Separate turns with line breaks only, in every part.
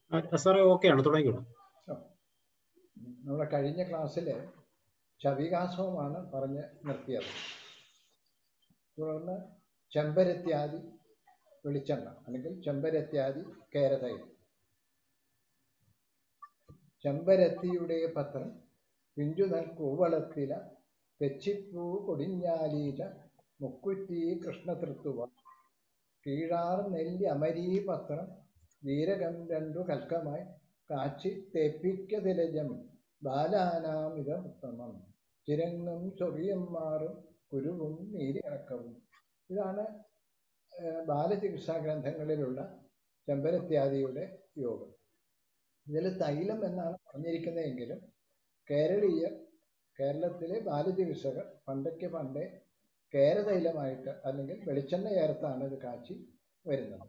സാറേ ഓക്കെ ആണ് തുടങ്ങിക്കോളൂ
നമ്മുടെ കഴിഞ്ഞ ക്ലാസ്സിൽ ചവികാസവുമാണ് പറഞ്ഞ് നിർത്തിയത് തുടർന്ന് ചെമ്പരത്യാദി വെളിച്ചെണ്ണ അല്ലെങ്കിൽ ചെമ്പരത്യാദി കേരതൈലം ചെമ്പരത്തിയുടെ പത്രം പിഞ്ചുനൽ കൂവളത്തില തെച്ചിപ്പൂ കൊടിഞ്ഞാലീല മുക്കുറ്റി കൃഷ്ണതൃത്തുവ കീഴാർ നെല്ലി അമരീ പത്രം ജീരകം രണ്ടു കൽക്കമായി കാച്ചി തേപ്പിക്കതിലജം ബാലാനാമിത ഉത്തമം ചിരങ്ങും ചൊറിയം മാറും കുരുവും നീരിറക്കവും ഇതാണ് ബാലചികിത്സാ ഗ്രന്ഥങ്ങളിലുള്ള ചെമ്പരത്യാദിയുടെ യോഗം ഇതിൽ തൈലം എന്നാണ് പറഞ്ഞിരിക്കുന്നതെങ്കിലും കേരളീയർ കേരളത്തിലെ ബാലചികിത്സകർ പണ്ടയ്ക്ക് പണ്ടേ കേരതൈലമായിട്ട് അല്ലെങ്കിൽ വെളിച്ചെണ്ണ ചേർത്താണ് ഇത് കാച്ചി വരുന്നത്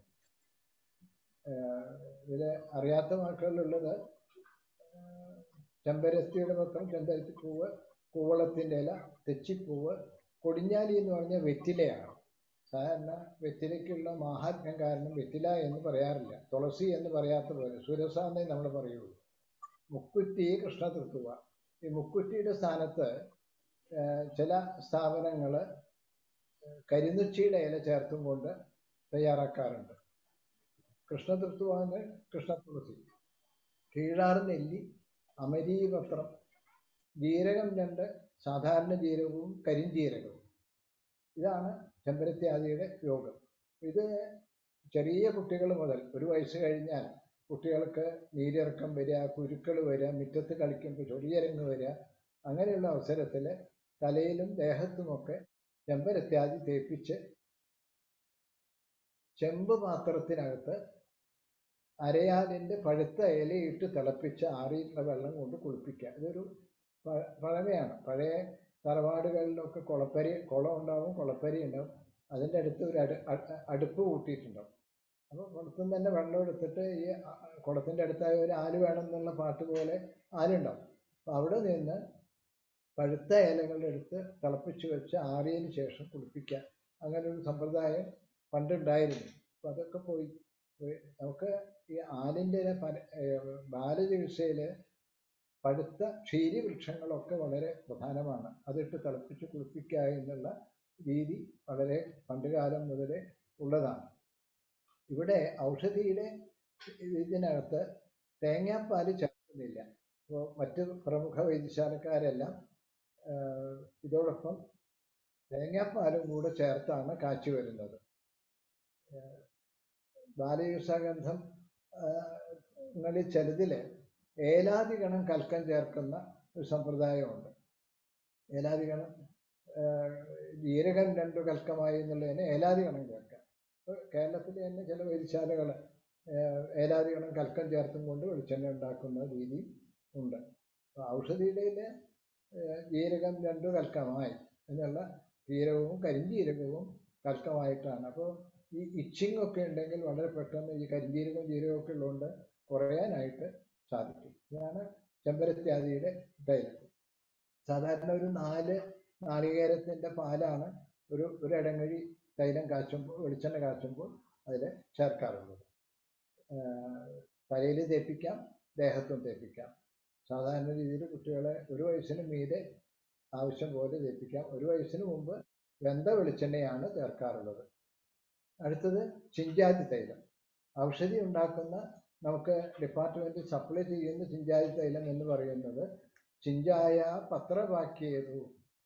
ഇതിൽ അറിയാത്ത വാക്കുകളിലുള്ളത് ചെമ്പരത്തിയുടെ പത്രം ചെമ്പരത്തി പൂവ് കൂവളത്തിൻ്റെ ഇല തെച്ചിപ്പൂവ് കൊടിഞ്ഞാലി എന്ന് പറഞ്ഞ വെറ്റിലയാണ് സാധാരണ വെറ്റിലയ്ക്കുള്ള മാഹാത്മ്യം കാരണം വെറ്റില എന്ന് പറയാറില്ല തുളസി എന്ന് പറയാത്ത പോലെ സുരസ എന്നേ നമ്മൾ പറയുള്ളൂ മുക്കുറ്റി കൃഷ്ണ തൃത്തുവ ഈ മുക്കുറ്റിയുടെ സ്ഥാനത്ത് ചില സ്ഥാപനങ്ങൾ കരിനുച്ചിയുടെ ഇല ചേർത്തും കൊണ്ട് തയ്യാറാക്കാറുണ്ട് കൃഷ്ണ തൃത്വാന്ന് കൃഷ്ണ തുളസി കീഴാർ നെല്ലി അമരീപത്രം ജീരകം രണ്ട് സാധാരണ ജീരകവും കരിഞ്ജീരകവും ഇതാണ് ചെമ്പരത്യാദിയുടെ യോഗം ഇത് ചെറിയ കുട്ടികൾ മുതൽ ഒരു വയസ്സ് കഴിഞ്ഞാൽ കുട്ടികൾക്ക് നീരിറക്കം വരിക കുരുക്കൾ വരിക മുറ്റത്ത് കളിക്കുമ്പോൾ ചൊറിയരങ്ങ് വരിക അങ്ങനെയുള്ള അവസരത്തിൽ തലയിലും ദേഹത്തുമൊക്കെ ചെമ്പരത്യാദി തേപ്പിച്ച് ചെമ്പ് പാത്രത്തിനകത്ത് അരയാലിൻ്റെ പഴുത്ത ഇലയിട്ട് തിളപ്പിച്ച് ആറിയിട്ടുള്ള വെള്ളം കൊണ്ട് കുളിപ്പിക്കുക ഇതൊരു പഴമയാണ് പഴയ തറവാടുകളിലൊക്കെ കുളപ്പരി കുളം ഉണ്ടാവും കുളപ്പരി ഉണ്ടാവും അതിൻ്റെ അടുത്ത് ഒരു അടു അടുപ്പ് കൂട്ടിയിട്ടുണ്ടാവും അപ്പോൾ കുളത്തിൽ തന്നെ വെള്ളം എടുത്തിട്ട് ഈ കുളത്തിൻ്റെ അടുത്തായ ഒരു ആല് വേണം എന്നുള്ള പാട്ട് പോലെ ആലുണ്ടാവും അപ്പോൾ അവിടെ നിന്ന് പഴുത്ത ഇലകളെടുത്ത് തിളപ്പിച്ച് വെച്ച് ആറിയതിന് ശേഷം കുളിപ്പിക്കുക അങ്ങനെ ഒരു സമ്പ്രദായം പണ്ടുണ്ടായിരുന്നു അപ്പോൾ അതൊക്കെ പോയി നമുക്ക് ഈ ആലിൻ്റെ ബാലചികിത്സയിൽ പഴുത്ത ക്ഷീരി വൃക്ഷങ്ങളൊക്കെ വളരെ പ്രധാനമാണ് അതിട്ട് തിളപ്പിച്ച് കുളിപ്പിക്കുക എന്നുള്ള രീതി വളരെ പണ്ടുകാലം മുതലേ ഉള്ളതാണ് ഇവിടെ ഔഷധിയുടെ ഇതിനകത്ത് തേങ്ങാപ്പാൽ ചേർക്കുന്നില്ല അപ്പോൾ മറ്റ് പ്രമുഖ വൈദ്യശാലക്കാരെല്ലാം ഇതോടൊപ്പം തേങ്ങാപ്പാലും കൂടെ ചേർത്താണ് കാച്ചി വരുന്നത് ബാലചികിത്സാഗന്ധം ങ്ങളിൽ ചിലതിൽ ഏലാദിഗണം കൽക്കം ചേർക്കുന്ന ഒരു സമ്പ്രദായമുണ്ട് ഏലാദിഗണം ജീരകം രണ്ടു കൽക്കമായി എന്നുള്ളതിന് ഏലാദിഗണം ചേർക്കാം ഇപ്പോൾ കേരളത്തിൽ തന്നെ ചില വൈദ്യശാലകൾ ഏലാദിഗണം കൽക്കം ചേർത്തും കൊണ്ട് വെളിച്ചെണ്ണ ഉണ്ടാക്കുന്ന രീതി ഉണ്ട് ഔഷധിയുടെ ജീരകം രണ്ടു കൽക്കമായി എന്നുള്ള ജീരകവും കരിഞ്ജീരകവും കൽക്കമായിട്ടാണ് അപ്പോൾ ഈ ഇച്ചിങ് ഒക്കെ ഉണ്ടെങ്കിൽ വളരെ പെട്ടെന്ന് ഈ കരിഞ്ജീരകവും ജീരകവും ഒക്കെ ഉള്ളതുകൊണ്ട് കുറയാനായിട്ട് സാധിക്കും ഇതാണ് ചെമ്പരത്യാദിയുടെ തൈലം സാധാരണ ഒരു നാല് നാളികേരത്തിൻ്റെ പാലാണ് ഒരു ഒരു ഇടങ്ങഴി തൈലം കാച്ചുമ്പോൾ വെളിച്ചെണ്ണ കാച്ചുമ്പോൾ അതിൽ ചേർക്കാറുള്ളത് തലയിൽ തേപ്പിക്കാം ദേഹത്തും തേപ്പിക്കാം സാധാരണ രീതിയിൽ കുട്ടികളെ ഒരു വയസ്സിന് മീതെ ആവശ്യം പോലെ തേപ്പിക്കാം ഒരു വയസ്സിന് മുമ്പ് വെന്ത വെളിച്ചെണ്ണയാണ് ചേർക്കാറുള്ളത് അടുത്തത് ചിഞ്ചാതി തൈലം ഔഷധി ഉണ്ടാക്കുന്ന നമുക്ക് ഡിപ്പാർട്ട്മെന്റ് സപ്ലൈ ചെയ്യുന്ന ചിഞ്ചാതി തൈലം എന്ന് പറയുന്നത് ചിഞ്ചായ പത്രവാക്യേതു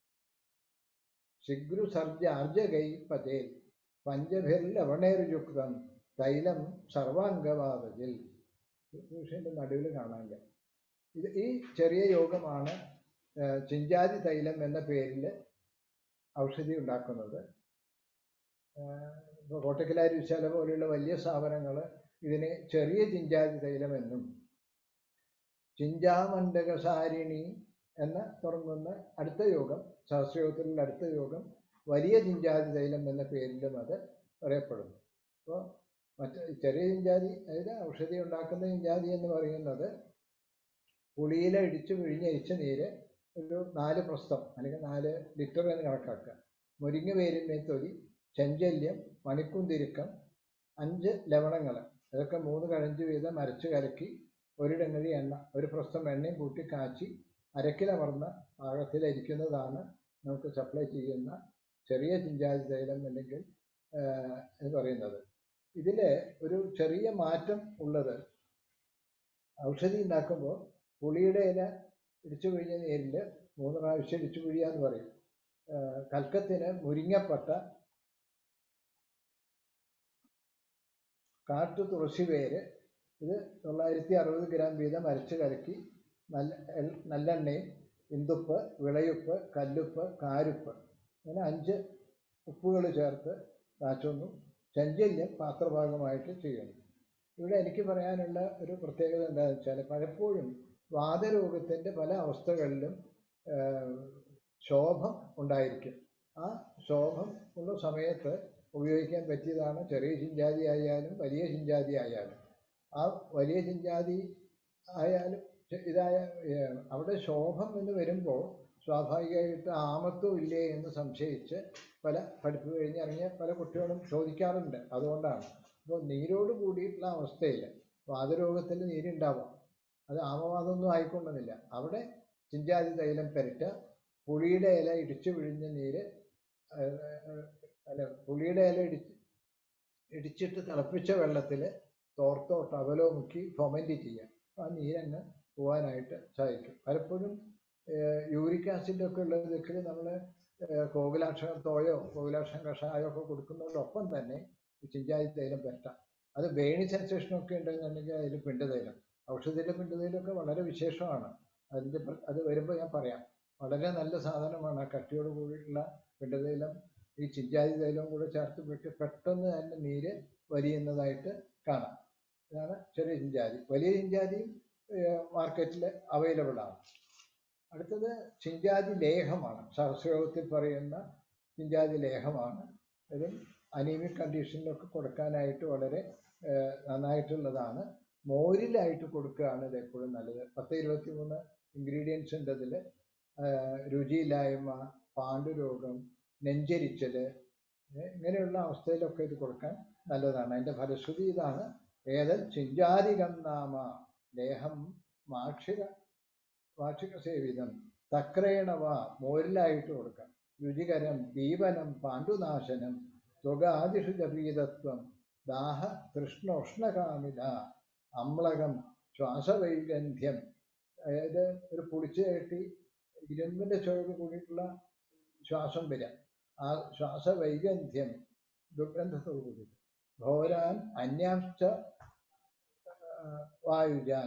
ശിഗ്രു സർജാർജകൈ പതേൽ പഞ്ചഭിർ ലവണേർയുക്തം തൈലം സർവാംഗവാദജിൽ വിഷയന്റെ നടുവിൽ കാണാനില്ല ഇത് ഈ ചെറിയ യോഗമാണ് ചിഞ്ചാതി തൈലം എന്ന പേരിൽ ഔഷധി ഉണ്ടാക്കുന്നത് ഇപ്പോൾ കോട്ടക്കലാരി വിശാല പോലെയുള്ള വലിയ സ്ഥാപനങ്ങൾ ഇതിനെ ചെറിയ ചിഞ്ചാതി തൈലം എന്നും ചിഞ്ചാമണ്ഡകസാരിണി എന്ന് തുടങ്ങുന്ന അടുത്ത യോഗം സഹസ്രയോഗത്തിലുള്ള അടുത്ത യോഗം വലിയ ചിഞ്ചാതി തൈലം എന്ന പേരിലും അത് പറയപ്പെടുന്നു അപ്പോൾ മറ്റ് ചെറിയ ചിഞ്ചാതി അതായത് ഔഷധി ഉണ്ടാക്കുന്ന ചിഞ്ചാതി എന്ന് പറയുന്നത് പുളിയില ഇടിച്ച് പിഴിഞ്ഞരിച്ച നീര് ഒരു നാല് പ്രസ്ഥം അല്ലെങ്കിൽ നാല് ലിറ്റർ എന്ന് കണക്കാക്കുക മുരിങ്ങ വേരിന്മേ തൊലി ചെഞ്ചല്യം മണിക്കുന്തിരുക്കം അഞ്ച് ലവണങ്ങൾ ഇതൊക്കെ മൂന്ന് കഴഞ്ച് വീതം അരച്ച് കലക്കി ഒരിടങ്ങഴി എണ്ണ ഒരു പ്രസ്ഥം എണ്ണയും കൂട്ടി കാച്ചി അരക്കിലമർന്ന പാകത്തിലരിക്കുന്നതാണ് നമുക്ക് സപ്ലൈ ചെയ്യുന്ന ചെറിയ ചിഞ്ചാതി തൈലം അല്ലെങ്കിൽ ആഹ്, എന്ന് പറയുന്നത് ഇതിൽ ഒരു ചെറിയ മാറ്റം ഉള്ളത് ഔഷധി ഉണ്ടാക്കുമ്പോൾ പുളിയുടെ ഇല ഇടിച്ചു പിഴിഞ്ഞ നീരിൽ മൂന്ന് പ്രാവശ്യം ഇടിച്ചു പിഴിയുക എന്ന് പറയും ആഹ്, കൽക്കത്തിന് മുരിങ്ങപ്പട്ട കാട്ടു തുളസി വേര് ഇത് തൊള്ളായിരത്തി അറുപത് ഗ്രാം വീതം അരച്ച് കലക്കി നല്ല എൽ- നല്ലെണ്ണയും ഇന്തുപ്പ് വിളയുപ്പ് കല്ലുപ്പ് കാരുപ്പ് അങ്ങനെ അഞ്ച് ഉപ്പുകൾ ചേർത്ത് കാച്ചുന്നു ചഞ്ചല്യം പാത്രഭാഗമായിട്ട് ചെയ്യുന്നു ഇവിടെ എനിക്ക് പറയാനുള്ള ഒരു പ്രത്യേകത എന്താണെന്ന് വെച്ചാൽ പലപ്പോഴും വാതരോഗത്തിൻ്റെ പല അവസ്ഥകളിലും ആഹ്, ശോഭം ഉണ്ടായിരിക്കും ആ ശോഭം ഉള്ള സമയത്ത് ഉപയോഗിക്കാൻ പറ്റിയതാണ് ചെറിയ ചിഞ്ചാതി ആയാലും വലിയ ചിഞ്ചാതി ആയാലും ആ വലിയ ചിഞ്ചാതി ആയാലും ചെ- ഇതായ ഏഹ്, അവിടെ ശോഭം എന്ന് വരുമ്പോൾ സ്വാഭാവികമായിട്ട് ആമത്തും ഇല്ലേ എന്ന് സംശയിച്ച് പല പഠിപ്പ് കഴിഞ്ഞിറങ്ങിയ പല കുട്ടികളും ചോദിക്കാറുണ്ട് അതുകൊണ്ടാണ് അപ്പോൾ നീരോട് കൂടിയിട്ടുള്ള അവസ്ഥയിൽ വാതരോഗത്തിൽ നീരുണ്ടാവാം അത് ആമവാദമൊന്നും ആയിക്കൊള്ളുന്നില്ല അവിടെ ചിഞ്ചാതി തൈലം പെരട്ടുക പുളിയുടെ ഇല ഇടിച്ചു പിഴിഞ്ഞ നീര് ഏഹ്, ഏഹ്, അല്ല പുളിയുടെ ഇല ഇടിച്ച് ഇടിച്ചിട്ട് തിളപ്പിച്ച വെള്ളത്തിൽ തോർത്തോ ടവലോ മുക്കി ഫൊമൻറ്റ് ചെയ്യുക ആ നീരങ്ങ് പോകാനായിട്ട് സഹായിക്കും പലപ്പോഴും യൂറിക് ആസിഡ് ഒക്കെ ഉള്ള ഇതൊക്കെ നമ്മൾ കോകിലാക്ഷം തോയോ കോകിലാക്ഷം കഷായോ ഒക്കെ കൊടുക്കുന്നതോടൊപ്പം തന്നെ ഈ ചിഞ്ചാതി തൈലം പറ്റാം അത് ബേണി സെൻസേഷൻ ഒക്കെ ഉണ്ടെന്നുണ്ടെങ്കിൽ അതിൽ പിണ്ടതൈലം ഔഷധത്തിലെ പിണ്ടതൈലമൊക്കെ വളരെ വിശേഷമാണ് അതിൻ്റെ പ്ര- അത് വരുമ്പോൾ ഞാൻ പറയാം വളരെ നല്ല സാധനമാണ് ആ കട്ടിയോട് കൂടിയിട്ടുള്ള പിണ്ടതൈലം ഈ ചിഞ്ചാതി തൈലവും കൂടെ ചേർത്ത് വിട്ട് പെട്ടെന്ന് തന്നെ നീര് വലിയുന്നതായിട്ട് കാണാം ഇതാണ് ചെറിയ ചിഞ്ചാതി വലിയ ചിഞ്ചാതിയും മാർക്കറ്റിൽ അവൈലബിൾ ആണ് അടുത്തത് ചിഞ്ചാതി ലേഹമാണ് സഹസ്രയോഗത്തിൽ പറയുന്ന ചിഞ്ചാതി ലേഹമാണ് ഇത് അനീമിക് കണ്ടീഷനിലൊക്കെ കൊടുക്കാനായിട്ട് വളരെ ഏഹ്, നന്നായിട്ടുള്ളതാണ് മോരിലായിട്ട് കൊടുക്കുകയാണ് ഇത് എപ്പോഴും നല്ലത് പത്ത് ഇരുപത്തി മൂന്ന് ഇൻഗ്രീഡിയൻസ് ഉണ്ട് അതിൽ രുചിയില്ലായ്മ പാണ്ഡുരോഗം നെഞ്ചരിച്ചൽ ഇങ്ങനെയുള്ള അവസ്ഥയിലൊക്കെ ഇത് കൊടുക്കാൻ നല്ലതാണ് അതിൻ്റെ ഫലശ്രുതി ഇതാണ് ഏതൽ ചിഞ്ചാരികം നാമ ദേഹം മാക്ഷിക വാർഷിക സേവിതം തക്രേണവ മോരിലായിട്ട് കൊടുക്കാം രുചികരം ദീപനം പാണ്ഡുനാശനം ത്വകാദിഷു ജപീതത്വം ദാഹ തൃഷ്ണോഷ്ണകാമിത അമ്ലകം ശ്വാസവൈഗന്ധ്യം അതായത് ഒരു പുളിച്ച് കെട്ടി ഇരുമ്പിൻ്റെ ചുവട് കൂടിയിട്ടുള്ള ശ്വാസം വരിക ആ ശ്വാസവൈഗന്ധ്യം ദുർഗന്ധത്തോടു കൂടി ഘോരാൻ അന്യാംശ വായുജാൻ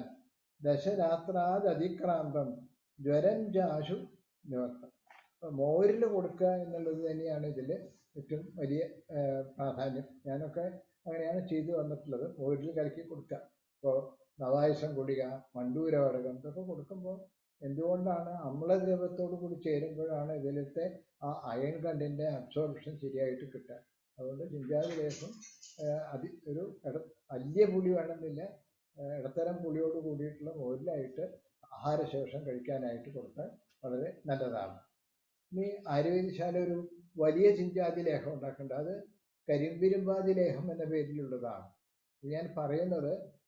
ദശരാത്രാദതിക്രാന്തം ജ്വരം ജാശു നിവർത്തം മോരിൽ കൊടുക്കുക എന്നുള്ളത് തന്നെയാണ് ഇതിൽ ഏറ്റവും വലിയ ആ, പ്രാധാന്യം ഞാനൊക്കെ അങ്ങനെയാണ് ചെയ്തു വന്നിട്ടുള്ളത് മോരിൽ കലക്കി കൊടുക്കുക ഇപ്പോൾ നവായുസം ഗുളിക മണ്ടൂരവടകം ഇതൊക്കെ കൊടുക്കുമ്പോൾ എന്തുകൊണ്ടാണ് അമ്ലദ്രവത്തോടു കൂടി ചേരുമ്പോഴാണ് ഇതിലത്തെ ആ അയൺ കണ്ടിൻ്റെ അബ്സോർപ്ഷൻ ശരിയായിട്ട് കിട്ടുക അതുകൊണ്ട് ചിഞ്ചാതി ലേശം ആ, അതി ഒരു ഇട- വലിയ പുളി വേണമെന്നില്ല ആ, ഇടത്തരം പുളിയോട് കൂടിയിട്ടുള്ള മോരിലായിട്ട് ആഹാരശേഷം കഴിക്കാനായിട്ട് കൊടുത്താൽ വളരെ നല്ലതാണ് ഇനി ആയുർവേദശാല ഒരു വലിയ ചിഞ്ചാതി ലേഹം ഉണ്ടാക്കേണ്ടത് അത് കരിമ്പിരുമ്പാതി ലേഹം എന്ന പേരിലുള്ളതാണ് ഇത് ഞാൻ പറയുന്നത്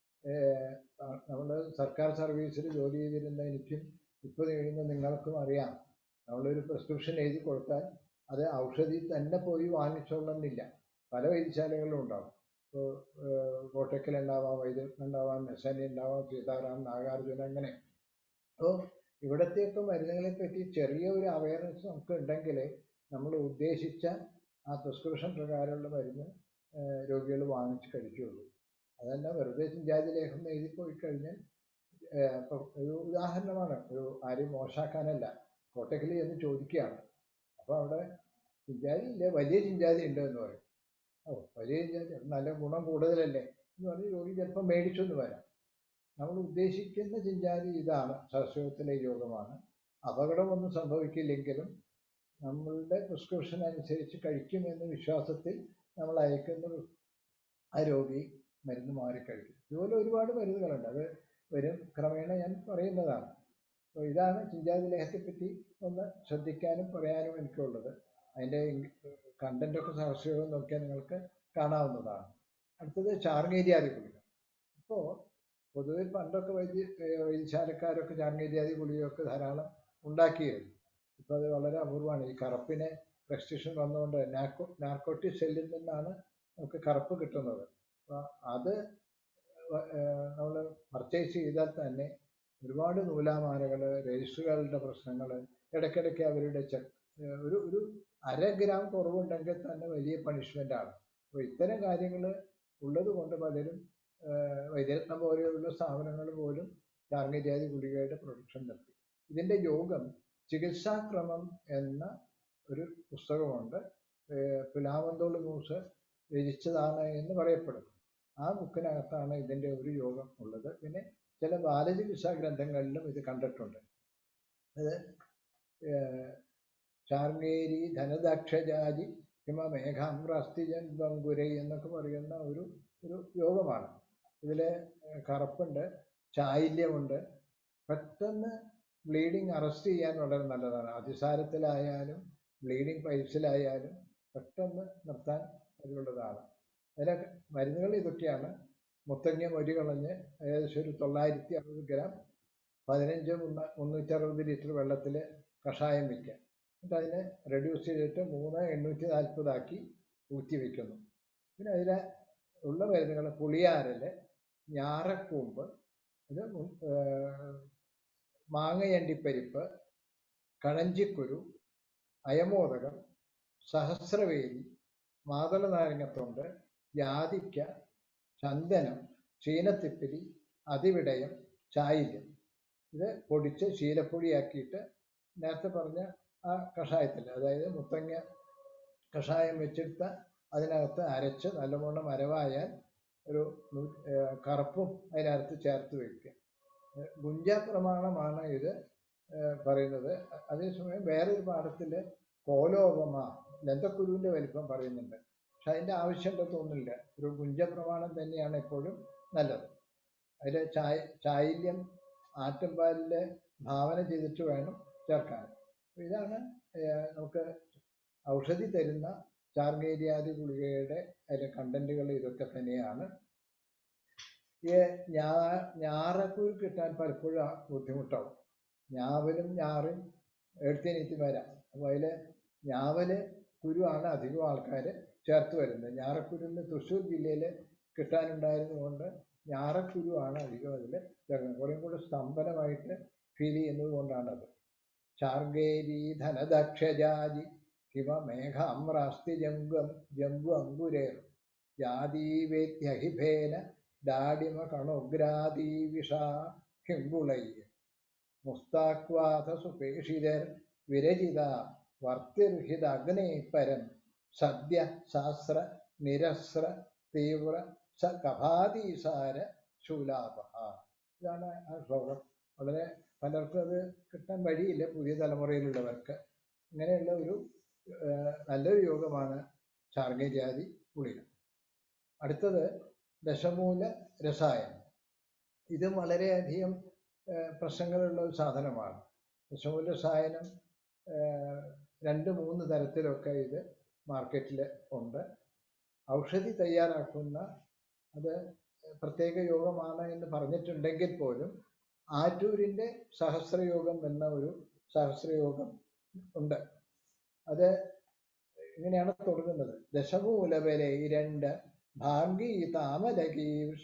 നമ്മൾ സർക്കാർ സർവീസിൽ ജോലി ചെയ്തിരുന്ന എനിക്കും ഇപ്പോൾ കഴിയുന്ന നിങ്ങൾക്കും അറിയാം നമ്മളൊരു പ്രിസ്ക്രിപ്ഷൻ എഴുതി കൊടുത്താൽ അത് ഔഷധി തന്നെ പോയി വാങ്ങിച്ചോളണമെന്നില്ല പല വൈദ്യശാലകളിലും ഉണ്ടാവും ഇപ്പോൾ കോട്ടക്കൽ ഉണ്ടാവാം വൈദ്യുതി ഉണ്ടാവാം മെസ്സാനി ഉണ്ടാവാം സീതാറാം നാഗാർജുന അങ്ങനെ അപ്പോൾ ഇവിടത്തെയൊക്കെ മരുന്നുകളെ പറ്റി ചെറിയ ഒരു അവയർനെസ് നമുക്ക് ഉണ്ടെങ്കിൽ നമ്മൾ ഉദ്ദേശിച്ച ആ പ്രിസ്ക്രിപ്ഷൻ പ്രകാരമുള്ള മരുന്ന് രോഗികൾ വാങ്ങിച്ച് കഴിക്കുകയുള്ളൂ അതല്ല വെറുതെ ചിഞ്ചാതി ലേഖം എഴുതി പോയി കഴിഞ്ഞാൽ ഏഹ് ഇപ്പം ഒരു ഉദാഹരണമാണ് ഒരു ആരെയും മോശമാക്കാനല്ല കോട്ടക്കൽ എന്ന് ചോദിക്കുകയാണ് അപ്പോൾ അവിടെ ചിഞ്ചാതി ഇല്ല വലിയ ചിഞ്ചാതി ഉണ്ട് എന്ന് പറയും ഓ വലിയ ചിഞ്ചാതി അത് നല്ല ഗുണം കൂടുതലല്ലേ എന്ന് പറഞ്ഞ് രോഗി ചിലപ്പോൾ മേടിച്ചൊന്ന് വരാം നമ്മൾ ഉദ്ദേശിക്കുന്ന ചിഞ്ചാതി ഇതാണ് സഹസ്രത്തിലെ രോഗമാണ് അപകടമൊന്നും സംഭവിക്കില്ലെങ്കിലും നമ്മളുടെ പ്രിസ്ക്രിപ്ഷൻ അനുസരിച്ച് കഴിക്കുമെന്ന വിശ്വാസത്തിൽ നമ്മൾ അയക്കുന്ന ആ രോഗി മരുന്ന് മാറി കഴിക്കും ഇതുപോലെ ഒരുപാട് മരുന്നുകളുണ്ട് അത് വരും ക്രമേണ ഞാൻ പറയുന്നതാണ് അപ്പോൾ ഇതാണ് ചിഞ്ചാതി ലേഹത്തെപ്പറ്റി ഒന്ന് ശ്രദ്ധിക്കാനും പറയാനും എനിക്കുള്ളത് അതിൻ്റെ കണ്ടൻ്റൊക്കെ സഹസ്രയോഗം നോക്കിയാൽ നിങ്ങൾക്ക് കാണാവുന്നതാണ് അടുത്തത് ചാർങ്ങേരിയാതി ഗുളിക ഇപ്പോൾ പൊതുവെ പണ്ടൊക്കെ വൈദ്യ ഏർ വൈദ്യശാലക്കാരൊക്കെ ചാർങ്ങേരിയാതി ഗുളികയൊക്കെ ധാരാളം ഉണ്ടാക്കിയിരുന്നു ഇപ്പോൾ അത് വളരെ അപൂർവമാണ് ഈ കറുപ്പിനെ റെസ്ട്രിക്ഷൻ വന്നുകൊണ്ട് നാർക്കോ നാർക്കോട്ടിക് സെല്ലിൽ നിന്നാണ് നമുക്ക് കറുപ്പ് കിട്ടുന്നത് അപ്പോൾ അത് നമ്മൾ പർച്ചേസ് ചെയ്താൽ തന്നെ ഒരുപാട് നൂലാമാലകൾ രജിസ്റ്ററുകളുടെ പ്രശ്നങ്ങൾ ഇടയ്ക്കിടയ്ക്ക് അവരുടെ ചെക്ക് ഒരു ഒരു അര ഗ്രാം കുറവുണ്ടെങ്കിൽ തന്നെ വലിയ പണിഷ്മെൻ്റ് ആണ് അപ്പോൾ ഇത്തരം കാര്യങ്ങൾ ഉള്ളത് കൊണ്ട് പലരും ഏഹ് വൈദ്യരത്നം പോലെയുള്ള സ്ഥാപനങ്ങൾ പോലും ചാർങ്ങര്യാദി ഗുളികയുടെ പ്രൊഡക്ഷൻ നിർത്തി ഇതിൻ്റെ യോഗം ചികിത്സാക്രമം എന്ന ഒരു പുസ്തകമുണ്ട് ഏഹ് പിലാമന്തോള് മൂസ് രചിച്ചതാണ് എന്ന് പറയപ്പെടുന്നു ആ ബുക്കിനകത്താണ് ഇതിൻ്റെ ഒരു യോഗം ഉള്ളത് പിന്നെ ചില ബാലചികിത്സാ ഗ്രന്ഥങ്ങളിലും ഇത് കണ്ടിട്ടുണ്ട് അത് ഏഹ് ചാർങ്ങേരി ധനദക്ഷജാതി ഹിമ മേഘാമ്രാസ്തിജൻ ബങ്കുരൈ എന്നൊക്കെ പറയുന്ന ഒരു ഒരു യോഗമാണ് ഇതിൽ കറുപ്പുണ്ട് ചായില്യമുണ്ട് പെട്ടെന്ന് ബ്ലീഡിങ് അറസ്റ്റ് ചെയ്യാൻ വളരെ നല്ലതാണ് അതിസാരത്തിലായാലും ബ്ലീഡിങ് പൈപ്സിലായാലും പെട്ടെന്ന് നിർത്താൻ കഴിവുള്ളതാണ് അതിലെ മരുന്നുകൾ ഇതൊക്കെയാണ് മുത്തങ്ങ മൊരി കളഞ്ഞ് ഏകദേശം ഒരു തൊള്ളായിരത്തി അറുപത് ഗ്രാം പതിനഞ്ച് മുന്ന മുന്നൂറ്ററുപത് ലിറ്റർ വെള്ളത്തിൽ കഷായം വയ്ക്കുക എന്നിട്ട് അതിനെ റെഡ്യൂസ് ചെയ്തിട്ട് മൂന്ന് എണ്ണൂറ്റി നാൽപ്പതാക്കി ഊറ്റി വയ്ക്കുന്നു പിന്നെ അതിലെ ഉള്ള മരുന്നുകൾ പുളിയാരൽ ഞാറക്കൂമ്പ് ഇത് മു- ഏർ മാങ്ങയണ്ടിപ്പരിപ്പ് കണഞ്ചിക്കുരു അയമോദകം സഹസ്രവേലി മാതള നാരങ്ങത്തൊണ്ട് ജാതിക്ക ചന്ദനം ചീനത്തിപ്പിലി അതിവിടയം ചായില്യം ഇത് പൊടിച്ച് ശീലപ്പൊടിയാക്കിയിട്ട് നേരത്തെ പറഞ്ഞ ആ കഷായത്തിൽ അതായത് മുത്തങ്ങ കഷായം വെച്ചെടുത്ത അതിനകത്ത് അരച്ച് നല്ലവണ്ണം അരവായാൽ ഒരു നൂ- ഏർ കറുപ്പും അതിനകത്ത് ചേർത്ത് വയ്ക്കുക ഏർ ഗുഞ്ച പ്രമാണമാണ് ഇത് ഏർ പറയുന്നത് അതേസമയം വേറൊരു പാഠത്തിൽ കോലോപമ ലന്തക്കുരുവിൻ്റെ വലിപ്പം പറയുന്നുണ്ട് പക്ഷെ അതിൻ്റെ ആവശ്യമുണ്ടെന്ന് തോന്നുന്നില്ല ഒരു ഗുഞ്ച പ്രമാണം തന്നെയാണ് എപ്പോഴും നല്ലത് അതിൽ ചായ ചായല്യം ആട്ടുംപാലിൽ ഭാവന ചെയ്തിട്ട് വേണം ചേർക്കാൻ അപ്പൊ ഇതാണ് ഏർ നമുക്ക് ഔഷധി തരുന്ന ചാർഗേരിയാദി ഗുളികയുടെ അതിലെ കണ്ടന്റുകൾ ഇതൊക്കെ തന്നെയാണ് ഈ ഞാ ഞാറക്കുരു കിട്ടാൻ പലപ്പോഴും ആ ബുദ്ധിമുട്ടാവും ഞാവലും ഞാറും എടുത്തിനീത്തി വരാം അപ്പോൾ അതിൽ ഞാവല് കുരുവാണ് അധികം ആൾക്കാർ ചേർത്ത് വരുന്നത് ഞാറക്കുരുന്ന് തൃശ്ശൂർ ജില്ലയിൽ കിട്ടാനുണ്ടായിരുന്നതുകൊണ്ട് ഞാറക്കുരുവാണ് അധികം അതിൽ ചേർക്കുന്നത് കുറേയും കൂടെ സ്തംഭനമായിട്ട് ഫീൽ ചെയ്യുന്നത് കൊണ്ടാണത് ചാർഗേരി ധനദക്ഷജാതി ഹിമ മേഘാമ്രാസ്തി ജംഗം ജംബു അങ്കുരേർ ജാതീവേദ്യഹിഭേന ഡാഡിമ കണോഗ്രാദീവിഷ ഹിംബുളൈ മുസ്താക്വാഥ സുപേഷിതർ വിരചിത വർത്തിർഹിത അഗ്നേ പരം സദ്യ ശാസ്ത്ര നിരസ്ര തീവ്ര സ കഭാതീസാര ശൂലാപ ഇതാണ് ആ ശ്ലോകം വളരെ പലർക്കും അത് കിട്ടാൻ വഴിയില്ല പുതിയ തലമുറയിലുള്ളവർക്ക് ഇങ്ങനെയുള്ള ഒരു ഏർ നല്ലൊരു യോഗമാണ് ചാർഗജാതി ഗുളിക അടുത്തത് ദശമൂല രസായനം ഇതും വളരെയധികം ഏർ പ്രശ്നങ്ങളുള്ള ഒരു സാധനമാണ് ദശമൂല രസായനം ഏർ രണ്ട് മൂന്ന് തരത്തിലൊക്കെ ഇത് മാർക്കറ്റിൽ ഉണ്ട് ഔഷധി തയ്യാറാക്കുന്ന അത് പ്രത്യേക യോഗമാണ് എന്ന് പറഞ്ഞിട്ടുണ്ടെങ്കിൽ പോലും ആറ്റൂരിൻ്റെ സഹസ്രയോഗം എന്ന ഒരു സഹസ്രയോഗം ഉണ്ട് അത് ഇങ്ങനെയാണ് തുടങ്ങുന്നത് ദശമൂലവരെ രണ്ട് ഭാംഗീ താമലകീർഷ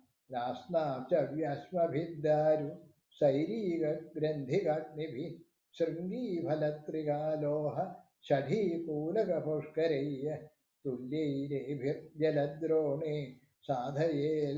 രാസ്നാചവ്യശ്മഭിദ്ദാരു ശൈരീക ഗ്രന്ഥികാഗ്നിഭി ശൃംഗീഫലത്രികാലോഹ ഷഠീകൂലകപുഷ്കരയ്യ തുല്യൈരേഭിർജലദ്രോണേ സാധയേൽ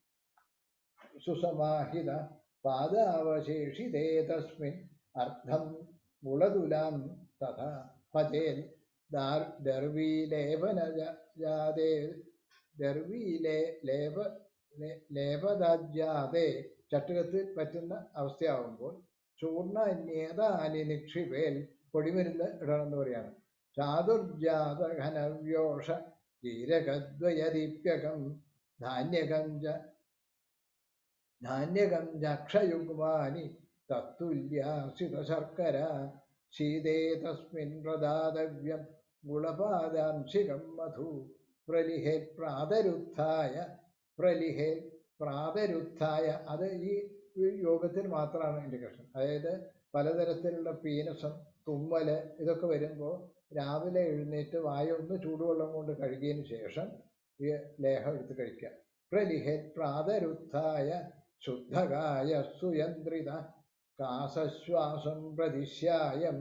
സുസമാഹിത പാദാവശേഷിതേ തസ്മിൻ അർത്ഥം മുളതുലാം തഥാ പചേൽ ദാർ- ദർവീലേപനജാതേ ദർവീലേ ലേപ ലേ- ലേപദാജാതേ ചട്ടുകത്തിൽ പറ്റുന്ന അവസ്ഥയാവുമ്പോൾ ചൂർണ അന്യേതാനി നിക്ഷിപേൽ പൊടിമരുന്ന് ഇടണമെന്ന് പറയാണ് ചാതുർജാതഘനവ്യോഷ ജീരകദ്വയദീപ്യകം ധാന്യകഞ്ച ധാന്യകഞ്ചക്ഷയുഗ്മാനി തത്തുല്യാസിതശർക്കര ശീതേ തസ്മിൻ പ്രദാതവ്യം ഗുളപാദാംശികം മധു പ്രലിഹേ പ്രാതരുത്ഥായ പ്രലിഹേ പ്രാതരുത്ഥായ അത് ഈ ഈ യോഗത്തിൽ മാത്രമാണ് ഇൻഡിക്കേഷൻ അതായത് പലതരത്തിലുള്ള പീനസം തുമ്മല് ഇതൊക്കെ വരുമ്പോൾ രാവിലെ എഴുന്നേറ്റ് വായ ഒന്ന് ചൂടുവെള്ളം കൊണ്ട് കഴുകിയതിന് ശേഷം ഈ ലേഹം എടുത്ത് കഴിക്കുക പ്രലിഹത് പ്രാതരുത്ഥായ ശുദ്ധകായ സുയന്ത്രിത കാസശ്വാസം പ്രതിശ്യായം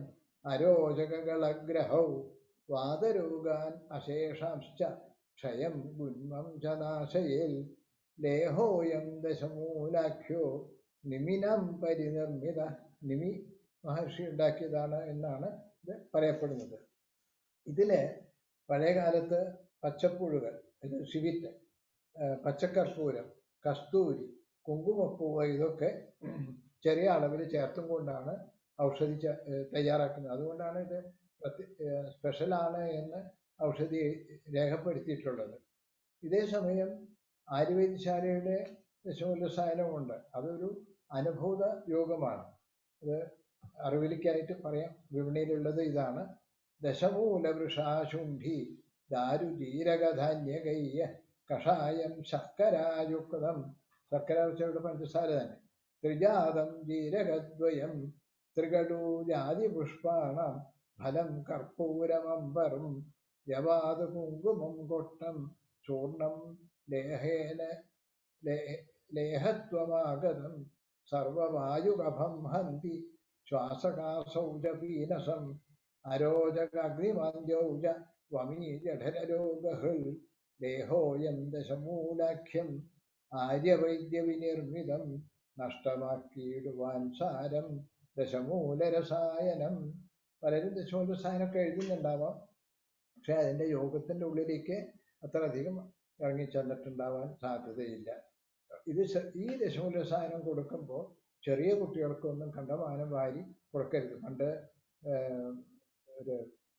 അരോചകളഗ്രഹൗ വാതരോഗാൻ അശേഷാംശ്ച ക്ഷയം ഗുന്മം ച നാശയേൽ ലേഹോയം ദശമൂലാഖ്യോ നിമിനം പരിനിർമ്മിത നിമി മഹർഷി ഉണ്ടാക്കിയതാണ് എന്നാണ് ഇത് പറയപ്പെടുന്നത് ഇതില് പഴയ കാലത്ത് പച്ചപ്പുഴുകൾ ഇത് ശിവിറ്റ് പച്ചക്കർപ്പൂരം കസ്തൂരി കുങ്കുമപ്പൂവ് ഇതൊക്കെ ചെറിയ അളവിൽ ചേർത്തും കൊണ്ടാണ് ഔഷധി ച- ഏഹ് തയ്യാറാക്കുന്നത് അതുകൊണ്ടാണ് ഇത് പ്രത്യ- ഏഹ് സ്പെഷ്യലാണ് എന്ന് ഔഷധി രേഖപ്പെടുത്തിയിട്ടുള്ളത് ഇതേ സമയം ആയുർവേദശാലയുടെ ദശമൂലസായനമുണ്ട് അതൊരു അനുഭൂത യോഗമാണ് അത് അറിവിലേക്കായിട്ട് പറയാം വിപണിയിലുള്ളത് ഇതാണ് ദശമൂലവൃഷാശുണ്ഠി ദാരുജീരകധാന്യകയ്യ കഷായം ശർക്കരായുക്തം ശർക്കര വെച്ചവിടെ പഞ്ചസാര തന്നെ ത്രിജാതം ജീരകദ്വയം ത്രികടൂജാതിപുഷ്പാണം ഫലം കർപ്പൂരമമ്പറും ജവാത് കുങ്കുമം കൊട്ടം ചൂർണം ലേഹേന ലേ- ലേഹത്വമാഗതം സർവവായുകഭം ഹന്തി ശ്വാസകാസൗജപീനസം അരോചകഗ്നിമഞ്ജൗജ വമീജഠരരോഗഹൃൽ ദേഹോയം ദശമൂലാഖ്യം ആര്യവൈദ്യവിനിർമ്മിതം നഷ്ടമാക്കിയിടുവാൻ സാരം ദശമൂലരസായനം പലരും ദശമൂലരസായനമൊക്കെ എഴുതുന്നുണ്ടാവാം പക്ഷെ അതിൻ്റെ യോഗത്തിൻ്റെ ഉള്ളിലേക്ക് അത്ര അധികം ഇറങ്ങിച്ചെന്നിട്ടുണ്ടാവാൻ സാധ്യതയില്ല ഇത് ശ- ഈ ദശമൂലരസായനം കൊടുക്കുമ്പോൾ ചെറിയ കുട്ടികൾക്കൊന്നും കണ്ടമാനം വാരി കൊടുക്കരുത് പണ്ട് ഏഹ്, ഒരു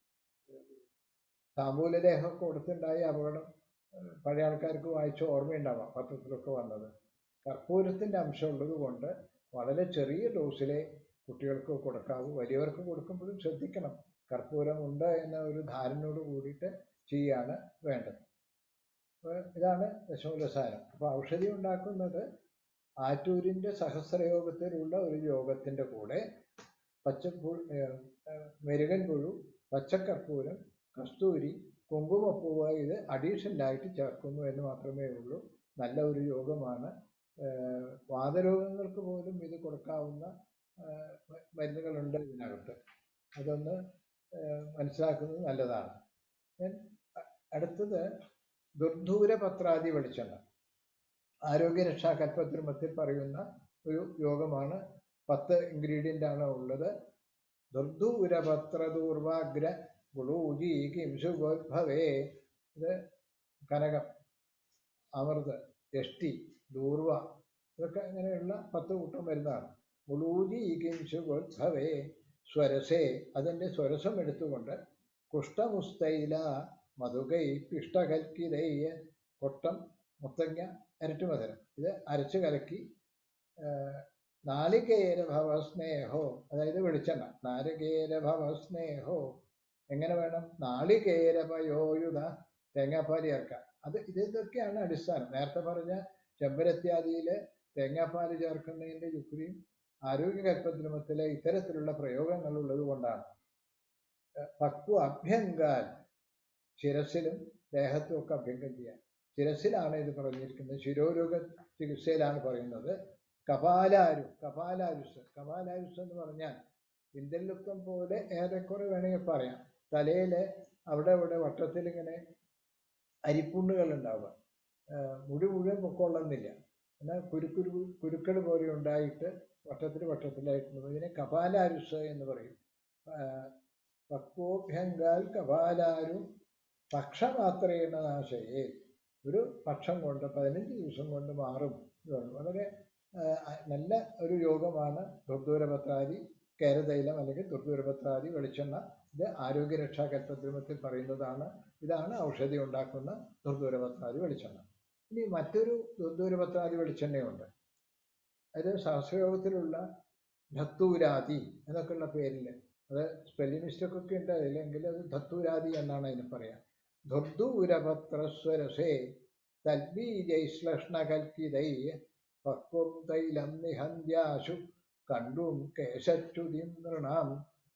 താമ്പൂലദേഹമൊക്കെ കൊടുത്തുണ്ടായ അപകടം ഏഹ്, പഴയ ആൾക്കാർക്ക് വായിച്ച ഓർമ്മയുണ്ടാവാം പത്രത്തിലൊക്കെ വന്നത് കർപ്പൂരത്തിൻ്റെ അംശം ഉള്ളത് കൊണ്ട് വളരെ ചെറിയ ഡോസിലെ കുട്ടികൾക്ക് കൊടുക്കാവൂ വലിയവർക്ക് കൊടുക്കുമ്പോഴും ശ്രദ്ധിക്കണം കർപ്പൂരം ഉണ്ട് എന്ന ഒരു ധാരണയോട് കൂടിയിട്ട് ചെയ്യാണ് വേണ്ടത് അപ്പോൾ ഇതാണ് ദശമൂലസാരം അപ്പോൾ ഔഷധി ഉണ്ടാക്കുന്നത് ആറ്റൂരിൻ്റെ സഹസ്രയോഗത്തിലുള്ള ഒരു യോഗത്തിൻ്റെ കൂടെ പച്ചപ്പു ഏഹ്, ഏഹ്, മെരുകൻ പുഴു പച്ചക്കർപ്പൂരം കസ്തൂരി കുങ്കുമപ്പൂവ് ഇത് അഡീഷണലായിട്ട് ചേർക്കുന്നു എന്ന് മാത്രമേ ഉള്ളൂ നല്ല ഒരു യോഗമാണ് ഏഹ്, വാതരോഗങ്ങൾക്ക് പോലും ഇത് കൊടുക്കാവുന്ന ഏഹ്, മ- മരുന്നുകളുണ്ട് ഇതിനകത്ത് അതൊന്ന് ഏഹ്, മനസ്സിലാക്കുന്നത് നല്ലതാണ് Then അ- അടുത്തത് ദുർധൂര പത്രാദി വെളിച്ചെണ്ണ ആരോഗ്യരക്ഷാ കൽപ്പത്തിരുമത്തിൽ പറയുന്ന ഒരു യോഗമാണ് പത്ത് ഇൻഗ്രീഡിയൻ്റ് ആണ് ഉള്ളത് ദുർധൂരപത്രദൂർവാഗ്ര ഗുളൂജി കിംശുഗോദ്ഭവേ ഇത് കനകം അമൃത് എഷ്ടി ദൂർവ ഇതൊക്കെ ഇങ്ങനെയുള്ള പത്ത് കൂട്ടം വരുന്നതാണ് ഗുളൂജി കിംശുഗോദ്ഭവേ സ്വരസേ അതിൻ്റെ സ്വരസം എടുത്തുകൊണ്ട് കുഷ്ടമുസ്തൈല മധുകൈ പിഷ്ടകൽക്കിതൈ കൊട്ടം മുത്തങ്ങ ഇരട്ടുമധുരം ഇത് അരച്ച് കലക്കി നാളികേര ഭവസ്നേഹോ അതായത് വെളിച്ചെണ്ണ നാളികേര ഭവസ്നേഹോ എങ്ങനെ വേണം നാളികേരപയോയുധ തേങ്ങാപ്പാൽ ചേർക്കാം അത് ഇത് ഇതൊക്കെയാണ് അടിസ്ഥാനം നേരത്തെ പറഞ്ഞ ചെമ്പരത്യാദിയിൽ തേങ്ങാപ്പാൽ ചേർക്കുന്നതിൻ്റെ യുക്തിയും ആരോഗ്യ കൽപ്പദ്രമത്തിലെ ഇത്തരത്തിലുള്ള പ്രയോഗങ്ങൾ ഉള്ളത് കൊണ്ടാണ് പക്വ അഭ്യങ്കാൽ ശിരസിലും ദേഹത്തും ഒക്കെ അഭ്യംഗം ചെയ്യാം ശിരസിലാണ് ഇത് പറഞ്ഞിരിക്കുന്നത് ശിരോരോഗ ചികിത്സയിലാണ് പറയുന്നത് കപാലാരു കപാലാരുസ് കപാലാരുസ് എന്ന് പറഞ്ഞാൽ പിന്തല്ലുക്കം പോലെ ഏറെക്കുറെ വേണമെങ്കിൽ പറയാം തലയില് അവിടെ ഇവിടെ വട്ടത്തിൽ ഇങ്ങനെ അരിപ്പുണ്ണുകൾ ഉണ്ടാവുക ആഹ് മുടി മുഴുവൻ പൊക്കമുള്ളന്നില്ല എന്നാൽ കുരുക്കുരു കുരുക്കൾ പോലെ ഉണ്ടായിട്ട് വട്ടത്തിൽ വട്ടത്തിലായിട്ടുള്ളത് ഇതിനെ കപാലാരുസ് എന്ന് പറയും ആഹ് പക്വോഭ്യങ്കാൽ കപാലാരു പക്ഷമാത്രേണ നാശയെ ഒരു പക്ഷം കൊണ്ട് പതിനഞ്ച് ദിവസം കൊണ്ട് മാറും ഇതാണ് വളരെ ആഹ് നല്ല ഒരു യോഗമാണ് ദുർദൂരപത്രാദി കേരതൈലം അല്ലെങ്കിൽ ദുർദൂരപത്രാദി വെളിച്ചെണ്ണ ഇത് ആരോഗ്യരക്ഷാ കൽപ്പദ്രമത്തിൽ പറയുന്നതാണ് ഇതാണ് ഔഷധി ഉണ്ടാക്കുന്ന ദുർദൂരപത്രാദി വെളിച്ചെണ്ണ ഇനി മറ്റൊരു ദുർദൂരപത്രാദി വെളിച്ചെണ്ണയുണ്ട് അത് ശാസ്ത്രയോഗത്തിലുള്ള ധത്തൂരാദി എന്നൊക്കെയുള്ള പേരിൽ അത് സ്പെല്ലിംഗ് മിസ്റ്റേക്ക് ഒക്കെ ഉണ്ട് അതിലെങ്കിൽ അത് ധത്തൂരാദി എന്നാണ് അതിന് പറയാം ധുർദൂരപത്രസ്വരസേ തൽബീജൈശ്ലഷ്ണകൽക്കിതൈ പക്വം തൈലം നിഹന്യാശു കണ്ടും കേശച്യുതിം നൃണാം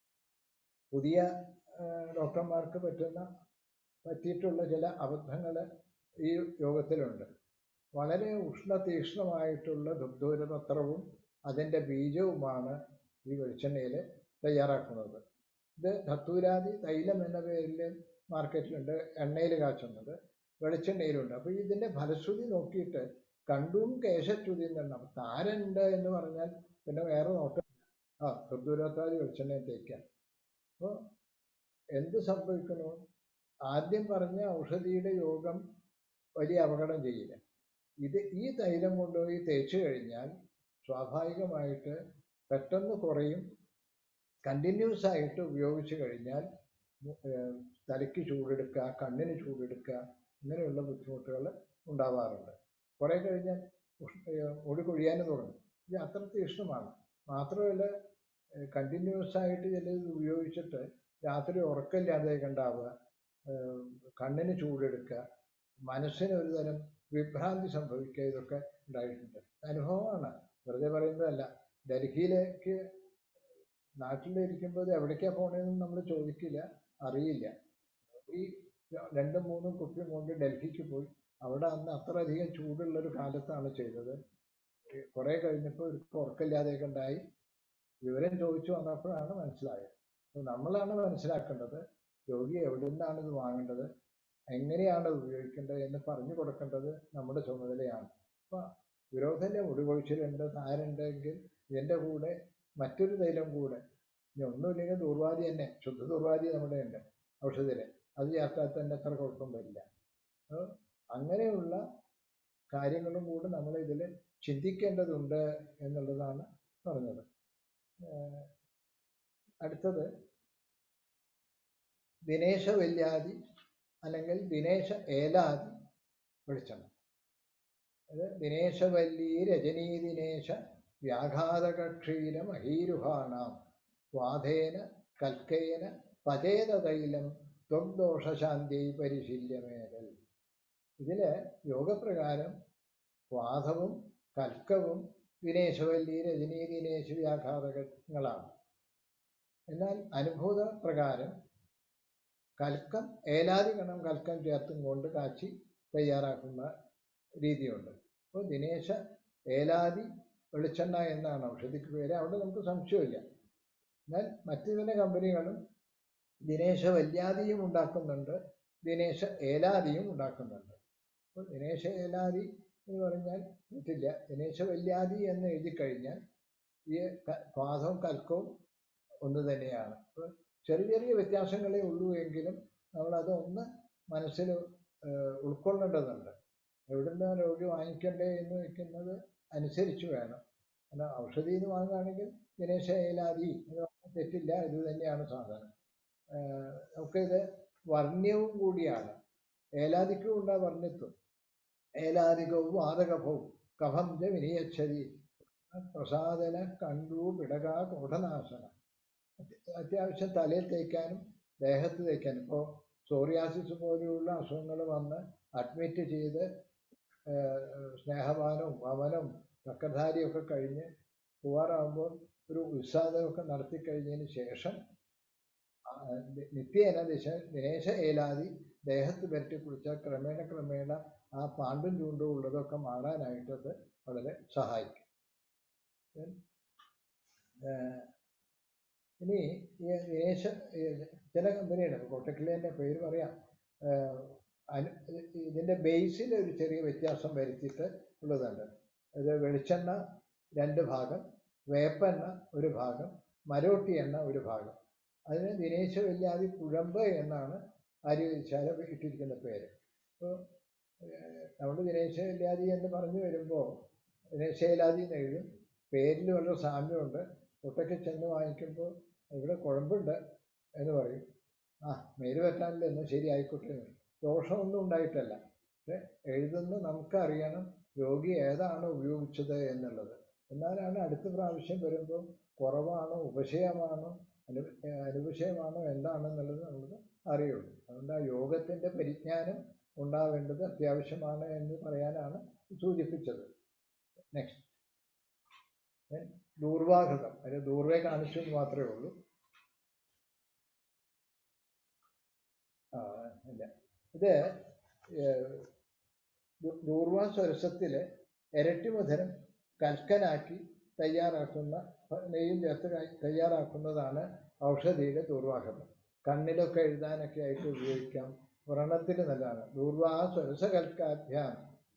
പുതിയ ആ, ഡോക്ടർമാർക്ക് പറ്റുന്ന പറ്റിയിട്ടുള്ള ചില അബദ്ധങ്ങൾ ഈ യോഗത്തിലുണ്ട് വളരെ ഉഷ്ണതീക്ഷ്ണമായിട്ടുള്ള ദുഗ്ധോരപത്രവും അതിൻ്റെ ബീജവുമാണ് ഈ വെളിച്ചെണ്ണയിൽ തയ്യാറാക്കുന്നത് ഇത് ധത്തൂരാദി തൈലം എന്ന പേരിൽ മാർക്കറ്റിലുണ്ട് എണ്ണയിൽ കാച്ചുന്നത് വെളിച്ചെണ്ണയിലുണ്ട് അപ്പോൾ ഇതിൻ്റെ ഫലശ്രുതി നോക്കിയിട്ട് കണ്ടും കേശച്യുതി എന്നെണ്ണം താരണ്ട് എന്ന് പറഞ്ഞാൽ പിന്നെ വേറെ നോട്ടം ആ ധത്തൂരത്താദി വെളിച്ചെണ്ണയും തേക്കാം അപ്പോൾ എന്ത് സംഭവിക്കുന്നു ആദ്യം പറഞ്ഞ ഔഷധിയുടെ യോഗം വലിയ അപകടം ചെയ്യില്ല ഇത് ഈ തൈലം കൊണ്ടുപോയി തേച്ച് കഴിഞ്ഞാൽ സ്വാഭാവികമായിട്ട് പെട്ടെന്ന് കുറയും കണ്ടിന്യൂസ് ആയിട്ട് ഉപയോഗിച്ച് കഴിഞ്ഞാൽ മു- ഏഹ് തലയ്ക്ക് ചൂടെടുക്കുക കണ്ണിന് ചൂടെടുക്കുക ഇങ്ങനെയുള്ള ബുദ്ധിമുട്ടുകൾ ഉണ്ടാവാറുണ്ട് കുറേ കഴിഞ്ഞാൽ ഉഷ്- ഏഹ് മുടി കൊഴിയാനും തുടങ്ങും ഇത് അത്ര തീക്ഷ്ണമാണ് മാത്രമല്ല കണ്ടിന്യൂസ് ആയിട്ട് ചിലത് ഉപയോഗിച്ചിട്ട് രാത്രി ഉറക്കമില്ലാതെ ഉണ്ടാവുക ഏഹ് കണ്ണിന് ചൂടെടുക്കുക മനസ്സിന് ഒരു തരം വിഭ്രാന്തി സംഭവിക്കുക ഇതൊക്കെ ഉണ്ടായിട്ടുണ്ട് അനുഭവമാണ് വെറുതെ പറയുന്നതല്ല ഡൽഹിയിലേക്ക് നാട്ടിലിരിക്കുമ്പോൾ ഇത് എവിടേക്കാണ് പോണേന്ന് നമ്മൾ ചോദിക്കില്ല അറിയില്ല ഈ രണ്ടും മൂന്നും കുപ്പിയും കൊണ്ട് ഡൽഹിക്ക് പോയി അവിടെ അന്ന് അത്രയധികം ചൂടുള്ളൊരു കാലത്താണ് ചെയ്തത് കുറേ കഴിഞ്ഞപ്പോൾ ഒരു ഉറക്കമില്ലാതെയൊക്കെ ഉണ്ടായി വിവരം ചോദിച്ചു വന്നപ്പോഴാണ് മനസ്സിലായത് അപ്പോൾ നമ്മളാണ് മനസ്സിലാക്കേണ്ടത് രോഗി എവിടെ നിന്നാണ് ഇത് വാങ്ങേണ്ടത് എങ്ങനെയാണ് ഇത് ഉപയോഗിക്കേണ്ടത് എന്ന് പറഞ്ഞു കൊടുക്കേണ്ടത് നമ്മുടെ ചുമതലയാണ് അപ്പോൾ വിരോധൻ്റെ മുടികൊഴിച്ചിലുണ്ട് താരുണ്ടെങ്കിൽ ഇതിൻ്റെ കൂടെ മറ്റൊരു തൈലം കൂടെ ഇനി ഒന്നുമില്ലെങ്കിൽ ദുർവാദി തന്നെ ശുദ്ധ ദുർവാദി നമ്മുടെ ഉണ്ട് ഔഷധത്തിൽ അത് ചേർത്താൽ തന്നെ അത്ര കുഴപ്പം വരില്ല അപ്പോൾ അങ്ങനെയുള്ള കാര്യങ്ങളും കൂടെ നമ്മൾ ഇതിൽ ചിന്തിക്കേണ്ടതുണ്ട് എന്നുള്ളതാണ് പറഞ്ഞത് ഏഹ് അടുത്തത് ദിനേശ വല്യാദി അല്ലെങ്കിൽ ദിനേശ ഏലാദി വെളിച്ചെണ്ണ അത് ദിനേശവല്ലി രജനീ ദിനേശ വ്യാഘാതകക്ഷീര മഹീരുഹാണാം വാധേന കൽക്കേന പചേതൈലം ത്വഗ്ദോഷശാന്തി പരിശീല്യമേതൽ ഇതിൽ യോഗപ്രകാരം വാദവും കൽക്കവും ദിനേശവല്ലി രജനീ ദിനേശ വ്യാഘാതകങ്ങളാണ് എന്നാൽ അനുഭൂത പ്രകാരം കൽക്കം ഏലാതി ഗണം കൽക്കം ചേർത്തും കൊണ്ട് കാച്ചി തയ്യാറാക്കുന്ന രീതിയുണ്ട് അപ്പോൾ ദിനേശ ഏലാതി വെളിച്ചെണ്ണ എന്നാണ് ഔഷധിക്ക് പേര് അവിടെ നമുക്ക് സംശയമില്ല എന്നാൽ മറ്റു ചില കമ്പനികളും ദിനേശ വല്യാദിയും ഉണ്ടാക്കുന്നുണ്ട് ദിനേശ ഏലാദിയും ഉണ്ടാക്കുന്നുണ്ട് അപ്പോൾ ദിനേശ ഏലാദി എന്ന് പറഞ്ഞാൽ പറ്റില്ല ദിനേശ വല്യാദി എന്ന് എഴുതി കഴിഞ്ഞാൽ ഈ ക- പാദവും കൽക്കവും ഒന്ന് തന്നെയാണ് അപ്പോൾ ചെറിയ ചെറിയ വ്യത്യാസങ്ങളേ ഉള്ളൂ എങ്കിലും നമ്മളത് ഒന്ന് മനസ്സിൽ ഏഹ്, ഉൾക്കൊള്ളേണ്ടതുണ്ട് എവിടുന്ന് രോഗി വാങ്ങിക്കണ്ടേ എന്ന് വെക്കുന്നത് അനുസരിച്ച് വേണം അല്ല ഔഷധി എന്ന് വാങ്ങുകയാണെങ്കിൽ ദിനേശ ഏലാദി എന്ന് പറഞ്ഞാൽ തെറ്റില്ല ഇത് തന്നെയാണ് സാധനം ഏഹ്, നമുക്ക് ഇത് വർണ്യവും കൂടിയാണ് ഏലാദിക്കും ഉണ്ട് ആ വർണ്യത്വം ഏലാദികവും വാതകഭവും കഫം ച വിനിയച്ഛതി പ്രസാദന കണ്ടു പിടക കോഠനാശന അത്യാവശ്യം തലയിൽ തേക്കാനും ദേഹത്ത് തേക്കാനും ഇപ്പോൾ സോറിയാസിസ് പോലെയുള്ള അസുഖങ്ങൾ വന്ന് അഡ്മിറ്റ് ചെയ്ത് ഏഹ്, സ്നേഹപാനവും വമനവും ചക്രധാരിയൊക്കെ കഴിഞ്ഞ് പോവാറാകുമ്പോൾ ഒരു ഉത്സാഹമൊക്കെ നടത്തി കഴിഞ്ഞതിന് ശേഷം ആ, നി- നിത്യേന ദിശ ദിനേശ ഏലാദി ദേഹത്ത് പുരട്ടി കുളിച്ചാൽ ക്രമേണ ക്രമേണ ആ പാണ്ടും ചൂണ്ടും ഉള്ളതൊക്കെ മാറാനായിട്ടത് വളരെ സഹായിക്കും Then, ഏഹ്, ഇനി ഈ ദിനേശ ഈ ചില കമ്പനിയുടെ കോട്ടക്കിലേൻ്റെ പേര് പറയാം ഏഹ്, അനു ഇതിൻ്റെ ബേസിൽ ഒരു ചെറിയ വ്യത്യാസം വരുത്തിയിട്ട് ഉള്ളതുണ്ട് ഇത് വെളിച്ചെണ്ണ രണ്ട് ഭാഗം വേപ്പെണ്ണ ഒരു ഭാഗം മരോട്ടി എണ്ണ ഒരു ഭാഗം അതിന് ദിനേശ വല്യാദി കുഴമ്പ് എന്നാണ് ആര്യവൈദ്യശാല ഇട്ടിരിക്കുന്ന പേര് അപ്പോൾ നമ്മൾ ദിനേശ വല്യാദി എന്ന് പറഞ്ഞു വരുമ്പോൾ ദിനേശേലാദി എന്ന് എഴുതും പേരിൽ വളരെ സാമ്യമുണ്ട് ഒട്ടൊക്കെ ചെന്ന് വാങ്ങിക്കുമ്പോൾ ഇവിടെ കുഴമ്പുണ്ട് എന്ന് പറയും ആ മേല് പറ്റാനില്ല എന്നാൽ ശരി ആയിക്കോട്ടെ എന്ന് പറയും. ദോഷമൊന്നും ഉണ്ടായിട്ടല്ല പക്ഷെ എഴുതുന്ന നമുക്കറിയണം രോഗി ഏതാണ് ഉപയോഗിച്ചത് എന്നുള്ളത് എന്നാലാണ് അടുത്ത പ്രാവശ്യം വരുമ്പോൾ കുറവാണോ ഉപശയമാണോ അനു അനുപശയമാണോ എന്താണെന്നുള്ളത് നമുക്ക് അറിയുള്ളൂ അതുകൊണ്ട് ആ യോഗത്തിൻ്റെ പരിജ്ഞാനം ഉണ്ടാവേണ്ടത് അത്യാവശ്യമാണ് എന്ന് പറയാനാണ് സൂചിപ്പിച്ചത് നെക്സ്റ്റ് ദൂർവാഹൃതം അതിന് ദൂർവെ കാണിച്ചു എന്ന് മാത്രമേ ഉള്ളൂ ആ ഇല്ല ഇത് ഏഹ്, ദു- ദൂർവാ സ്വരസത്തില് ഇരട്ടി മധുരം കൽക്കനാക്കി തയ്യാറാക്കുന്ന നെയ്യും ചേർത്ത് ക- തയ്യാറാക്കുന്നതാണ് ഔഷധിയുടെ ദൂർവാഹൃതം കണ്ണിലൊക്കെ എഴുതാനൊക്കെ ആയിട്ട് ഉപയോഗിക്കാം വ്രണത്തിന് നല്ലതാണ് ദൂർവാ സ്വരസകൽക്കാഭ്യാം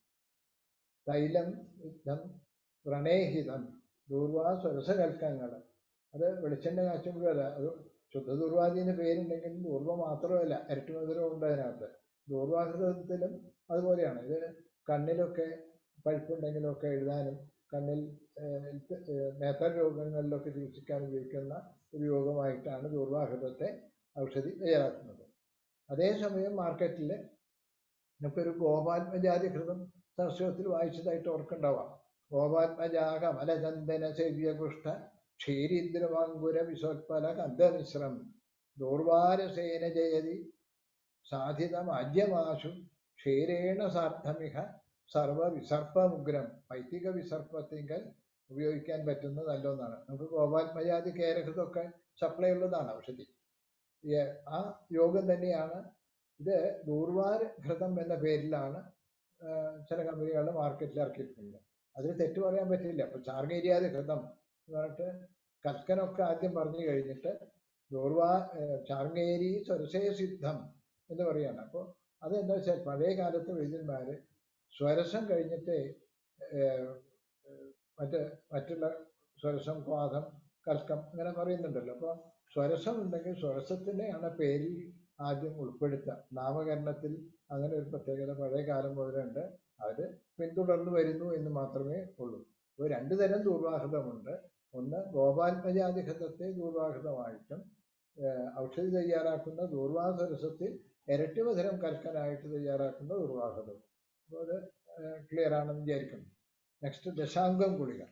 തൈലം യുദ്ധം വ്രണേഹിതം ദൂർവാ സ്വരസകൽക്കങ്ങൾ അത് വെളിച്ചെണ്ണ കാച്ചുമ്പോഴല്ല അത് ശുദ്ധ ദുർവാദീന് പേരുണ്ടെങ്കിൽ ദൂർവ മാത്രമല്ല ഇരട്ടി മധുരം ഉണ്ട് അതിനകത്ത് ദൂർവാഹൃതത്തിലും അതുപോലെയാണ് ഇത് കണ്ണിലൊക്കെ പഴുപ്പുണ്ടെങ്കിലൊക്കെ എഴുതാനും കണ്ണിൽ ഏഹ്, ഇത്, ഏഹ്, നേത്ര രോഗങ്ങളിലൊക്കെ ചികിത്സിക്കാൻ ഉപയോഗിക്കുന്ന ഒരു യോഗമായിട്ടാണ് ദൂർവാഹൃതത്തെ ഔഷധി തയ്യാറാക്കുന്നത് അതേസമയം മാർക്കറ്റിൽ നമുക്കൊരു ഗോപാത്മജാതി കൃതം സംസ്കൃതത്തിൽ വായിച്ചതായിട്ട് ഓർക്കുണ്ടാവാം ഗോപാത്മജാക മലചന്ദന സേവ്യപുഷ്ട ക്ഷീരിദ്രവാങ്കുര വിസോത്പല കന്ധമിശ്രം ദൂർവാരസേന ജയതി സാധിതമാദ്യമാശു ക്ഷീരേണ സാർത്ഥമിക സർവവിസർപ്പമുഗ്രം വൈദിക വിസർപ്പത്തിങ്കൽ ഉപയോഗിക്കാൻ പറ്റുന്ന നല്ലൊന്നാണ് നമുക്ക് ഗോപാത്മജാതി കേരകൃതൊക്കെ സപ്ലൈ ഉള്ളതാണ് ഔഷധി ഈ ആ യോഗം തന്നെയാണ് ഇത് ദൂർവാര ഘൃതം എന്ന പേരിലാണ് ആ, ചില കമ്പനികൾ മാർക്കറ്റിൽ ഇറക്കിയിട്ടുണ്ട് അതിൽ തെറ്റ് പറയാൻ പറ്റില്ല അപ്പൊ ചാർഗേരിയാതി ഘൃതം എന്ന് പറഞ്ഞിട്ട് കൽക്കനൊക്കെ ആദ്യം പറഞ്ഞു കഴിഞ്ഞിട്ട് ദൂർവാ ഏർ, ചാർഗേരി സ്വരസേ സിദ്ധം എന്ന് പറയാണ് അപ്പോൾ അതെന്താ വെച്ചാൽ പഴയ കാലത്ത് വൈദ്യന്മാര് സ്വരസം കഴിഞ്ഞിട്ട് ഏർ, ഏർ, മറ്റ് മറ്റുള്ള സ്വരസം ക്വാദം കൽക്കം അങ്ങനെ പറയുന്നുണ്ടല്ലോ അപ്പോൾ സ്വരസം ഉണ്ടെങ്കിൽ സ്വരസത്തിനെയാണ് പേരിൽ ആദ്യം ഉൾപ്പെടുത്തുക നാമകരണത്തിൽ അങ്ങനെ ഒരു പ്രത്യേകത പഴയ കാലം മുതലുണ്ട് അത് പിന്തുടർന്നു വരുന്നു എന്ന് മാത്രമേ ഉള്ളൂ അപ്പോൾ രണ്ടു തരം ദൂർവാഹൃതമുണ്ട് ഒന്ന് ഗോപാത്മജാതിഹൃതത്തെ ദൂർവാഹൃതമായിട്ടും ഏഹ് ഔഷധി തയ്യാറാക്കുന്ന ദൂർവാസരസത്തിൽ ഇരട്ടി മധുരം കൽക്കനായിട്ട് തയ്യാറാക്കുന്ന ദൂർവാഹൃതം അപ്പോൾ അത് ക്ലിയർ ആണെന്ന് വിചാരിക്കുന്നു നെക്സ്റ്റ് ദശാംഗം ഗുളിക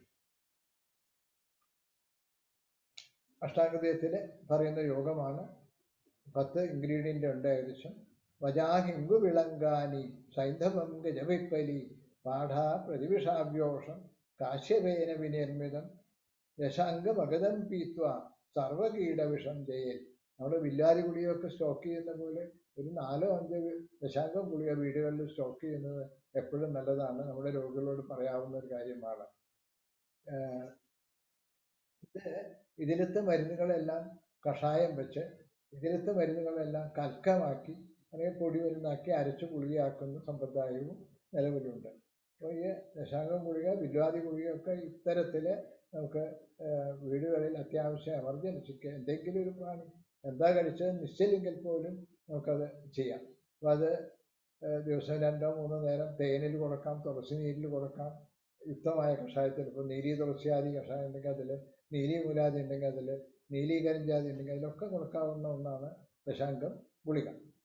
അഷ്ടാംഗതയത്തിൽ പറയുന്ന യോഗമാണ് പത്ത് ഇൻഗ്രീഡിയൻ്റ് ഉണ്ട് ഏകദേശം വജാഹിങ്കു വിളങ്കാനി സൈന്ധവം ഗജവിപ്പലി പാഠ പ്രതിവിഷാഭ്യോഷം കാശ്യപേന വിനിർമ്മിതം ദശാംഗമഗതം പീത്വ സർവകീടവിഷം ജയൽ നമ്മുടെ വില്ലാതി ഗുളികയൊക്കെ സ്റ്റോക്ക് ചെയ്യുന്ന പോലെ ഒരു നാലോ അഞ്ചോ ദശാംഗം ഗുളിക വീടുകളിൽ സ്റ്റോക്ക് ചെയ്യുന്നത് എപ്പോഴും നല്ലതാണ് നമ്മുടെ രോഗികളോട് പറയാവുന്ന ഒരു കാര്യമാണ് ഏഹ് ഇത് ഇതിലത്തെ മരുന്നുകളെല്ലാം കഷായം വെച്ച് ഇതിലത്തെ മരുന്നുകളെല്ലാം കൽക്കമാക്കി അല്ലെങ്കിൽ പൊടി മരുന്നാക്കി അരച്ച് ഗുളികയാക്കുന്ന സമ്പ്രദായവും നിലവിലുണ്ട് അപ്പോൾ ഈ ദശാംഗം ഗുളിക വില്വാദി ഗുളികയൊക്കെ ഇത്തരത്തിൽ നമുക്ക് ഏഹ് വീടുകളിൽ അത്യാവശ്യം എമർജൻസിക്ക് എന്തെങ്കിലും ഒരു പ്രാണി എന്താ കഴിച്ചത് നിശ്ചയില്ലെങ്കിൽ പോലും നമുക്കത് ചെയ്യാം അപ്പോൾ അത് ഏഹ് ദിവസം രണ്ടോ മൂന്നോ നേരം തേനിൽ കൊടുക്കാം തുളസി നീരിൽ കൊടുക്കാം യുക്തമായ കഷായത്തിൽ ഇപ്പോൾ നീലി തുളസിയാദി കഷായം ഉണ്ടെങ്കിൽ അതിൽ നീലി മൂലാദി ഉണ്ടെങ്കിൽ അതിൽ നീലീകരിഞ്ചാതി ഉണ്ടെങ്കിൽ അതിലൊക്കെ കൊടുക്കാവുന്ന ഒന്നാണ് ദശാംഗം ഗുളിക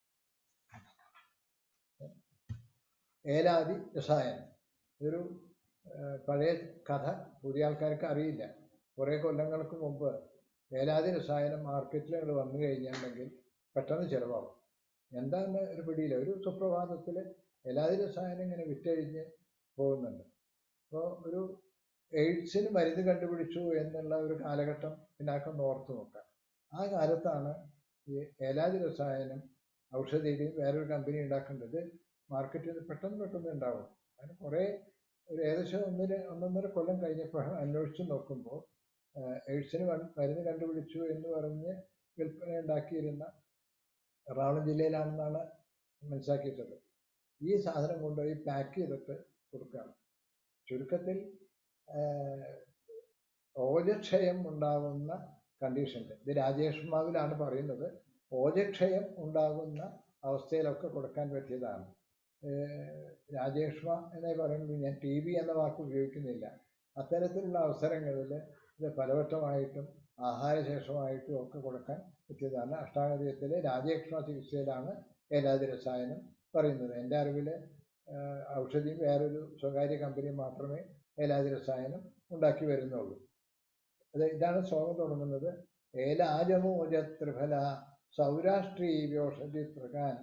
ഏലാദി രസായനം ഇതൊരു ഏഹ്, പഴയ കഥ പുതിയ ആൾക്കാർക്ക് അറിയില്ല കുറേ കൊല്ലങ്ങൾക്ക് മുമ്പ് ഏലാദി രസായനം മാർക്കറ്റിൽ അങ്ങോട്ട് വന്നു കഴിഞ്ഞിട്ടുണ്ടെങ്കിൽ പെട്ടെന്ന് ചിലവാകും എന്താന്ന് ഒരു പിടിയില്ല ഒരു സുപ്രഭാതത്തിൽ ഏലാദി രസായനം ഇങ്ങനെ വിറ്റഴിഞ്ഞ് പോകുന്നുണ്ട് അപ്പോൾ ഒരു എയ്ഡ്സിന് മരുന്ന് കണ്ടുപിടിച്ചു എന്നുള്ള ഒരു കാലഘട്ടം ഇതിനകം ഓർത്ത് നോക്കാം ആ കാലത്താണ് ഈ ഏലാദി രസായനം ഔഷധിയുടെയും വേറൊരു കമ്പനി ഉണ്ടാക്കേണ്ടത് മാർക്കറ്റിൽ പെട്ടെന്ന് പെട്ടെന്ന് ഉണ്ടാവും അതിന് കുറേ ഒരു ഏകദേശം ഒന്നിന് ഒന്നൊന്നര കൊല്ലം കഴിഞ്ഞപ്പോൾ അന്വേഷിച്ച് നോക്കുമ്പോൾ ആഹ് എയ്ഡ്സിന് വൺ- മരുന്ന് കണ്ടുപിടിച്ചു എന്ന് പറഞ്ഞ് വിൽപ്പന ഉണ്ടാക്കിയിരുന്ന എറണാകുളം ജില്ലയിലാണെന്നാണ് മനസ്സിലാക്കിയിട്ടുള്ളത് ഈ സാധനം കൊണ്ടുപോയി പാക്ക് ചെയ്തിട്ട് കൊടുക്കുകയാണ് ചുരുക്കത്തിൽ ആഹ് ഓജക്ഷയം ഉണ്ടാകുന്ന കണ്ടീഷനിൽ ഇത് രാജേഷ് മാവിലാണ് പറയുന്നത് ഓജക്ഷയം ഉണ്ടാകുന്ന അവസ്ഥയിലൊക്കെ കൊടുക്കാൻ പറ്റിയതാണ് ഏഹ് രാജേഷ്മ എന്നേ പറയുന്നത് ഞാൻ ടി ബി എന്ന വാക്ക് ഉപയോഗിക്കുന്നില്ല അത്തരത്തിലുള്ള അവസരങ്ങളിൽ ഇത് പലവട്ടമായിട്ടും ആഹാരശേഷമായിട്ടും ഒക്കെ കൊടുക്കാൻ പറ്റിയതാണ് അഷ്ടാംഗതയത്തിലെ രാജേഷ്മ ചികിത്സയിലാണ് ഏലാതി രസായനം പറയുന്നത് എൻ്റെ അറിവിൽ ഔഷധിയും വേറൊരു സ്വകാര്യ കമ്പനി മാത്രമേ ഏലാതി രസായനം ഉണ്ടാക്കി വരുന്നുള്ളൂ അത് ഇതാണ് ശ്ലോകം തുടങ്ങുന്നത് ഏലാജമോജ ത്രിഫല സൗരാഷ്ട്രീ വ്യോഷധി പ്രകാൻ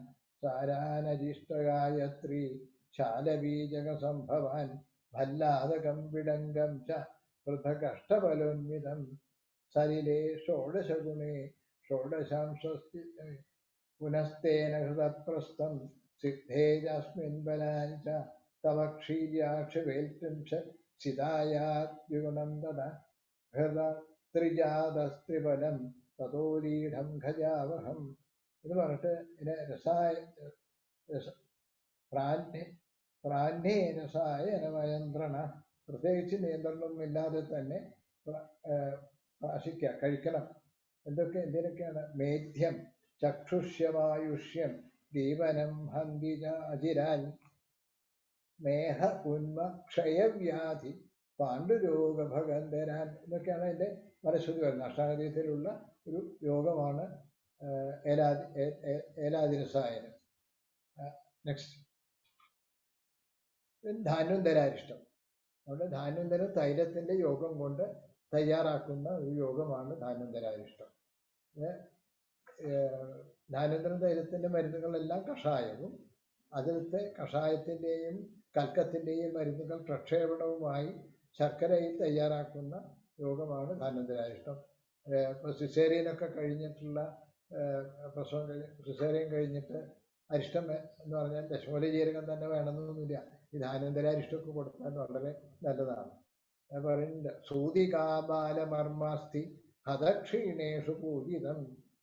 സാരാനരിഷ്ടഗായത്രി ശാലബീജക സംഭവാൻ ഭല്ലാതകം വിടങ്കം ച പൃഥകഷ്ടബലോന്വിതം സലിലേ ഷോഡശഗുണേ ഷോഡശാംശസ്തി പുനസ്തേന ഹൃതപ്രസ്ഥം സിദ്ധേജസ്മിൻ ബലാനി ച തവ ക്ഷീര്യാക്ഷവേൽത്രിംശ സിതായാദ്യുഗുണം തദ ഹൃദ ത്രിജാതസ്ത്രിബലം തതോലീഢം ഖജാവഹം എന്ന് പറഞ്ഞിട്ട് ഇതിനെ രസായ രസ പ്രാണ്യ പ്രാണ്യേ രസായനമയന്ത്രണ പ്രത്യേകിച്ച് നിയന്ത്രണമൊന്നുമില്ലാതെ തന്നെ പ്ര- ഏർ പ്രാശിക്കുക കഴിക്കണം എന്തൊക്കെ എന്തിനൊക്കെയാണ് മേധ്യം ചക്ഷുഷ്യമായുഷ്യം ദീപനം ഹന്തിജ അജിരാൻ മേഹ ഉന്മ ക്ഷയവ്യാധി പാണ്ഡുരോഗ ഭഗന്ധരാൻ എന്നൊക്കെയാണ് അതിൻ്റെ മനസ്സുതി വരുന്നത് അഷ്ടാംഗീയത്തിലുള്ള ഒരു യോഗമാണ് ഏഹ്, ഏലാദി ഏ- ഏ- ഏലാദിരസായനം നെക്സ്റ്റ് ധാന്വന്തരാരിഷ്ടം അവിടെ ധാന്വന്തരം തൈലത്തിൻ്റെ യോഗം കൊണ്ട് തയ്യാറാക്കുന്ന ഒരു യോഗമാണ് ധാന്വന്തരാരിഷ്ടം ധാന്വന്തരം തൈലത്തിൻ്റെ മരുന്നുകളെല്ലാം കഷായവും അതിലത്തെ കഷായത്തിൻ്റെയും കൽക്കത്തിൻ്റെയും മരുന്നുകൾ പ്രക്ഷേപണവുമായി ശർക്കരയിൽ തയ്യാറാക്കുന്ന യോഗമാണ് ധാന്വന്തരാരിഷ്ടം ഇപ്പോൾ സിസേറിയനൊക്കെ കഴിഞ്ഞിട്ടുള്ള ഏഹ്, പ്രസവം കഴിഞ്ഞ് സിസേറിയൻ കഴിഞ്ഞിട്ട് അരിഷ്ടം വേ- എന്ന് പറഞ്ഞാൽ ദശമൂല ജീരകം തന്നെ വേണമെന്നൊന്നുമില്ല ഈ ധാന്വന്തരാരിഷ്ടമൊക്കെ കൊടുത്താൽ വളരെ നല്ലതാണ് ഞാൻ പറയുന്നുണ്ട് സൂതികാബാലമർമാസ്തി ഹതക്ഷീണേഷു പൂജിതം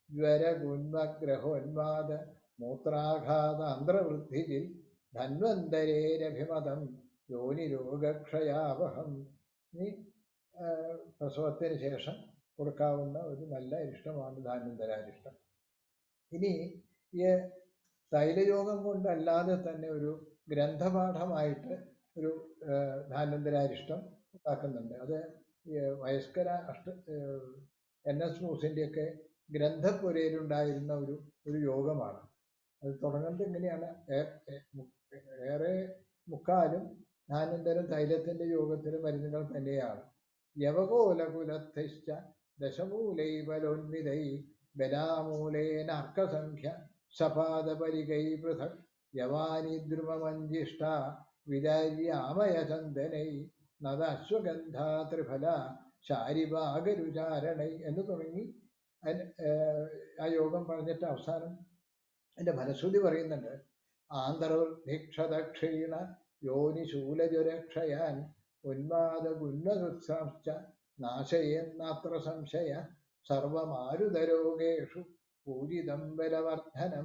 ജ്വരഗുന്മഗ്രഹോന്മാദ മൂത്രാഘാത അന്ത്രവൃദ്ധിജിൽ ധന്വന്തരേരഭിമതം യോനിരോഗക്ഷയാവഹം ഈ ആ, പ്രസവത്തിന് ശേഷം കൊടുക്കാവുന്ന ഒരു നല്ല അരിഷ്ടമാണ് ധാന്വന്തരാരിഷ്ടം ഇനി ഈ തൈലയോഗം കൊണ്ടല്ലാതെ തന്നെ ഒരു ഗ്രന്ഥപാഠമായിട്ട് ഒരു ആ, ധാന്വന്തരാരിഷ്ടം ഉണ്ടാക്കുന്നുണ്ട് അത് ഈ വയസ്കര അഷ്ട എൻ എസ് മൂസിൻ്റെയൊക്കെ ഗ്രന്ഥപ്പുരയിലുണ്ടായിരുന്ന ഒരു ഒരു യോഗമാണ് അത് തുടങ്ങുന്നത് എങ്ങനെയാണ് ഏ- ഏ- മു- ഏറെ മുക്കാലും ധാന്വന്തരം തൈലത്തിൻ്റെ യോഗത്തിന് മരുന്നുകൾ തന്നെയാണ് യവകോലകുലത്തിശ്ച ദശമൂലൈവലോന്വിതൈ ബലാമൂലേന അർക്കസംഖ്യ സപാദപരികൈ പൃഥക് യവാനി ദ്രുമമഞ്ജിഷ്ട വിദാര്യാമയചന്ദനൈ നദ അശ്വഗന്ധ ത്രിഫല ശാരിഭാഗരുചാരണൈ എന്ന് തുടങ്ങി അതിന് ഏർ ആ യോഗം പറഞ്ഞിട്ട് അവസാനം എൻ്റെ മനഃശുദ്ധി പറയുന്നുണ്ട് ആന്തർദീക്ഷതക്ഷീണ യോനിശൂലജുരക്ഷയാൻ ഉന്മാദ ഗുന്മകൃത്സാംശ്ച നാശയെന്നാത്ര സംശയ സർവമാരുതരോഗേഷു പൂജിതം ബലവർദ്ധനം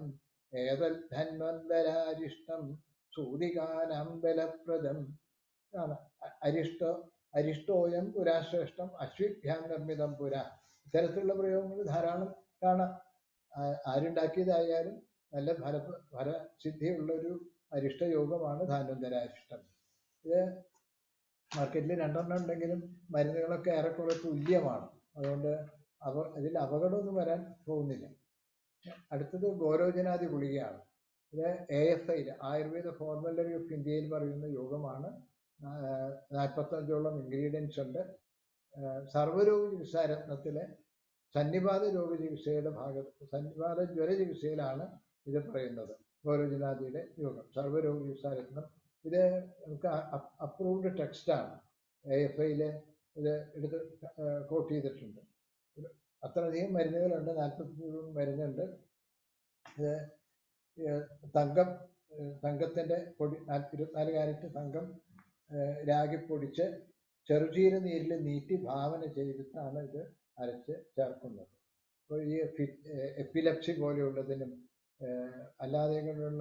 ഏതദ്ധന്വന്തരാരിഷ്ടം സൂതികാനാം ബലപ്രദം ആണ് അ- അരിഷ്ട അരിഷ്ടോയം പുരാശ്രേഷ്ഠം അശ്വിഭ്യാം നിർമ്മിതം പുര ഇത്തരത്തിലുള്ള പ്രയോഗങ്ങൾ ധാരാളം കാണാം ആ- ആരുണ്ടാക്കിയതായാലും നല്ല ഫല ഫലസിദ്ധിയുള്ള ഒരു അരിഷ്ടയോഗമാണ് ധാന്വന്തരാരിഷ്ടം ഇത് മാർക്കറ്റിൽ രണ്ടെണ്ണം ഉണ്ടെങ്കിലും മരുന്നുകളൊക്കെ ഏറെക്കുറെ തുല്യമാണ് അതുകൊണ്ട് അവ ഇതിൽ അപകടമൊന്നും വരാൻ പോകുന്നില്ല അടുത്തത് ഗോരോജനാദി ഗുളികയാണ് ഇത് എ എഫ് ഐയിൽ ആയുർവേദ ഫോർമുലറി ഓഫ് ഇന്ത്യയിൽ പറയുന്ന യോഗമാണ് നാൽപ്പത്തഞ്ചോളം ഇൻഗ്രീഡിയൻസ് ഉണ്ട് ആ, സർവ്വരോഗ ചികിത്സാരത്നത്തിലെ സന്നിപാത രോഗ ചികിത്സയുടെ ഭാഗത്ത് സന്നിപാത ജ്വര ചികിത്സയിലാണ് ഇത് പറയുന്നത് ഗോരോജനാദിയുടെ യോഗം സർവ്വരോഗ ചികിത്സാരത്നം ഇത് നമുക്ക് അപ്രൂവ്ഡ് ടെക്സ്റ്റാണ് എ എഫ് ഐയില് ഇത് എടുത്ത് കോട്ട് ചെയ്തിട്ടുണ്ട് ഇത് അത്രയധികം മരുന്നുകളുണ്ട് നാൽപ്പത്തി മരുന്നുണ്ട് ഇത് ഏർ തങ്കം ഏർ തങ്കത്തിൻ്റെ പൊടി നാല് ഇരുപത്തിനാല് കാരറ്റ് തങ്കം ഏർ രാഗി പൊടിച്ച് ചെറുചീര നീരിൽ നീട്ടി ഭാവന ചെയ്തിട്ടാണ് ഇത് അരച്ച് ചേർക്കുന്നത് അപ്പോൾ ഈ എപ്പിലപ്സി പോലെയുള്ളതിനും ഏർ അല്ലാതെ കൊണ്ടുള്ള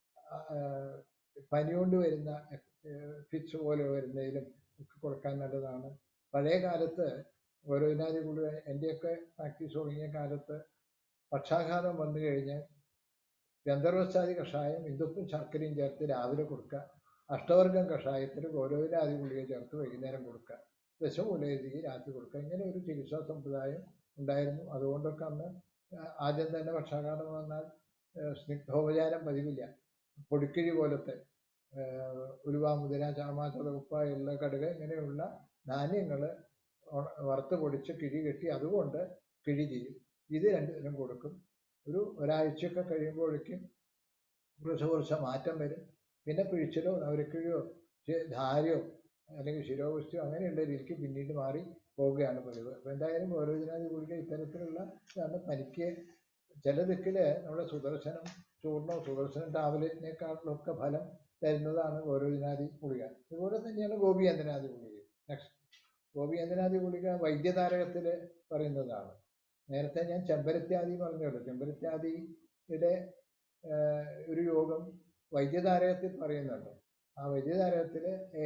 പനി കൊണ്ട് വരുന്ന ഫിറ്റ്സ് പോലെ വരുന്നതിലും ഒക്കെ കൊടുക്കാൻ നല്ലതാണ് പഴയ കാലത്ത് ഓരോ ഇനാദി ഗുളിക എൻ്റെയൊക്കെ പ്രാക്ടീസ് തുടങ്ങിയ കാലത്ത് പക്ഷാഘാതം വന്നു കഴിഞ്ഞാൽ ഗന്ധർവസ്ഥാതി കഷായം ഇന്ദുപ്പും ശർക്കരയും ചേർത്ത് രാവിലെ കൊടുക്കുക അഷ്ടവർഗം കഷായത്തിൽ ഓരോരാതി ഗുളിക ചേർത്ത് വൈകുന്നേരം കൊടുക്കുക ദശമൂലയതി രാത്രി കൊടുക്കുക ഇങ്ങനെ ഒരു ചികിത്സാ സമ്പ്രദായം ഉണ്ടായിരുന്നു അതുകൊണ്ടൊക്കെ അന്ന് ആ- ആദ്യം തന്നെ പക്ഷാഘാതം വന്നാൽ ഏഹ് സ്നിഗ്ധോപചാരം പതിവില്ല പൊടിക്കിഴി പോലത്തെ ഏഹ് ഉലുവ മുതിര ചാമ ചതകുപ്പ എള്ള കടുക് ഇങ്ങനെയുള്ള ധാന്യങ്ങൾ വറുത്ത് പൊടിച്ച് കിഴി കെട്ടി അതുകൊണ്ട് കിഴി ചെയ്യും ഇത് രണ്ടുതരം കൊടുക്കും ഒരു ഒരാഴ്ചയൊക്കെ കഴിയുമ്പോഴേക്കും കുറച്ച് കുറച്ച് മാറ്റം വരും പിന്നെ പിഴിച്ചിലോ നവരക്കിഴിയോ ധാരയോ അല്ലെങ്കിൽ ശിരോപുഷ്ടിയോ അങ്ങനെയുള്ള രീതിക്ക് പിന്നീട് മാറി പോവുകയാണ് പതിവ് അപ്പോൾ എന്തായാലും ഓരോജനാദി ഗുളിക ഇത്തരത്തിലുള്ള ഇതാണ് പനിക്ക് ചില ദിക്കില് നമ്മുടെ സുദർശനം ചൂർണോ സുദർശനം ടാബ്ലറ്റിനേക്കാളിലൊക്കെ ഫലം തരുന്നതാണ് ഓരോജനാദി ഗുളിക ഇതുപോലെ തന്നെയാണ് ഗോപിയന്തനാദി ഗുളിക നെക്സ്റ്റ് ഗോപിയന്തനാദി ഗുളിക വൈദ്യതാരകത്തിൽ പറയുന്നതാണ് നേരത്തെ ഞാൻ ചെമ്പരത്യാദി പറഞ്ഞല്ലോ ചെമ്പരത്യാദിയുടെ ആഹ്, ഒരു യോഗം വൈദ്യതാരകത്തിൽ പറയുന്നുണ്ട് ആ വൈദ്യതാരകത്തിൽ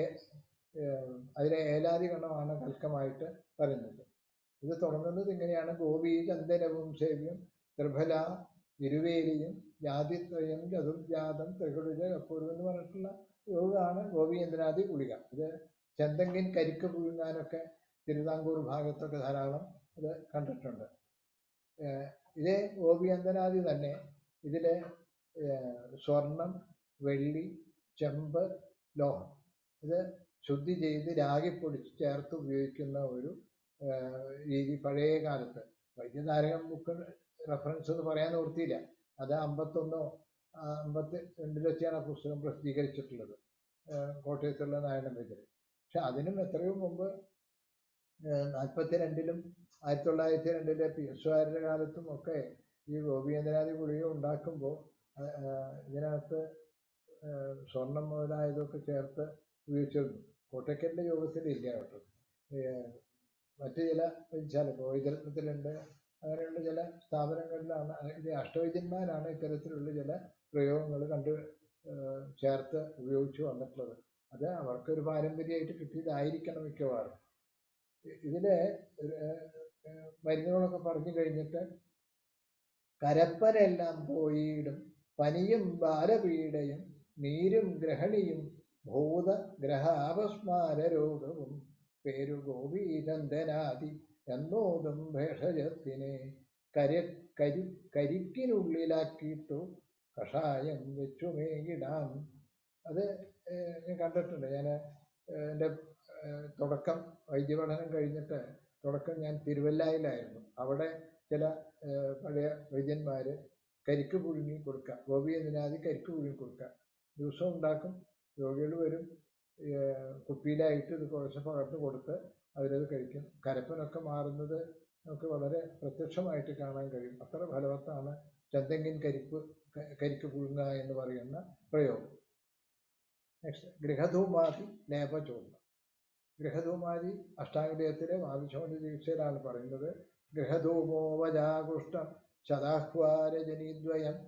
അതിലെ ഏലാദി ഗണമാണ് കൽക്കമായിട്ട് പറയുന്നത് ഇത് തുടങ്ങുന്നത് ഇങ്ങനെയാണ് ഗോപി ചന്ദനവും സേവ്യം ത്രിഫല ഇരുവേലിയും ജാതിത്രയം ചതുർജാതം ത്രികുടുജ കപ്പൂർവ് എന്ന് പറഞ്ഞിട്ടുള്ള യോഗമാണ് ഗോപിയന്ത്രനാദി ഗുളിക ഇത് ചെന്തെങ്കിൻ കരിക്ക് പുഴുങ്ങാനൊക്കെ തിരുവിതാംകൂർ ഭാഗത്തൊക്കെ ധാരാളം ഇത് കണ്ടിട്ടുണ്ട് ഏഹ് ഇതേ ഗോപിയന്തനാദി തന്നെ ഇതിലെ ഏഹ് സ്വർണം വെള്ളി ചെമ്പ് ലോഹം ഇത് ശുദ്ധി ചെയ്ത് രാഗി പൊടിച്ച് ചേർത്ത് ഉപയോഗിക്കുന്ന ഒരു ഏഹ് രീതി പഴയ കാലത്ത് വൈദ്യനാരകം ബുക്ക് റെഫറൻസ് എന്ന് പറയാൻ നിവൃത്തിയില്ല അത് അമ്പത്തൊന്നോ ആ, അമ്പത്തി രണ്ടിൽ വെച്ചാണ് ആ പുസ്തകം പ്രസിദ്ധീകരിച്ചിട്ടുള്ളത് ഏഹ് കോട്ടയത്തുള്ള നാരായണ വൈദ്യർ പക്ഷെ അതിനും എത്രയോ മുമ്പ് നാൽപ്പത്തി രണ്ടിലും ആയിരത്തി തൊള്ളായിരത്തി രണ്ടിലെ പി എസ് വാരുടെ കാലത്തും ഒക്കെ ഈ ഗോപിയേന്ദ്രനാഥി ഗുളിക ഉണ്ടാക്കുമ്പോൾ ഇതിനകത്ത് ആ, സ്വർണം മുതലായതൊക്കെ ചേർത്ത് ഉപയോഗിച്ചിരുന്നു കോട്ടയ്ക്കലിൻ്റെ യോഗത്തിൽ ഇല്ല കേട്ടോ ഏ, മറ്റ് ചില വെച്ചാൽ ഗോവിതരത്നത്തിലുണ്ട് അങ്ങനെയുള്ള ചില സ്ഥാപനങ്ങളിലാണ് ഇത് അഷ്ടവൈദ്യന്മാരാണ് ഇത്തരത്തിലുള്ള ചില പ്രയോഗങ്ങൾ കണ്ട് ആ, ചേർത്ത് ഉപയോഗിച്ച് വന്നിട്ടുള്ളത് അത് അവർക്കൊരു പാരമ്പര്യമായിട്ട് കിട്ടിയതായിരിക്കണം മിക്കവാറും ഇ- ഇതിലെ ഒരു, ഏഹ്, ഏഹ്, മരുന്നുകളൊക്കെ പറഞ്ഞു കഴിഞ്ഞിട്ട് കരപ്പനെല്ലാം പോയിടും പനിയും ബാലപീഡയും നീരും ഗ്രഹണിയും ഭൂത ഗ്രഹാപസ്മാര രോഗവും പേരു ഗോപീചന്ദനാദി എന്നോതും ഭേഷജത്തിനെ കര കരു കരിക്കിനുള്ളിലാക്കിയിട്ടു കഷായം വെച്ചുമേകിടാം അത് ഏഹ്, ഞാൻ കണ്ടിട്ടുണ്ട് ഞാൻ എൻ്റെ ഏഹ്, തുടക്കം വൈദ്യപഠനം കഴിഞ്ഞിട്ട് തുടക്കം ഞാൻ തിരുവല്ലായിലായിരുന്നു അവിടെ ചില ഏഹ്, പഴയ വൈദ്യന്മാർ കരിക്ക് പുഴുങ്ങി കൊടുക്കുക ഗോപി എന്തിനാതി കരിക്ക് പുഴുങ്ങി കൊടുക്കുക ദിവസം ഉണ്ടാക്കും രോഗികൾ വരും ഏഹ്, കുപ്പിയിലായിട്ട് ഇത് കുറച്ച് പകർന്നു കൊടുത്ത് അവരത് കഴിക്കും കരപ്പനൊക്കെ മാറുന്നത് നമുക്ക് വളരെ പ്രത്യക്ഷമായിട്ട് കാണാൻ കഴിയും അത്ര ഫലവത്താണ് ചന്തെങ്കിൻ കരിപ്പ് ക- കരിക്ക് പുഴുങ്ങുക എന്ന് പറയുന്ന പ്രയോഗം നെക്സ്റ്റ് ഗൃഹധൂമാതി ലേപചൂർണം ഗൃഹധൂമാതി അഷ്ടാംഗീയത്തിലെ വാദിശോണി ചികിത്സയിലാണ് പറയുന്നത് ഗൃഹധൂമോപജാകുഷ്ടം ശതാഹ്വാരജനീദ്വയം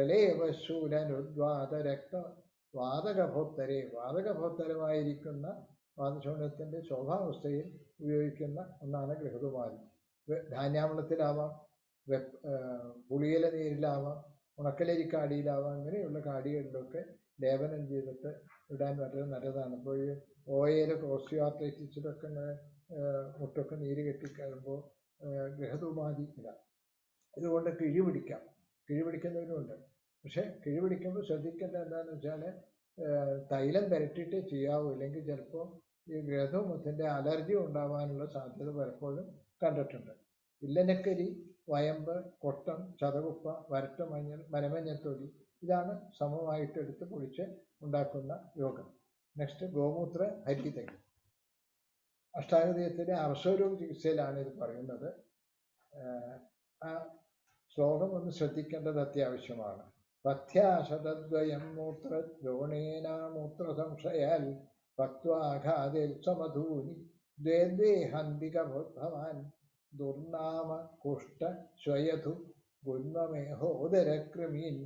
പ്രലേപശൂലനുദ്വാതരക്ത വാതകഭോത്തരെ വാതകഭോത്തരമായിരിക്കുന്ന വാദശൂന്യത്തിൻ്റെ ശോഭാവസ്ഥയിൽ ഉപയോഗിക്കുന്ന ഒന്നാണ് ഗൃഹധൂമാതി വെ- ധാന്യാമൃതത്തിലാവാം വെപ് ഏഹ് പുളിയില നീരിലാവാം ഉണക്കലരിക്കാടിയിലാവാം അങ്ങനെയുള്ള കാടികളിലൊക്കെ ലേപനം ചെയ്തിട്ട് ഇടാൻ വളരെ നല്ലതാണ് ഇപ്പോൾ ഈ ഓയിലൊക്കെ ഓസ്റ്റിയോആർത്രൈറ്റിസിലൊക്കെ ഇങ്ങനെ ഏഹ് മുട്ടൊക്കെ നീര് കെട്ടിക്കയറുമ്പോൾ ഗൃഹധൂമാതി ഇടാം ഇതുകൊണ്ട് കിഴി പിടിക്കാം കിഴി പിടിക്കുന്നവരുമുണ്ട് പക്ഷേ കിഴി പിടിക്കുമ്പോൾ ശ്രദ്ധിക്കേണ്ടത് എന്താണെന്ന് വെച്ചാൽ തൈലം പുരട്ടിയിട്ടേ ചെയ്യാവൂ ഇല്ലെങ്കിൽ ചിലപ്പോൾ ഈ ഗൃഹധൂമത്തിൻ്റെ അലർജി ഉണ്ടാവാനുള്ള സാധ്യത പലപ്പോഴും കണ്ടിട്ടുണ്ട് ഇല്ലനക്കരി വയമ്പ് കൊട്ടം ചതകുപ്പ വരട്ട മഞ്ഞൾ മരമഞ്ഞത്തൊലി ഇതാണ് സമമായിട്ട് എടുത്ത് പൊടിച്ച് ഉണ്ടാക്കുന്ന യോഗം നെക്സ്റ്റ് ഗോമൂത്ര ഹരിതകി അഷ്ടാംഗീയത്തിലെ അർശോരോഗ ചികിത്സയിലാണ് ഇത് പറയുന്നത് ആഹ് ആ ശ്ലോകം ഒന്ന് ശ്രദ്ധിക്കേണ്ടത് അത്യാവശ്യമാണ് പഥ്യാശതദ്വയം മൂത്ര ദ്രോണേന മൂത്ര സംശയാൽ ഭക്വാഘാതിൽ സമധൂനി ദ്വേ ഹന്തിക ഭവാൻ ദുർനാമ കുഷ്ട സ്വയധു ഗുന്മമേഹോദരക്രമീൻ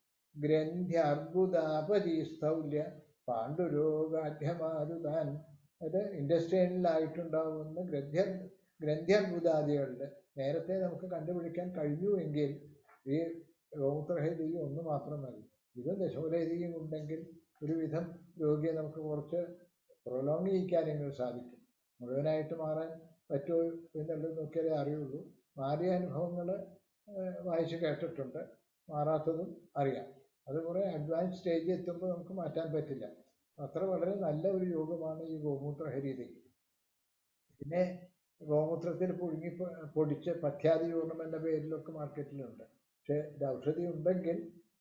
ഗ്രന്ഥ്യർബുദാപരീസ്ഥൗല്യ പാണ്ഡുരോഗാഢ്യമാരുതാൻ അത് ഇൻഡസ്ട്രിയലിലായിട്ടുണ്ടാവുന്ന ഗ്രന്ഥ്യ ഗ്രന്ഥ്യർബുദാദികളുടെ നേരത്തെ നമുക്ക് കണ്ടുപിടിക്കാൻ കഴിഞ്ഞുവെങ്കിൽ ഈ ഗോമൂത്രഹേദിയും ഒന്ന് മാത്രം മതി ഇത് ദശമൂലഹേദിയും ഉണ്ടെങ്കിൽ ഒരുവിധം രോഗിയെ നമുക്ക് കുറച്ച് പ്രൊലോങ് ചെയ്യിക്കാനെങ്കിലും സാധിക്കും മുഴുവനായിട്ട് മാറാൻ പറ്റുമോ എന്നുള്ളത് നോക്കിയാലേ അറിയുള്ളൂ മാറിയ അനുഭവങ്ങൾ വായിച്ച് കേട്ടിട്ടുണ്ട് മാറാത്തതും അറിയാം അത് കുറേ അഡ്വാൻസ് സ്റ്റേജിൽ എത്തുമ്പോൾ നമുക്ക് മാറ്റാൻ പറ്റില്ല അത്ര വളരെ നല്ല ഒരു യോഗമാണ് ഈ ഗോമൂത്ര ഹരിതി പിന്നെ ഗോമൂത്രത്തിൽ പുഴുങ്ങി പൊ- പൊടിച്ച് പഥ്യാദി ചൂർണം എന്ന പേരിലൊക്കെ മാർക്കറ്റിലുണ്ട് പക്ഷേ ഇത് ഔഷധി ഉണ്ടെങ്കിൽ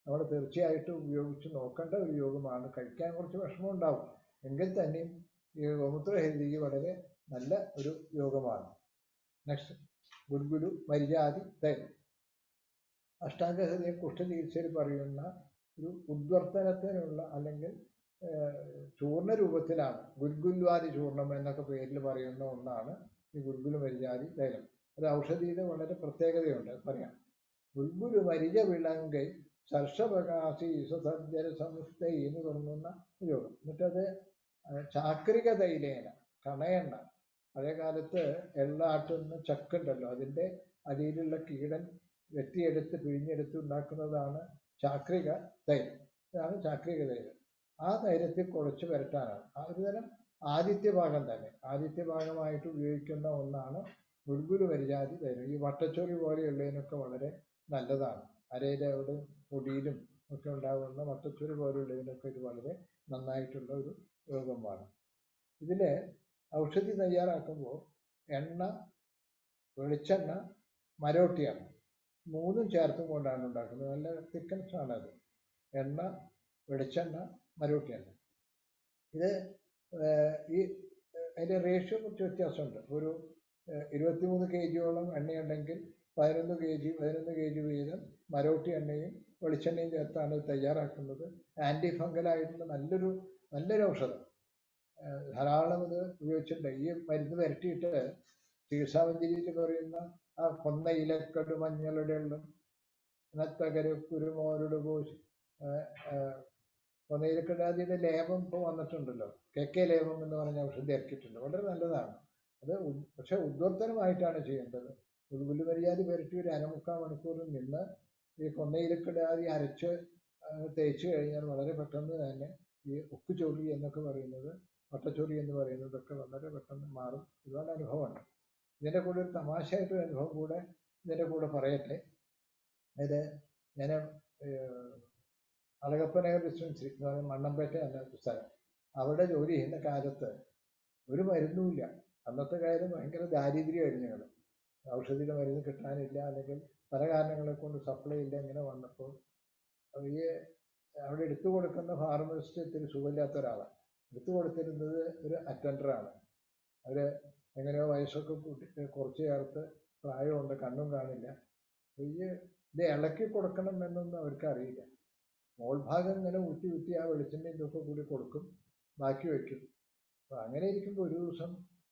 നമ്മൾ തീർച്ചയായിട്ടും ഉപയോഗിച്ച് നോക്കേണ്ട ഒരു യോഗമാണ് കഴിക്കാൻ കുറച്ച് വിഷമം ഉണ്ടാവും എങ്കിൽ തന്നെയും ഈ ഗോമൂത്രഹരിതിക്ക് വളരെ നല്ല ഒരു യോഗമാണ് നെക്സ്റ്റ് ഗുൽഗുലു മരിജാതി തൈലം അഷ്ടാംഗഹൃദയ കുഷ്ഠചികിത്സയിൽ പറയുന്ന ഒരു ഉദ്വർത്തനത്തിനുള്ള അല്ലെങ്കിൽ ചൂർണ രൂപത്തിലാണ് ഗുൽഗുൽവാദി ചൂർണം എന്നൊക്കെ പേരിൽ പറയുന്ന ഒന്നാണ് ഈ ഗുൽഗുലു മരിജാതി തൈലം അത് ഔഷധിയുടെ വളരെ പ്രത്യേകതയുണ്ട് പറയാം ഗുൽഗുലു മരിജ വിളങ്കൈ സർഷവകാശി സസർജര സംസ്ഥ എന്ന് തുടങ്ങുന്ന യോഗം എന്നിട്ടത് ചാക്രിക തൈലേന കണയെണ്ണ പഴയ കാലത്ത് എള്ളാട്ടുന്ന ചക്കുണ്ടല്ലോ അതിൻ്റെ അടിയിലുള്ള കീടൻ വെട്ടിയെടുത്ത് പിഴിഞ്ഞെടുത്ത് ഉണ്ടാക്കുന്നതാണ് ചാക്രിക തൈലം ഇതാണ് ചാക്രിക തൈലം ആ തൈലത്തിൽ കുഴച്ച് വരട്ടാനാണ് ആ ഒരു തരം ആദിത്യ ഭാഗം തന്നെ ആദിത്യ ഭാഗമായിട്ട് ഉപയോഗിക്കുന്ന ഒന്നാണ് ഗുൽഗുലു വരിജാതി തൈലം ഈ വട്ടച്ചോറി പോലെയുള്ളതിനൊക്കെ വളരെ നല്ലതാണ് അരയുടെ അവിടെ പൊടിയിലും ഒക്കെ ഉണ്ടാകുന്ന വട്ടച്ചോറി പോലെയുള്ളതിനൊക്കെ ഇത് വളരെ നന്നായിട്ടുള്ള ഒരു രോഗമാണ് ഇതിൽ ഔഷധി തയ്യാറാക്കുമ്പോൾ എണ്ണ വെളിച്ചെണ്ണ മരോട്ടിയാണ് മൂന്നും ചേർത്തും കൊണ്ടാണ് ഉണ്ടാക്കുന്നത് നല്ല തിക്കൻസ് ആണത് എണ്ണ വെളിച്ചെണ്ണ മരോട്ടിയാണ് ഇത് ഈ അതിൻ്റെ റേഷ്യോ കുറച്ച് വ്യത്യാസമുണ്ട് ഒരു ഇരുപത്തിമൂന്ന് കെ ജിയോളം എണ്ണയുണ്ടെങ്കിൽ പതിനൊന്ന് കെ ജി പതിനൊന്ന് കെ ജി വീതം മരോട്ടി എണ്ണയും വെളിച്ചെണ്ണയും ചേർത്താണ് ഇത് തയ്യാറാക്കുന്നത് ആൻറ്റി ഫംഗലായിട്ടുള്ള നല്ലൊരു നല്ലൊരു ഔഷധം ധാരാളം ഇത് ഉപയോഗിച്ചിട്ടുണ്ട് ഈ മരുന്ന് വരട്ടിയിട്ട് ചികിത്സാമഞ്ജരിയിൽ പറയുന്ന ആ കൊന്ന ഇലക്കട് മഞ്ഞളുടെ എള്ളും നത്തകര കുരുമോരുടെ കോശ് കൊന്ന ഇലക്കടാതിയുടെ ലേപം ഇപ്പോൾ വന്നിട്ടുണ്ടല്ലോ കെ കെ ലേപം എന്ന് പറഞ്ഞ ഔഷധി ഇറക്കിയിട്ടുണ്ട് വളരെ നല്ലതാണ് അത് പക്ഷെ ഉദ്വർത്തനമായിട്ടാണ് ചെയ്യേണ്ടത് ഉൾപുല്ല് മര്യാദ പുരട്ടി ഒരു അരമുക്കാൽ മണിക്കൂർ നിന്ന് ഈ കൊന്നയിലക്കിടാതി അരച്ച് തേച്ച് കഴിഞ്ഞാൽ വളരെ പെട്ടെന്ന് തന്നെ ഈ ഉക്ക് ചൊറി എന്നൊക്കെ പറയുന്നത് വട്ടച്ചൊറി എന്ന് പറയുന്നതൊക്കെ വളരെ പെട്ടെന്ന് മാറും ഒരുപാട് അനുഭവമുണ്ട് ഇതിൻ്റെ കൂടെ ഒരു തമാശയായിട്ടൊരു അനുഭവം കൂടെ ഇതിൻ്റെ കൂടെ പറയട്ടെ അതായത് ഞാൻ അളകപ്പനഗർ ഡിസ്പെൻസറി എന്ന് പറയുന്ന മണ്ണമ്പേട്ട എന്ന സ്ഥലം അവിടെ ജോലി ചെയ്യുന്ന കാലത്ത് ഒരു മരുന്നുമില്ല അന്നത്തെ കാര്യം ഭയങ്കര ദാരിദ്ര്യമായിരുന്നു ഞങ്ങൾ ഔഷധിയുടെ മരുന്ന് കിട്ടാനില്ല അല്ലെങ്കിൽ പല കാരണങ്ങളെ കൊണ്ട് സപ്ലൈ ഇല്ല ഇങ്ങനെ വന്നപ്പോൾ ഈ അവിടെ എടുത്തു കൊടുക്കുന്ന ഫാർമസിസ്റ്റ് ഇത്തിരി സുഖമില്ലാത്ത ഒരാളാണ് എടുത്തു കൊടുത്തിരുന്നത് ഒരു അറ്റൻഡറാണ് അവർ എങ്ങനെയോ വയസ്സൊക്കെ കൂട്ടി കുറച്ച് ചേർത്ത് പ്രായമുണ്ട് കണ്ണും കാണില്ല ഈ ഇത് ഇളക്കി കൊടുക്കണം എന്നൊന്നും അവർക്ക് അറിയില്ല മോൾ ഭാഗം ഇങ്ങനെ ഊറ്റി ഊറ്റി ആ വെളിച്ചെണ്ണ ഇതൊക്കെ കൂടി കൊടുക്കും ബാക്കി വയ്ക്കും അപ്പോൾ അങ്ങനെ ഇരിക്കുമ്പോൾ ഒരു ദിവസം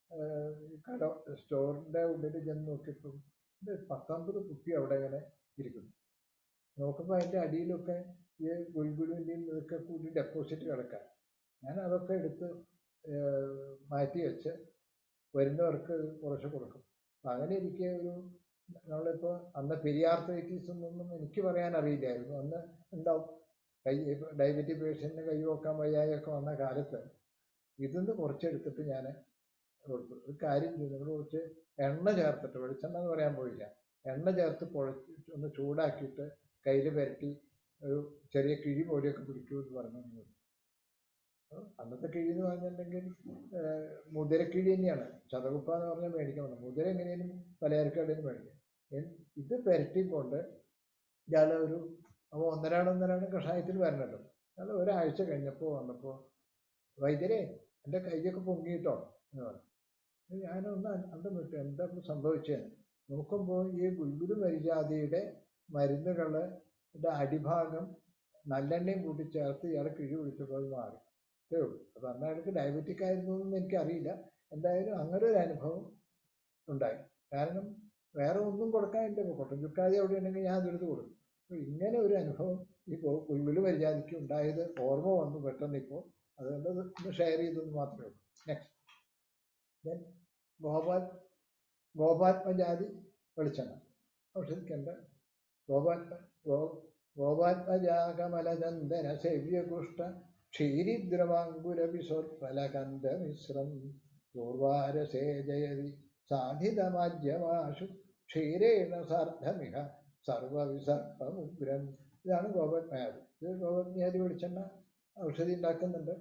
കട സ്റ്റോറിൻ്റെ ഉള്ളിൽ ചെന്ന് നോക്കിയപ്പോൾ ഇത് പത്തൊമ്പത് കുപ്പി അവിടെ ഇങ്ങനെ ഇരിക്കുന്നു നോക്കുമ്പോൾ അതിൻ്റെ അടിയിലൊക്കെ ഈ ഗുൽഗുലുവിൻ്റെയും ഇതൊക്കെ കൂടി ഡെപ്പോസിറ്റ് കിടക്കാൻ ഞാൻ അതൊക്കെ എടുത്ത് മാറ്റി വെച്ച് വരുന്നവർക്ക് കുറച്ച് കൊടുക്കും അപ്പം അങ്ങനെ ഇരിക്കെ ഒരു നമ്മളിപ്പോൾ അന്ന് പെരിയാർത്തൈറ്റീസ് എന്നൊന്നും എനിക്ക് പറയാൻ അറിയില്ലായിരുന്നു അന്ന് ഉണ്ടാവും കൈ ഡയബറ്റിക് പേഷ്യൻറ്റിന് കൈ വെക്കാൻ വയ്യായൊക്കെ വന്ന കാലത്ത് ഇതിന്ന് കുറച്ചെടുത്തിട്ട് ഞാൻ കൊടുത്തു ഒരു കാര്യം ചെയ്തു നിങ്ങൾ കുറച്ച് എണ്ണ ചേർത്തിട്ട് വെളിച്ചെണ്ണ എന്ന് പറയാൻ പോയില്ല എണ്ണ ചേർത്ത് കുഴച്ച് ഒന്ന് ചൂടാക്കിയിട്ട് കയ്യിൽ പുരട്ടി ഒരു ചെറിയ കിഴി പോലെയൊക്കെ പിടിക്കൂ എന്ന് പറഞ്ഞു അന്നത്തെ കിഴി എന്ന് പറഞ്ഞിട്ടുണ്ടെങ്കിൽ മുതിരക്കിഴി തന്നെയാണ് ചതകുപ്പ എന്ന് പറഞ്ഞാൽ മേടിക്കണം മുതിര എങ്ങനെയും പലചരക്കടയിൽ നിന്ന് മേടിക്കും ഇത് പുരട്ടിക്കൊണ്ട് ഇയാൾ ഒരു അപ്പോൾ ഒന്നരാണ് ഒന്നരാണ് കഷായത്തിൽ വരണല്ലോ അയാൾ ഒരാഴ്ച കഴിഞ്ഞപ്പോൾ വന്നപ്പോൾ വൈദ്യരെ എൻ്റെ കൈയൊക്കെ പൊങ്ങിയിട്ടോ എന്ന് പറഞ്ഞു ഞാനൊന്ന് അന്തം വിട്ടു എന്താ സംഭവിച്ചത് നോക്കുമ്പോൾ ഈ ഗുൽഗുരു മരിജാതിയുടെ മരുന്നുകളുടെ അടിഭാഗം നല്ലെണ്ണയും കൂട്ടി ചേർത്ത് ഇയാൾ കിഴി പിടിച്ചപ്പോൾ അത് മാറി അത്രേ ഉള്ളൂ അപ്പോൾ അന്ന് അയാൾക്ക് ഡയബറ്റിക് ആയിരുന്നു എന്ന് എനിക്കറിയില്ല എന്തായാലും അങ്ങനെ ഒരു അനുഭവം ഉണ്ടായി കാരണം വേറെ ഒന്നും കൊടുക്കാനില്ല കൊട്ടൻ ചുക്കാതി അവിടെ ഉണ്ടെങ്കിൽ ഞാൻ അതെടുത്ത് കൊടുക്കും അപ്പോൾ ഇങ്ങനെ ഒരു അനുഭവം ഈ ഗുൽഗുലു മരിജാതിക്ക് ഉണ്ടായത് ഓർമ്മ വന്നു പെട്ടെന്ന് ഇപ്പോൾ അതുകൊണ്ട് ഒന്ന് ഷെയർ ചെയ്തെന്ന് മാത്രമേ ഉള്ളൂ നെക്സ്റ്റ് ദെൻ ഗോപാൽ ഗോപാത്മജാതി വെളിച്ചെണ്ണ ഔഷധിക്കേണ്ട ഗോപാത്മ ഗോ ഗോപാത്മജാകമലചന്ദന സേവ്യകുഷ്ട ക്ഷീരിദ്രവാങ്കുരവിസോത്ഫലകന്ധമിശ്രം പൂർവാരസേ ജയതി സാധിതമാജ്യമാശു ക്ഷീരേണ സാർദ്ധമിഹ സർവവിസർപ്പമുഗ്രം ഇതാണ് ഗോപത്മയാതി ഇത് ഗോപത്മയാതി വെളിച്ചെണ്ണ ഔഷധി ഉണ്ടാക്കുന്നുണ്ട്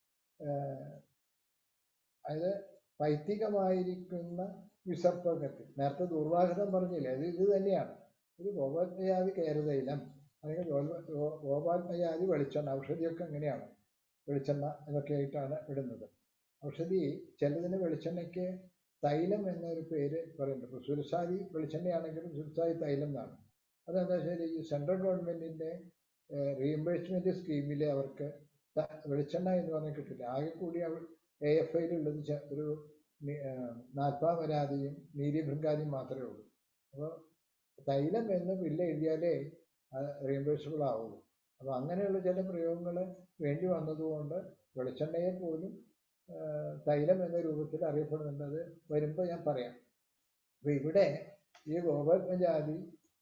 അത് പൈത്തികമായിരിക്കുന്ന വിസർപ്പകത്തിൽ നേരത്തെ ദുർവാഹനം പറഞ്ഞില്ലേ അത് ഇത് തന്നെയാണ് ഒരു ഗോപത്മയാതി കേരതൈലം അല്ലെങ്കിൽ ഗോപ- ഗോ- ഗോപാത്മജാതി വെളിച്ചെണ്ണ ഔഷധിയൊക്കെ എങ്ങനെയാണ് വെളിച്ചെണ്ണ ഇതൊക്കെ ആയിട്ടാണ് ഇടുന്നത് ഔഷധി ചിലതിന് വെളിച്ചെണ്ണയ്ക്ക് തൈലം എന്നൊരു പേര് പറയുന്നുണ്ട് ഇപ്പോൾ സുരസാദി വെളിച്ചെണ്ണയാണെങ്കിലും സുരസാദി തൈലം എന്നാണ് അതെന്താ വെച്ചാൽ ഈ സെൻട്രൽ ഗവൺമെൻറ്റിൻ്റെ റീഇംബേഴ്സ്മെൻറ്റ് സ്കീമിൽ അവർക്ക് ത- വെളിച്ചെണ്ണ എന്ന് പറഞ്ഞാൽ കിട്ടില്ല ആകെ കൂടി എ എഫ് ഐയിലുള്ളത് ചെ- ഒരു നാൽപ്പാമരാതിയും നീതിഭൃങ്കാതിയും മാത്രമേ ഉള്ളൂ അപ്പോൾ തൈലം എന്ന് ബില്ല് എഴുതിയാലേ റീഇംബേഴ്സബിൾ ആവുള്ളൂ അപ്പോൾ അങ്ങനെയുള്ള ചില പ്രയോഗങ്ങൾ വേണ്ടി വന്നതുകൊണ്ട് വെളിച്ചെണ്ണയെ പോലും ആ, തൈലം എന്ന രൂപത്തിൽ അറിയപ്പെടുന്നുണ്ട് അത് വരുമ്പോൾ ഞാൻ പറയാം അപ്പോൾ ഇവിടെ ഈ ഗോപാത്മജാതി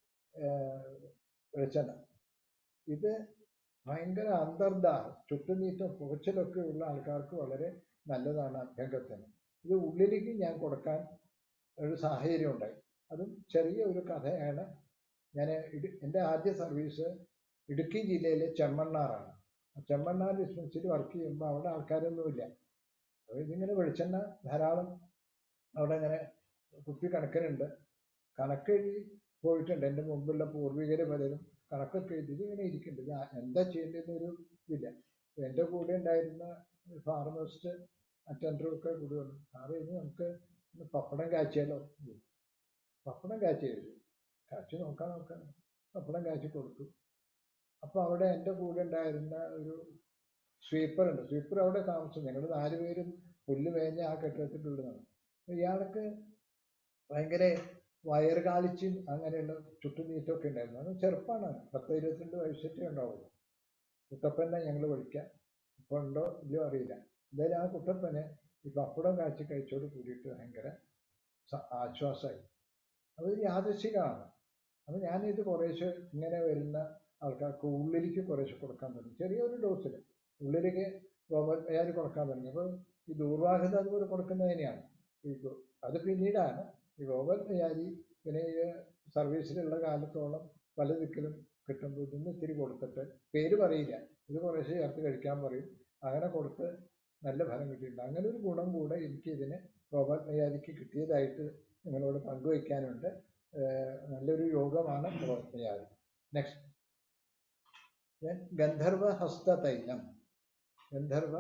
വെളിച്ചെണ്ണ ഇത് ഭയങ്കര അന്തർദാഹം ചുട്ടുനീറ്റം പുകച്ചിലൊക്കെ ഉള്ള ആൾക്കാർക്ക് വളരെ നല്ലതാണ് അഭ്യംഗത്തിന് ഇത് ഉള്ളിലേക്ക് ഞാൻ കൊടുക്കാൻ ഒരു സാഹചര്യം ഉണ്ടായി അതും ചെറിയ ഒരു കഥയാണ് ഞാൻ ഇടു- എൻ്റെ ആദ്യ സർവീസ് ഇടുക്കി ജില്ലയിലെ ചെമ്മണ്ണാറാണ് ആ ചെമ്മണ്ണാർ ഡിസ്പെൻസറി വർക്ക് ചെയ്യുമ്പോൾ അവിടെ ആൾക്കാരൊന്നുമില്ല അപ്പോൾ ഇതിങ്ങനെ വെളിച്ചെണ്ണ ധാരാളം അവിടെ ഇങ്ങനെ കുപ്പി കണക്കിനുണ്ട് കണക്കെഴുതി പോയിട്ടുണ്ട് എൻ്റെ മുമ്പുള്ള പൂർവികർ പലരും കണക്കൊക്കെ എഴുതി ഇതിങ്ങനെ ഇരിക്കുന്നുണ്ട് ഇത് ആ- എന്താ ചെയ്യേണ്ടതെന്നൊരു ഇതില്ല അപ്പോൾ എൻ്റെ കൂടെ ഉണ്ടായിരുന്ന ഫാർമസിസ്റ്റ് അറ്റൻഡറും ഒക്കെ കൂടി വന്നു സാറേ ഇത് നമുക്ക് ഒന്ന് പപ്പടം കാച്ചിയാലോ ഉം. പപ്പടം കാച്ചി എഴുതി കാച്ചി നോക്കാൻ നോക്കാൻ പപ്പടം കാച്ചി കൊടുത്തു അപ്പോൾ അവിടെ എൻ്റെ കൂടെ ഉണ്ടായിരുന്ന ഒരു സ്വീപ്പർ ഉണ്ട് സ്വീപ്പർ അവിടെ താമസം ഞങ്ങൾ നാലുപേരും പുല്ല് മേഞ്ഞ ആ കെട്ടിടത്തിലുള്ളതാണ് അപ്പോൾ ഇയാൾക്ക് ഭയങ്കര വയറ് കാളിച്ചും അങ്ങനെയുള്ള ചുട്ടുനീറ്റമൊക്കെ ഉണ്ടായിരുന്നു അത് ചെറുപ്പമാണ് പത്ത് ഇരുപത്തിരണ്ട് വയസ്സൊക്കെ ഉണ്ടാവുള്ളൂ കുട്ടപ്പനെ ഞങ്ങൾ വിളിക്കാം ഇപ്പോൾ ഉണ്ടോ ഇല്ലയോ അറിയില്ല എന്തായാലും ആ കുട്ടപ്പനെ ഈ പപ്പടം കാച്ചി കഴിച്ചോട് കൂടിയിട്ട് ഭയങ്കര സ- ആശ്വാസമായി അത് യാദൃശികമാണ് അപ്പോൾ ഞാനിത് കുറേശ്ശെ ഇങ്ങനെ വരുന്ന ആൾക്കാർക്ക് ഉള്ളിലേക്ക് കുറേശ്ശെ കൊടുക്കാൻ തുടങ്ങി ചെറിയൊരു ഡോസിൽ ഉള്ളിലേക്ക് ഗോപാൽ കൊടുക്കാൻ തുടങ്ങി അപ്പോൾ ഈ ദൂർവാഹിത അതുപോലെ കൊടുക്കുന്നതിനെയാണ് ഈ ഗോ- അത് പിന്നീടാണ് ഈ ഗോപാൽ തയ്യാരി പിന്നെ ഈ സർവീസിലുള്ള കാലത്തോളം പല ദിക്കിലും കിട്ടുമ്പോൾ ഇതൊന്ന് ഇത്തിരി കൊടുത്തിട്ട് പേര് പറയില്ല ഇത് കുറേശ്ശെ ചേർത്ത് കഴിക്കാൻ പറയും അങ്ങനെ കൊടുത്ത് നല്ല ഫലം കിട്ടിയിട്ടുണ്ട് അങ്ങനെ ഒരു ഗുണം കൂടെ എനിക്ക് ഇതിന് ഗോപാൽ തയ്യാരിക്ക് കിട്ടിയതായിട്ട് നിങ്ങളോട് പങ്കുവയ്ക്കാനുണ്ട് ഏഹ് നല്ലൊരു യോഗമാണ് ഗോപാൽ തയ്യാരി നെക്സ്റ്റ് ഗന്ധർവ ഹസ്ത തൈലം ഗന്ധർവ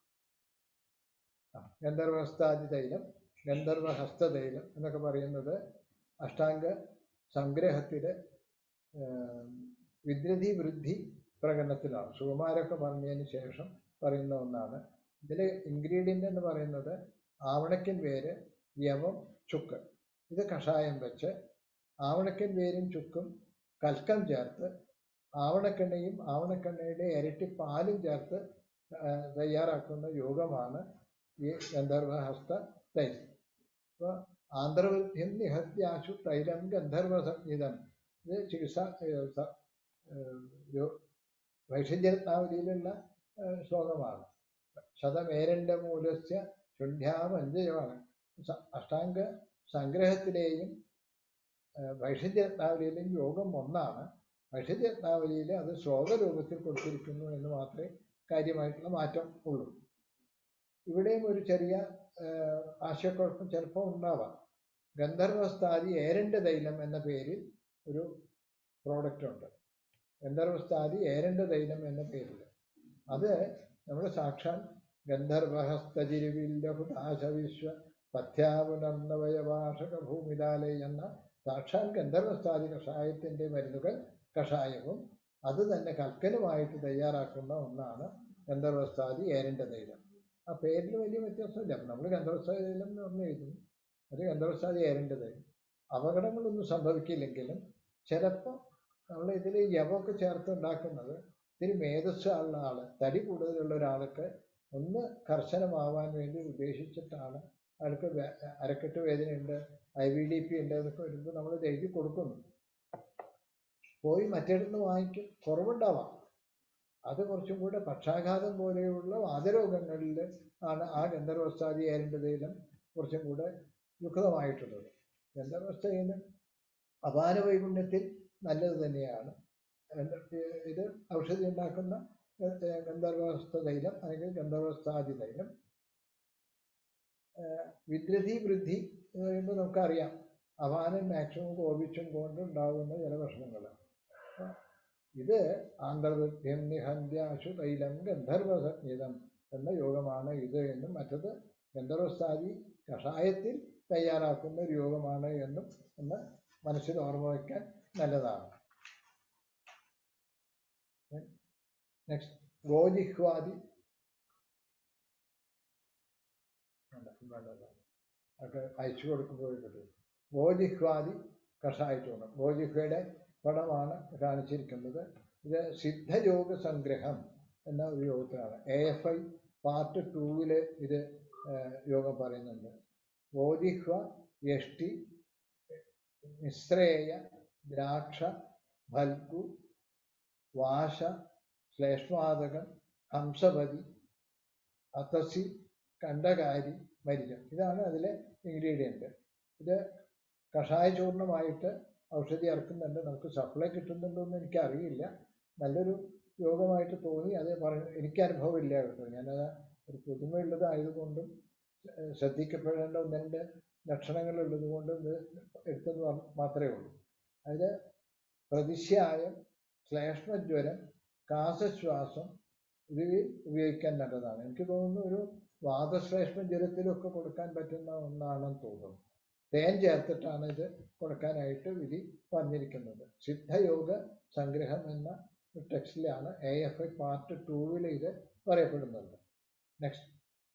ആ, ഗന്ധർവ ഹസ്താദി തൈലം ഗന്ധർവ ഹസ്ത തൈലം എന്നൊക്കെ പറയുന്നത് അഷ്ടാംഗ സംഗ്രഹത്തിലെ ഏഹ്, വിദ്രധി വൃദ്ധി പ്രകടനത്തിലാണ് സുകുമാരൊക്കെ പറഞ്ഞതിന് ശേഷം പറയുന്ന ഒന്നാണ് ഇതിൽ ഇൻഗ്രീഡിയൻ്റ് എന്ന് പറയുന്നത് ആവണക്കൻ വേര് യവം ചുക്ക് ഇത് കഷായം വെച്ച് ആവണക്കൻ വേരും ചുക്കും കൽക്കം ചേർത്ത് ആവണക്കെണ്ണയും ആവണക്കെണ്ണയുടെ ഇരട്ടി പാലും ചേർത്ത് ആ, തയ്യാറാക്കുന്ന യോഗമാണ് ഈ ഗന്ധർവഹസ്ത തൈലം അപ്പോൾ ആന്ധ്രവൃദ്ധ്യം നിഹത്യാശു തൈലം ഗന്ധർവ സംഹിതം ഇത് ചികിത്സ ഏഹ്, സ- ഏഹ്, യോ- വൈഷജ്യരത്നാവലിയിലുള്ള ഏഹ്, ശ്ലോകമാണ് ശതമേരണ്ട മൂലസ്യ ശുണ്ഠ്യാമഞ്ജയമാണ് സ- അഷ്ടാംഗ സംഗ്രഹത്തിലെയും ഏഹ്, വൈഷജ്യരത്നാവലിയിലെയും യോഗം ഒന്നാണ് വൈഷജ്യരത്നാവലിയിൽ അത് ശ്ലോക രൂപത്തിൽ കൊടുത്തിരിക്കുന്നു എന്ന് മാത്രമേ കാര്യമായിട്ടുള്ള മാറ്റം ഉള്ളൂ ഇവിടെയും ഒരു ചെറിയ ഏഹ്, ആശയക്കുഴപ്പം ചിലപ്പോൾ ഉണ്ടാവാം ഗന്ധർവസ്ഥാതി ഏരണ്ട തൈലം എന്ന പേരിൽ ഒരു പ്രോഡക്റ്റ് ഉണ്ട് ഗന്ധർവസ്ഥാതി ഏരണ്ട തൈലം എന്ന പേരിൽ അത് നമ്മുടെ സാക്ഷാൽ ഗന്ധർവഹസ്തജിരിവില്ലഹുദാശവിശ്വ പഥ്യാപുനർണവയഭാഷക ഭൂമിതാലയ എന്ന സാക്ഷാൽ ഗന്ധർവസ്ഥാതി കഷായത്തിൻ്റെ മരുന്നുകൾ കഷായവും അത് തന്നെ കൽക്കനുമായിട്ട് തയ്യാറാക്കുന്ന ഒന്നാണ് ഗന്ധർവസ്ഥാതി ഏരണ്ട തൈലം ആ പേരിൽ വലിയ വ്യത്യാസമില്ല അപ്പം നമ്മൾ ഗന്ധർവസ്ഥാതി തൈലം എന്ന് പറഞ്ഞ് എഴുതുന്നു അത് ഗന്ധർവസ്ഥാതി ഏരണ്ട തൈലം അപകടങ്ങളൊന്നും സംഭവിക്കില്ലെങ്കിലും ചിലപ്പോൾ നമ്മൾ ഇതിൽ യവൊക്കെ ചേർത്ത് ഉണ്ടാക്കുന്നത് ഇത്തിരി മേധസ് ഉള്ള ആൾ തടി കൂടുതലുള്ള ഒരാൾക്ക് ഒന്ന് കർശനമാവാൻ വേണ്ടി ഉദ്ദേശിച്ചിട്ടാണ് അയാൾക്ക് വേ- അരക്കെട്ട് വേദനയുണ്ട് ഐ വി ഡി പി ഉണ്ട് എന്നൊക്കെ വരുമ്പോൾ നമ്മൾ ഇത് എഴുതി കൊടുക്കുന്നു പോയി മറ്റേടത്ത് വാങ്ങിക്കും കുറവുണ്ടാവാം അത് കുറച്ചും കൂടെ പക്ഷാഘാതം പോലെയുള്ള വാതരോഗങ്ങളിൽ ആണ് ആ ഗന്ധർവസ്ഥാതി ഏരേണ്ടതിലും കുറച്ചും കൂടെ യുക്തമായിട്ടുള്ളത് ഗന്ധർവസ്ഥയിലും അപാന വൈകുണ്യത്തിൽ നല്ലത് തന്നെയാണ് എന്ത- ഇത് ഔഷധി ഉണ്ടാക്കുന്ന ഗ- ഗന്ധർവസ്ഥ തൈലം അല്ലെങ്കിൽ ഗന്ധർവസ്ഥാതി തൈലം ഏഹ് വിദ്രധി വൃദ്ധി എന്ന് പറയുമ്പോൾ നമുക്കറിയാം അപാനം മാക്സിമം കോപിച്ചും കൊണ്ട് ഉണ്ടാകുന്ന ചില പ്രശ്നങ്ങൾ ഇത് ആന്തർവൃദ്ധ്യം നിഹന്യാശു തൈലം ഗന്ധർവസംഹിതം എന്ന യോഗമാണ് ഇത് എന്നും മറ്റത് ഗന്ധർവസ്ഥാതി കഷായത്തിൽ തയ്യാറാക്കുന്ന ഒരു യോഗമാണ് എന്നും ഒന്ന് മനസ്സിൽ ഓർമ്മ വയ്ക്കാൻ നല്ലതാണ് നെക്സ്റ്റ് ഗോജിഹ്വാദി ഒക്കെ അയച്ചു കൊടുക്കുമ്പോൾ കിട്ടും ഗോജിഹ്വാദി കഷായച്ചൂർണം ഗോജിഹ്വയുടെ പടമാണ് കാണിച്ചിരിക്കുന്നത് ഇത് സിദ്ധയോഗ സംഗ്രഹം എന്ന ഒരു യോഗത്തിലാണ് എ എഫ് ഐ പാർട്ട് ടൂവില് ഇത് ഏഹ്, യോഗം പറയുന്നുണ്ട് ഗോജിഹ്വ യഷ്ടി മിശ്രേയ ദ്രാക്ഷ ഫൽഗു വാശ ശ്ലേഷ്മാതകം ഹംസപതി അത്തസി കണ്ടകാരി മരിജം ഇതാണ് അതിലെ ഇൻഗ്രീഡിയൻറ്റ് ഇത് കഷായ ചൂർണമായിട്ട് ഔഷധി ഇറക്കുന്നുണ്ട് നമുക്ക് സപ്ലൈ കിട്ടുന്നുണ്ടോ എന്ന് എനിക്കറിയില്ല നല്ലൊരു യോഗമായിട്ട് തോന്നി അത് പറ എനിക്ക് അനുഭവമില്ല കേട്ടോ ഞാനത് ഒരു പുതുമയുള്ളത് ആയതുകൊണ്ടും ഏഹ് ശ്രദ്ധിക്കപ്പെടേണ്ട ഒന്ന് രണ്ട് ലക്ഷണങ്ങളുള്ളത് കൊണ്ടും ഇത് എടുത്തെന്ന് മാ- മാത്രമേ ഉള്ളൂ അതിൽ പ്രതിശ്യായം ശ്ലേഷ്മജ്വരം കാസശ്വാസം ഇത് ഉപയോഗിക്കാൻ നല്ലതാണ് എനിക്ക് തോന്നുന്നു ഒരു വാദശ്ലേഷ്മ ജ്വരത്തിലൊക്കെ കൊടുക്കാൻ പറ്റുന്ന ഒന്നാണെന്ന് തോന്നുന്നു തേൻ ചേർത്തിട്ടാണ് ഇത് കൊടുക്കാനായിട്ട് വിധി പറഞ്ഞിരിക്കുന്നത് സിദ്ധയോഗ സംഗ്രഹം എന്ന ടെക്സ്റ്റിലാണ് എ എഫ് ഐ പാർട്ട് ടൂവിൽ ഇത് പറയപ്പെടുന്നുണ്ട് നെക്സ്റ്റ്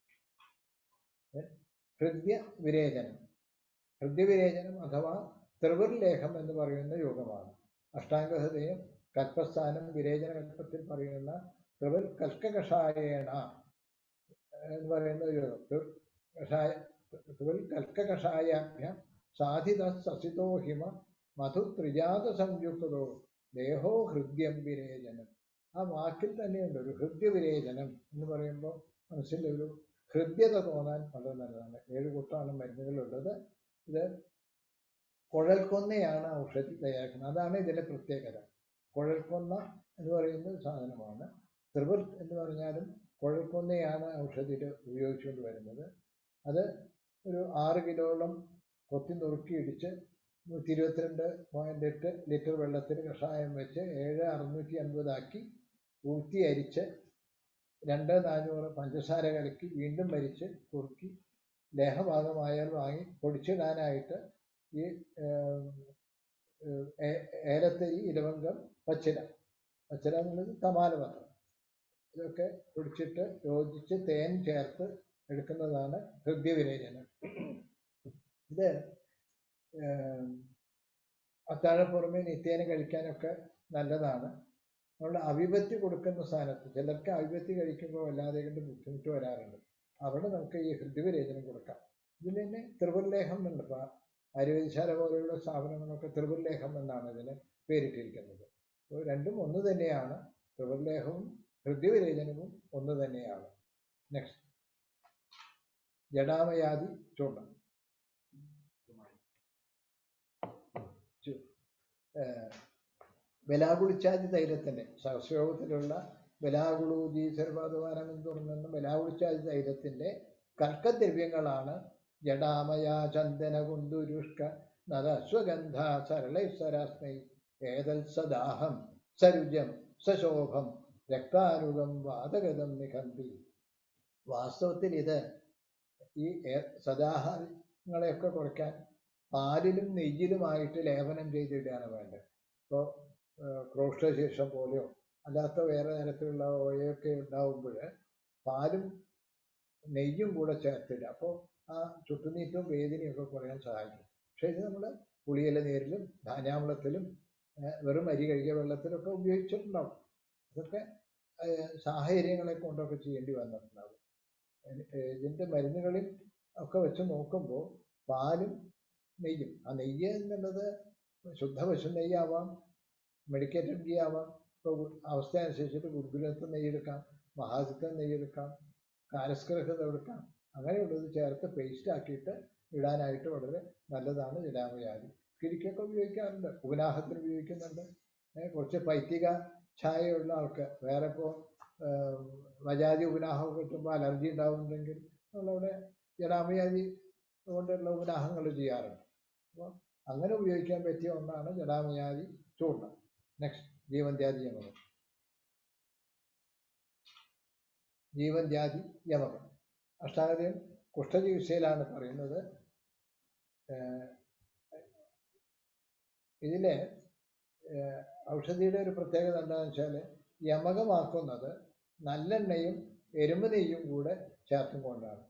ഹൃദ്യ വിരേചനം ഹൃദ്യവിരേചനം അഥവാ ത്രിവൃലേഖം എന്ന് പറയുന്ന യോഗമാണ് അഷ്ടാംഗഹൃദയം കൽപ്പസ്ഥാനം വിരേചന കൽപ്പത്തിൽ പറയുന്ന ത്രിവൽ കൽക്കകഷായേണ എന്ന് പറയുന്ന ഒരു യോഗം ത്രിവൽ കഷായ ത്രിവൽ കൽക്കകഷായാഭ്യം സാധിത സസിതോ ഹിമ മധു ത്രിജാത സംയുക്തതോ ദേഹോ ഹൃദ്യം വിരേചനം ആ വാക്കിൽ തന്നെയുണ്ട് ഒരു ഹൃദ്യവിരേചനം എന്ന് പറയുമ്പോൾ മനസ്സിൽ ഒരു ഹൃദ്യത തോന്നാൻ വളരെ നല്ലതാണ് ഏഴ് കൂട്ടമാണ് മരുന്നുകളുള്ളത് ഇത് കുഴൽക്കൊന്നയാണ് ഔഷധി തയ്യാറാക്കുന്നത് അതാണ് ഇതിന്റെ പ്രത്യേകത കുഴൽക്കൊന്ന എന്ന് പറയുന്ന ഒരു സാധനമാണ് ത്രിവർ എന്ന് പറഞ്ഞാലും കുഴൽക്കൊന്നയാണ് ഔഷധിയിൽ ഉപയോഗിച്ചുകൊണ്ട് വരുന്നത് അത് ഒരു ആറ് കിലോളം കൊത്തി നുറുക്കി ഇടിച്ച് നൂറ്റി ഇരുപത്തിരണ്ട് പോയിന്റ് എട്ട് ലിറ്റർ വെള്ളത്തിൽ കഷായം വെച്ച് ഏഴ് അറുന്നൂറ്റി അൻപതാക്കി ഊറ്റി അരിച്ച് രണ്ട് നാനൂറ് പഞ്ചസാര കലക്കി വീണ്ടും മരിച്ച് കുറുക്കി ലേഹഭാഗമായാൽ വാങ്ങി പൊടിച്ചിടാനായിട്ട് ഈ ഏം, ഏം, ഏ- ഏലത്തരി ഇലവങ്കം പച്ചില പച്ചില എന്നുള്ളത് തമാലപത്രം ഇതൊക്കെ പൊടിച്ചിട്ട് യോജിച്ച് തേൻ ചേർത്ത് എടുക്കുന്നതാണ് ഹൃദ്യവിരേചനം ഇത് ഏം, അത്താഴപ്പുറമെ നിത്യേന കഴിക്കാനൊക്കെ നല്ലതാണ് നമ്മുടെ അവിപത്തി കൊടുക്കുന്ന സ്ഥാനത്ത് ചിലർക്ക് അവിപത്തി കഴിക്കുമ്പോൾ വല്ലാതെ കണ്ട് ബുദ്ധിമുട്ട് വരാറുണ്ട് അവിടെ നമുക്ക് ഈ ഹൃദ്യവിരേചനം കൊടുക്കാം ഇതിൽ തന്നെ ത്രിപുരലേഖം ഉണ്ട് ഇപ്പം ആയുർവേദശാല പോലെയുള്ള സ്ഥാപനങ്ങളൊക്കെ ത്രിപുരലേഖം എന്നാണ് ഇതിന് പേരിട്ടിരിക്കുന്നത് അപ്പോൾ രണ്ടും ഒന്ന് തന്നെയാണ് ത്രിപുരലേഖവും ഹൃദ്യവിരേചനവും ഒന്ന് തന്നെയാണ് നെക്സ്റ്റ് ജഡാമയാദി ചൂർണം ചു- ഏഹ് ബലാകുളിച്ചാതി തൈലത്തിന്റെ സഹസ്യോഗത്തിലുള്ള ബലാകുളൂജി സർവാധവാനം എന്ന് തുടങ്ങുന്ന ബലാകുളിച്ചാതി തൈലത്തിന്റെ കൽക്കദ്രവ്യങ്ങളാണ് ജഡാമയ ചന്ദന കുന്തുരുഷ്ക നരസ്വഗന്ധ സരളൈസ്വരാസ്മൈ ഏതൽ സദാഹം സരുജം സശോഭം രക്താനുഗം വാതഗതം നിഖന്തി വാസ്തവത്തിൽ ഇത് ഈ ഏ- സദാഹങ്ങളെയൊക്കെ കുറയ്ക്കാൻ പാലിലും നെയ്യിലുമായിട്ട് ലേപനം ചെയ്തിടുകയാണ് വേണ്ടത് ഇപ്പോൾ ക്രോഷ്ടശീർഷം പോലെയോ അല്ലാത്ത വേറെ തരത്തിലുള്ള ഓയൊക്കെ ഉണ്ടാവുമ്പോൾ പാലും നെയ്യും കൂടെ ചേർത്തില്ല അപ്പോൾ ആ ചുട്ടുനീറ്റും വേദനയും ഒക്കെ കുറയാൻ സഹായിക്കും പക്ഷേ ഇത് നമ്മൾ പുളിയില നീരിലും ധാന്യാമളത്തിലും ഏഹ് വെറും അരി കഴുകിയ വെള്ളത്തിലൊക്കെ ഉപയോഗിച്ചിട്ടുണ്ടാവും ഇതൊക്കെ ഏഹ് സാഹചര്യങ്ങളെ കൊണ്ടൊക്കെ ചെയ്യേണ്ടി വന്നിട്ടുണ്ടാവും ഏഹ് ഇതിൻ്റെ മരുന്നുകളിൽ ഒക്കെ വെച്ച് നോക്കുമ്പോൾ പാലും നെയ്യും ആ നെയ്യ് എന്നുള്ളത് ശുദ്ധ പശു നെയ്യാവാം മെഡിക്കേറ്റഡ് ഗീ ആവാം ഇപ്പോൾ അവസ്ഥ അനുസരിച്ചിട്ട് ഗുരുകുലത്ത് നെയ്യെടുക്കാം മഹാസിത്ത നെയ്യെടുക്കാം കാരസ്കരഹത എടുക്കാം അങ്ങനെയുള്ളത് ചേർത്ത് പേസ്റ്റ് ആക്കിയിട്ട് ഇടാനായിട്ട് വളരെ നല്ലതാണ് ജലാമയാദി കിരിക്കൊക്കെ ഉപയോഗിക്കാറുണ്ട് ഉപനാഹത്തിന് ഉപയോഗിക്കുന്നുണ്ട് ഏ, കുറച്ച് പൈത്തിക ഛായയുള്ള ആൾക്ക് വേറെ ഇപ്പോൾ വജാതി ഉപനാഹമൊക്കെ കിട്ടുമ്പോൾ അലർജി ഉണ്ടാവുന്നുണ്ടെങ്കിൽ നമ്മളവിടെ ജലാമയാദി കൊണ്ടുള്ള ഉപനാഹങ്ങൾ ചെയ്യാറുണ്ട് അപ്പോൾ അങ്ങനെ ഉപയോഗിക്കാൻ പറ്റിയ ഒന്നാണ് ജടാമയാദി ചൂർണം നെക്സ്റ്റ് ജീവന്ത്യാദി യമകം ജീവന്ത്യാദി യമകം അഷ്ടാംഗതയും കുഷ്ഠചികിത്സയിലാണ് പറയുന്നത് ഏഹ് ഇതിലെ ഏഹ് ഔഷധിയുടെ ഒരു പ്രത്യേകത എന്താണെന്ന് വെച്ചാൽ യമകമാക്കുന്നത് നല്ലെണ്ണയും എരുമ നെയ്യും കൂടെ ചേർത്തും കൊണ്ടാണ്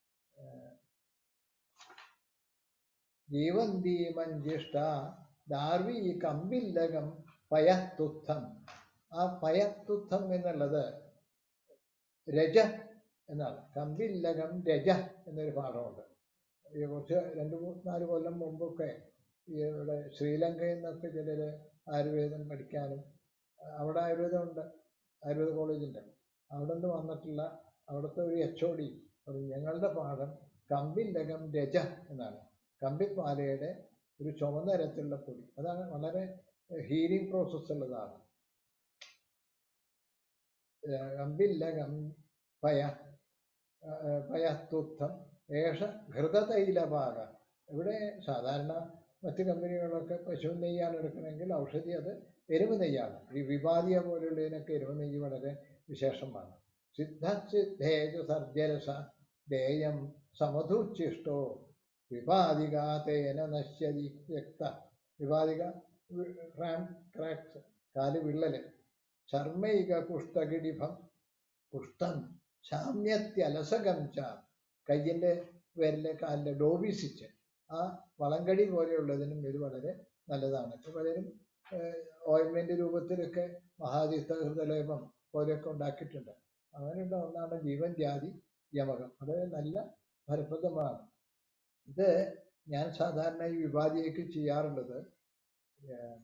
ജീവന്തി മഞ്ജിഷ്ട ദാർവി കമ്പില്ലകം പയത്തുത്ഥം ആ പയത്തുത്ഥം എന്നുള്ളത് രജ എന്നാണ് കമ്പില്ലകം രജ എന്നൊരു പാഠമുണ്ട് ഈ കുറച്ച് രണ്ട് മൂന്ന് നാല് കൊല്ലം മുമ്പൊക്കെ ഈ ഇവിടെ ശ്രീലങ്കയിൽ നിന്നൊക്കെ ചിലർ ആയുർവേദം പഠിക്കാനും അവിടെ ആയുർവേദം ഉണ്ട് ആയുർവേദ കോളേജുണ്ട് അവിടെ നിന്ന് വന്നിട്ടുള്ള അവിടുത്തെ ഒരു എച്ച് ഒ ഡി ഞങ്ങളുടെ പാഠം കമ്പില്ലകം രജ എന്നാണ് കമ്പിപ്പാലയുടെ ഒരു ചുവന്ന നിറത്തിലുള്ള പൊടി അതാണ് വളരെ ഹീലിംഗ് പ്രോസസ് ഉള്ളതാണ് ഏഹ് കമ്പില്ലകം പയ ഏഹ് പയസ്തുത്ഥം ഏഷ ഘൃതതൈലപാക ഇവിടെ സാധാരണ മറ്റ് കമ്പനികളൊക്കെ പശു നെയ്യാണ് എടുക്കണമെങ്കിൽ ഔഷധി അത് എരുമ നെയ്യാണ് ഈ വിവാദിയ പോലുള്ളതിനൊക്കെ എരുമ നെയ്യ് വളരെ വിശേഷമാണ് സിദ്ധസിദ്ധേജ സർജരസ ദേയം സമധുച്ഛിഷ്ടോ വിപാദിക തേന നശ്യതി വ്യക്ത വിപാദിക ക്രാം ക്രാക്സ് കാല് വിള്ളല് ചർമ്മയിക കുഷ്ഠകിടിഭം കുഷ്ഠം ശാമ്യത്യലസകം ച കയ്യിൻ്റെ വിരല് കാലിൻ്റെ ഡോബിസിച്ച് ആ വളങ്കടി പോലെയുള്ളതിനും ഇത് വളരെ നല്ലതാണ് ഇപ്പോൾ പലരും ഓയിൻമെൻ്റ് രൂപത്തിലൊക്കെ മഹാതീർത്ഥ ഹൃദലേപം പോലെയൊക്കെ ഉണ്ടാക്കിയിട്ടുണ്ട് അങ്ങനെയുള്ള ഒന്നാണ് ജീവൻ ജാതി യമകം അത് നല്ല ഫലപ്രദമാണ് ഇത് ഞാൻ സാധാരണ ഈ വിവാദിയൊക്കെ ചെയ്യാറുള്ളത് ഏഹ്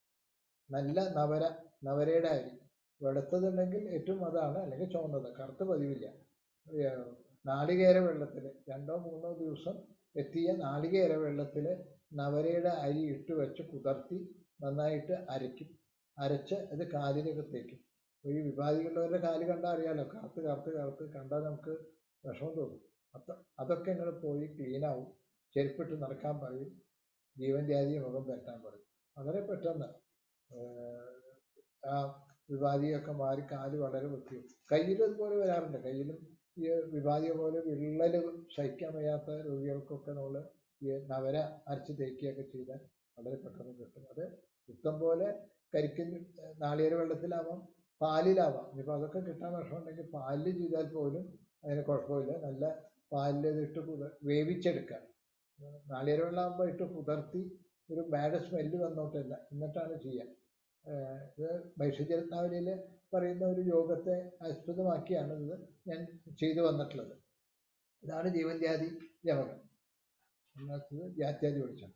നല്ല നവര നവരയുടെ അരി വെളുത്തതുണ്ടെങ്കിൽ ഏറ്റവും അതാണ് അല്ലെങ്കിൽ ചുവന്നത് കറുത്ത് പതിവില്ല ഏഹ് നാളികേര വെള്ളത്തിൽ രണ്ടോ മൂന്നോ ദിവസം എത്തിയ നാളികേര വെള്ളത്തിൽ നവരയുടെ അരി ഇട്ട് വെച്ച് കുതിർത്തി നന്നായിട്ട് അരയ്ക്കും അരച്ച് അത് കാലിലൊക്കെ തേക്കും ഈ വിവാദികളുള്ളവരുടെ കാല് കണ്ടാൽ അറിയാലോ കറുത്ത് കറുത്ത് കറുത്ത് കണ്ടാൽ നമുക്ക് വിഷമം തോന്നും അത്ര അതൊക്കെ ഇങ്ങനെ പോയി ക്ലീനാവും ചെരുപ്പിട്ട് നടക്കാൻ പറയും ജീവൻ ജാതി മുഖം പറ്റാൻ പറയും വളരെ പെട്ടെന്ന് ഏഹ് ആ വിവാദിയൊക്കെ മാറി കാല് വളരെ വൃത്തിയും കയ്യിലും അതുപോലെ വരാറുണ്ട് കയ്യിലും ഈ വിവാദിയെ പോലെ വിള്ളൽ സഹിക്കാൻ വയ്യാത്ത രോഗികൾക്കൊക്കെ നമ്മൾ ഈ നവര അരച്ച് തേക്കുകയൊക്കെ ചെയ്താൽ വളരെ പെട്ടെന്ന് കിട്ടും അത് ഇഷ്ടം പോലെ കരിക്കിൻ നാളികേര വെള്ളത്തിലാവാം പാലിലാവാം ഇനിയിപ്പോൾ അതൊക്കെ കിട്ടാൻ വിഷമമുണ്ടെങ്കിൽ പാലിൽ ചെയ്താൽ പോലും അതിന് കുഴപ്പമില്ല നല്ല പാലിൽ ഇതിട്ട് കുതിർ വേവിച്ചെടുക്കുക നാളികേര വെള്ളമാകുമ്പോൾ ഇട്ട് കുതിർത്തി ഒരു ബാഡ് സ്മെല്ല് വന്നോട്ടില്ല എന്നിട്ടാണ് ചെയ്യുക ഏഹ് ഇത് ഭൈഷ്യരത്നാവലിയിൽ പറയുന്ന ഒരു യോഗത്തെ ആസ്പദമാക്കിയാണ് ഇത് ഞാൻ ചെയ്തു വന്നിട്ടുള്ളത് ഇതാണ് ജീവൻ ജാതി യമകം ഒന്നാമത്തത് ജാത്യാദി വെളിച്ചം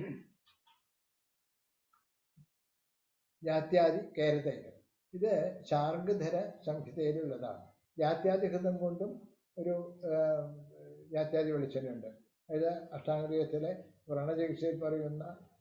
ജാത്യാദി കേരതൈലം ഇത് ശാർഗധര സംഹിതയിലുള്ളതാണ് ജാത്യാദിഹൃതം കൊണ്ടും ഒരു ഏഹ്, ജാത്യാദി വെളിച്ചെണ്ണയുണ്ട് ഇത് അഷ്ടാംഗീയത്തിലെ വ്രണചികിത്സയിൽ പറയുന്ന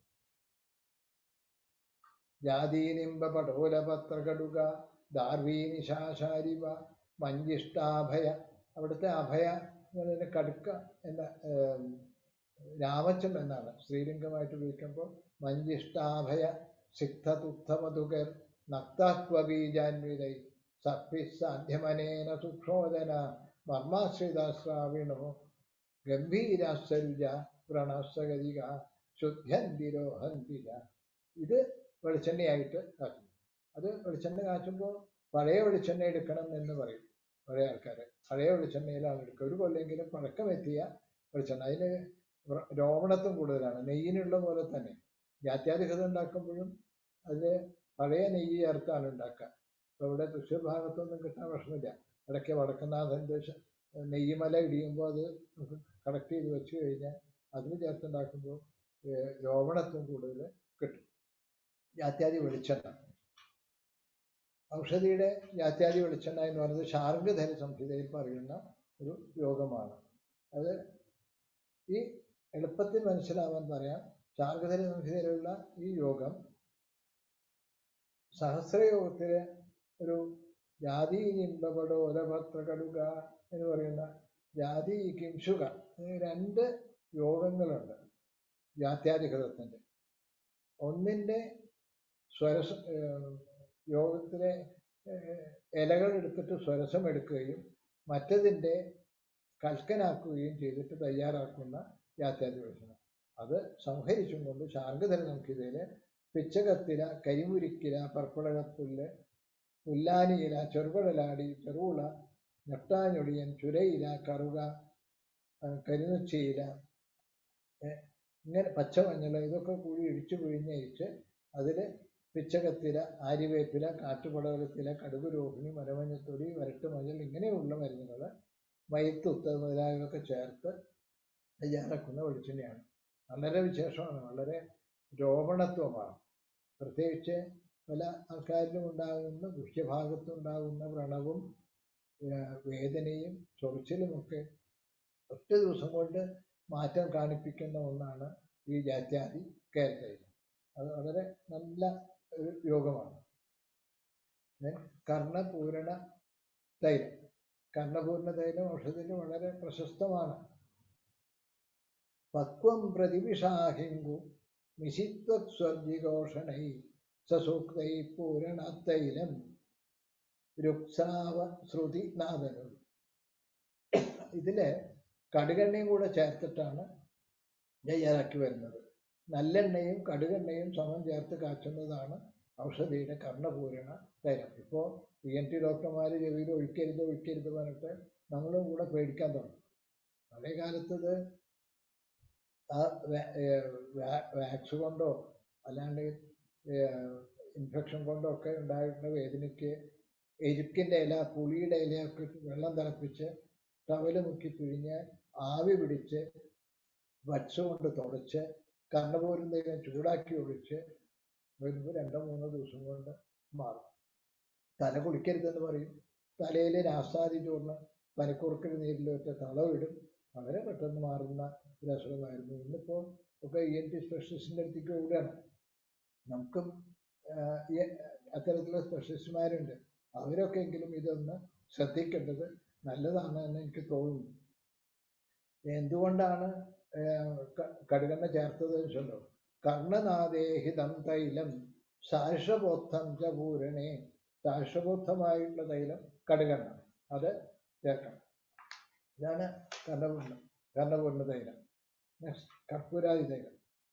ജാതീനിമ്പ പടോലപത്രകടുക ദാർവീനിശാശാരിവ മഞ്ചിഷ്ടാഭയ അവിടുത്തെ അഭയ എന്നതിന് കടുക്ക എന്ന ഏം, രാമച്ചം എന്നാണ് സ്ത്രീലിംഗമായിട്ട് ഉപയോഗിക്കുമ്പോൾ മഞ്ചിഷ്ടാഭയ സിക്തതുക്തമധുകർ നക്താത്വബീജാന്വിതൈ സത്ഭിസാധ്യമനേന സൂക്ഷ്മോദന മർമാശ്രിതാശ്രാവിണോ ഗംഭീരാശ്ചര്യ വ്രണസ്വഗതിക ശുദ്ധ്യന്തിരോഹന്തിര ഇത് വെളിച്ചെണ്ണയായിട്ട് കാച്ചും അത് വെളിച്ചെണ്ണ കാച്ചുമ്പോൾ പഴയ വെളിച്ചെണ്ണ എടുക്കണം എന്ന് പറയും പഴയ ആൾക്കാർ പഴയ വെളിച്ചെണ്ണയിലാണ് എടുക്കുക ഒരു കൊല്ലെങ്കിലും പഴക്കമെത്തിയ വെളിച്ചെണ്ണ അതിന് വ്ര- രോമണത്വം കൂടുതലാണ് നെയ്യിനുള്ള പോലെ തന്നെ ജാത്യാധികത ഉണ്ടാക്കുമ്പോഴും അതിൽ പഴയ നെയ്യ് ചേർത്താണ് ഉണ്ടാക്കുക ഇപ്പോൾ ഇവിടെ തൃശ്ശൂർ ഭാഗത്തൊന്നും കിട്ടാൻ വിഷമില്ല ഇടയ്ക്ക് വടക്കനാഥൻ്റെ ശ- നെയ്യമല ഇടിയുമ്പോൾ അത് നമുക്ക് കളക്ട് ചെയ്ത് വെച്ച് കഴിഞ്ഞാൽ അതിൽ ചേർത്തുണ്ടാക്കുമ്പോൾ ഏഹ് രോമണത്വം കൂടുതൽ കിട്ടും ജാത്യാദി വെളിച്ചെണ്ണ ഔഷധിയുടെ ജാത്യാദി വെളിച്ചെണ്ണ എന്ന് പറയുന്നത് ശാർഗധര സംഹിതയിൽ പറയുന്ന ഒരു യോഗമാണ് അത് ഈ എളുപ്പത്തിൽ മനസ്സിലാവാൻ പറയാം ശാർഗധര സംഹിതയിലുള്ള ഈ യോഗം സഹസ്രയോഗത്തിലെ ഒരു ജാതി നിമ്പപടോ ഒലപത്രകടുക എന്ന് പറയുന്ന ജാതി കിംശുക ഈ രണ്ട് യോഗങ്ങളുണ്ട് ജാത്യാധികൃതത്തിൻ്റെ ഒന്നിൻ്റെ സ്വരസ ഏഹ് യോഗത്തിലെ ഏഹ് ഇലകൾ എടുത്തിട്ട് സ്വരസം എടുക്കുകയും മറ്റതിൻ്റെ കൽക്കനാക്കുകയും ചെയ്തിട്ട് തയ്യാറാക്കുന്ന യാത്രാദിവസനം അത് സംഹരിച്ചും കൊണ്ട് ശാർഗധര സംഹിതയില് പിച്ചകത്തില കരിമുരിക്കില പർപ്പടകപ്പുല്ല് പുല്ലാനിയില ചെറുപടലാടി ചെറുവുള ഞെട്ടാഞ്ഞൊടിയൻ ചുരയില കറുക ആ, കരിനുച്ചിയില ഏ, ഇങ്ങനെ പച്ചമഞ്ഞൾ ഇതൊക്കെ കൂടി ഇടിച്ചു പിഴിഞ്ഞരിച്ച് അതിൽ പിച്ചകത്തില ആര്യവേപ്പില കാട്ടുപടകത്തില കടുക് രോഹിണി മരമഞ്ഞത്തൊടി വരട്ട് മഞ്ഞൾ ഇങ്ങനെയുള്ള മരുന്നുകൾ മയത്തുത്ത് മുതലായവയൊക്കെ ചേർത്ത് തയ്യാറാക്കുന്ന വെളിച്ചെണ്ണയാണ് വളരെ വിശേഷമാണ് വളരെ രോമണത്വമാണ് പ്രത്യേകിച്ച് പല ആൾക്കാരിലും ഉണ്ടാകുന്ന ഗുഹ്യഭാഗത്തുണ്ടാകുന്ന വ്രണവും ഏഹ് വേദനയും ചൊറിച്ചിലുമൊക്കെ ഒറ്റ ദിവസം കൊണ്ട് മാറ്റം കാണിപ്പിക്കുന്ന ഒന്നാണ് ഈ ജാത്യാദി കേരളയിൽ അത് വളരെ നല്ല ഒരു യോഗമാണ് Then കർണപൂരണ തൈലം കർണപൂർണ തൈലം ഔഷധത്തിൽ വളരെ പ്രശസ്തമാണ് പക്വം പ്രതിവിഷാഹിങ്കു നിശിത്വസ്വർജിഘോഷണൈ സസൂക്തൈ പൂരണത്തൈലം രുക്സാവ ശ്രുതി നാദനു ഇതില് കടുകെണ്ണയും കൂടെ ചേർത്തിട്ടാണ് തയ്യാറാക്കി വരുന്നത് നല്ലെണ്ണയും കടുകെണ്ണയും സമം ചേർത്ത് കാച്ചുന്നതാണ് ഔഷധിയുടെ കർണപൂരണ തൈലം ഇപ്പോൾ പി എൻ ടി ഡോക്ടർമാർ ചെവിയിൽ ഒഴിക്കരുത് ഒഴിക്കരുത് പറഞ്ഞിട്ട് നമ്മളും കൂടെ പേടിക്കാൻ തുടങ്ങും പഴയ കാലത്തത് ആ വാക്സ് കൊണ്ടോ അല്ലാണ്ട് ഇൻഫെക്ഷൻ കൊണ്ടോ ഒക്കെ ഉണ്ടായിരുന്ന വേദനയ്ക്ക് എരുക്കിൻ്റെ ഇല പുളിയുടെ ഇലയൊക്കെ ഇട്ട് വെള്ളം തിളപ്പിച്ച് ടവല് മുക്കി പിഴിഞ്ഞ് ആവി പിടിച്ച് വച്ച് കൊണ്ട് തുടച്ച് കണ്ണപോരും തൈലം ചൂടാക്കി ഒഴിച്ച് വരുമ്പോൾ രണ്ടോ മൂന്നോ ദിവസം കൊണ്ട് മാറും തല കുളിക്കരുതെന്ന് പറയും തലയിൽ രാസാദി ചൂർണ്ണം പനിക്കുറുക്കൽ നീരിലൊക്കെ തളവിടും വളരെ പെട്ടെന്ന് മാറുന്ന ഒരു അസുഖമായിരുന്നു ഇന്നിപ്പോൾ ഒക്കെ ഇ എൻ ടി സ്പെഷ്യലിസ്റ്റിൻ്റെ അടുത്തേക്ക് ഓടുകയാണ് നമുക്കും ആഹ്, ഈ അത്തരത്തിലുള്ള സ്പെഷ്യലിസ്റ്റുമാരുണ്ട് അവരൊക്കെ എങ്കിലും ഇതൊന്ന് ശ്രദ്ധിക്കേണ്ടത് നല്ലതാണ് എന്ന് എനിക്ക് തോന്നുന്നു എന്തുകൊണ്ടാണ് ആഹ്, ക- കടുകെണ്ണ ചേർത്തത് വെച്ചല്ലോ കർണനാദേഹിതം തൈലം സാർഷബോദ്ധം ച പൂരണേ സാർഷബോദ്ധമായിട്ടുള്ള തൈലം കടുകെണ്ണ അത് ചേർക്കണം ഇതാണ് കർണപൂർണ്ണ കർണപൂർണ്ണ തൈലം നെക്സ്റ്റ് കർപ്പൂരാതി തൈലം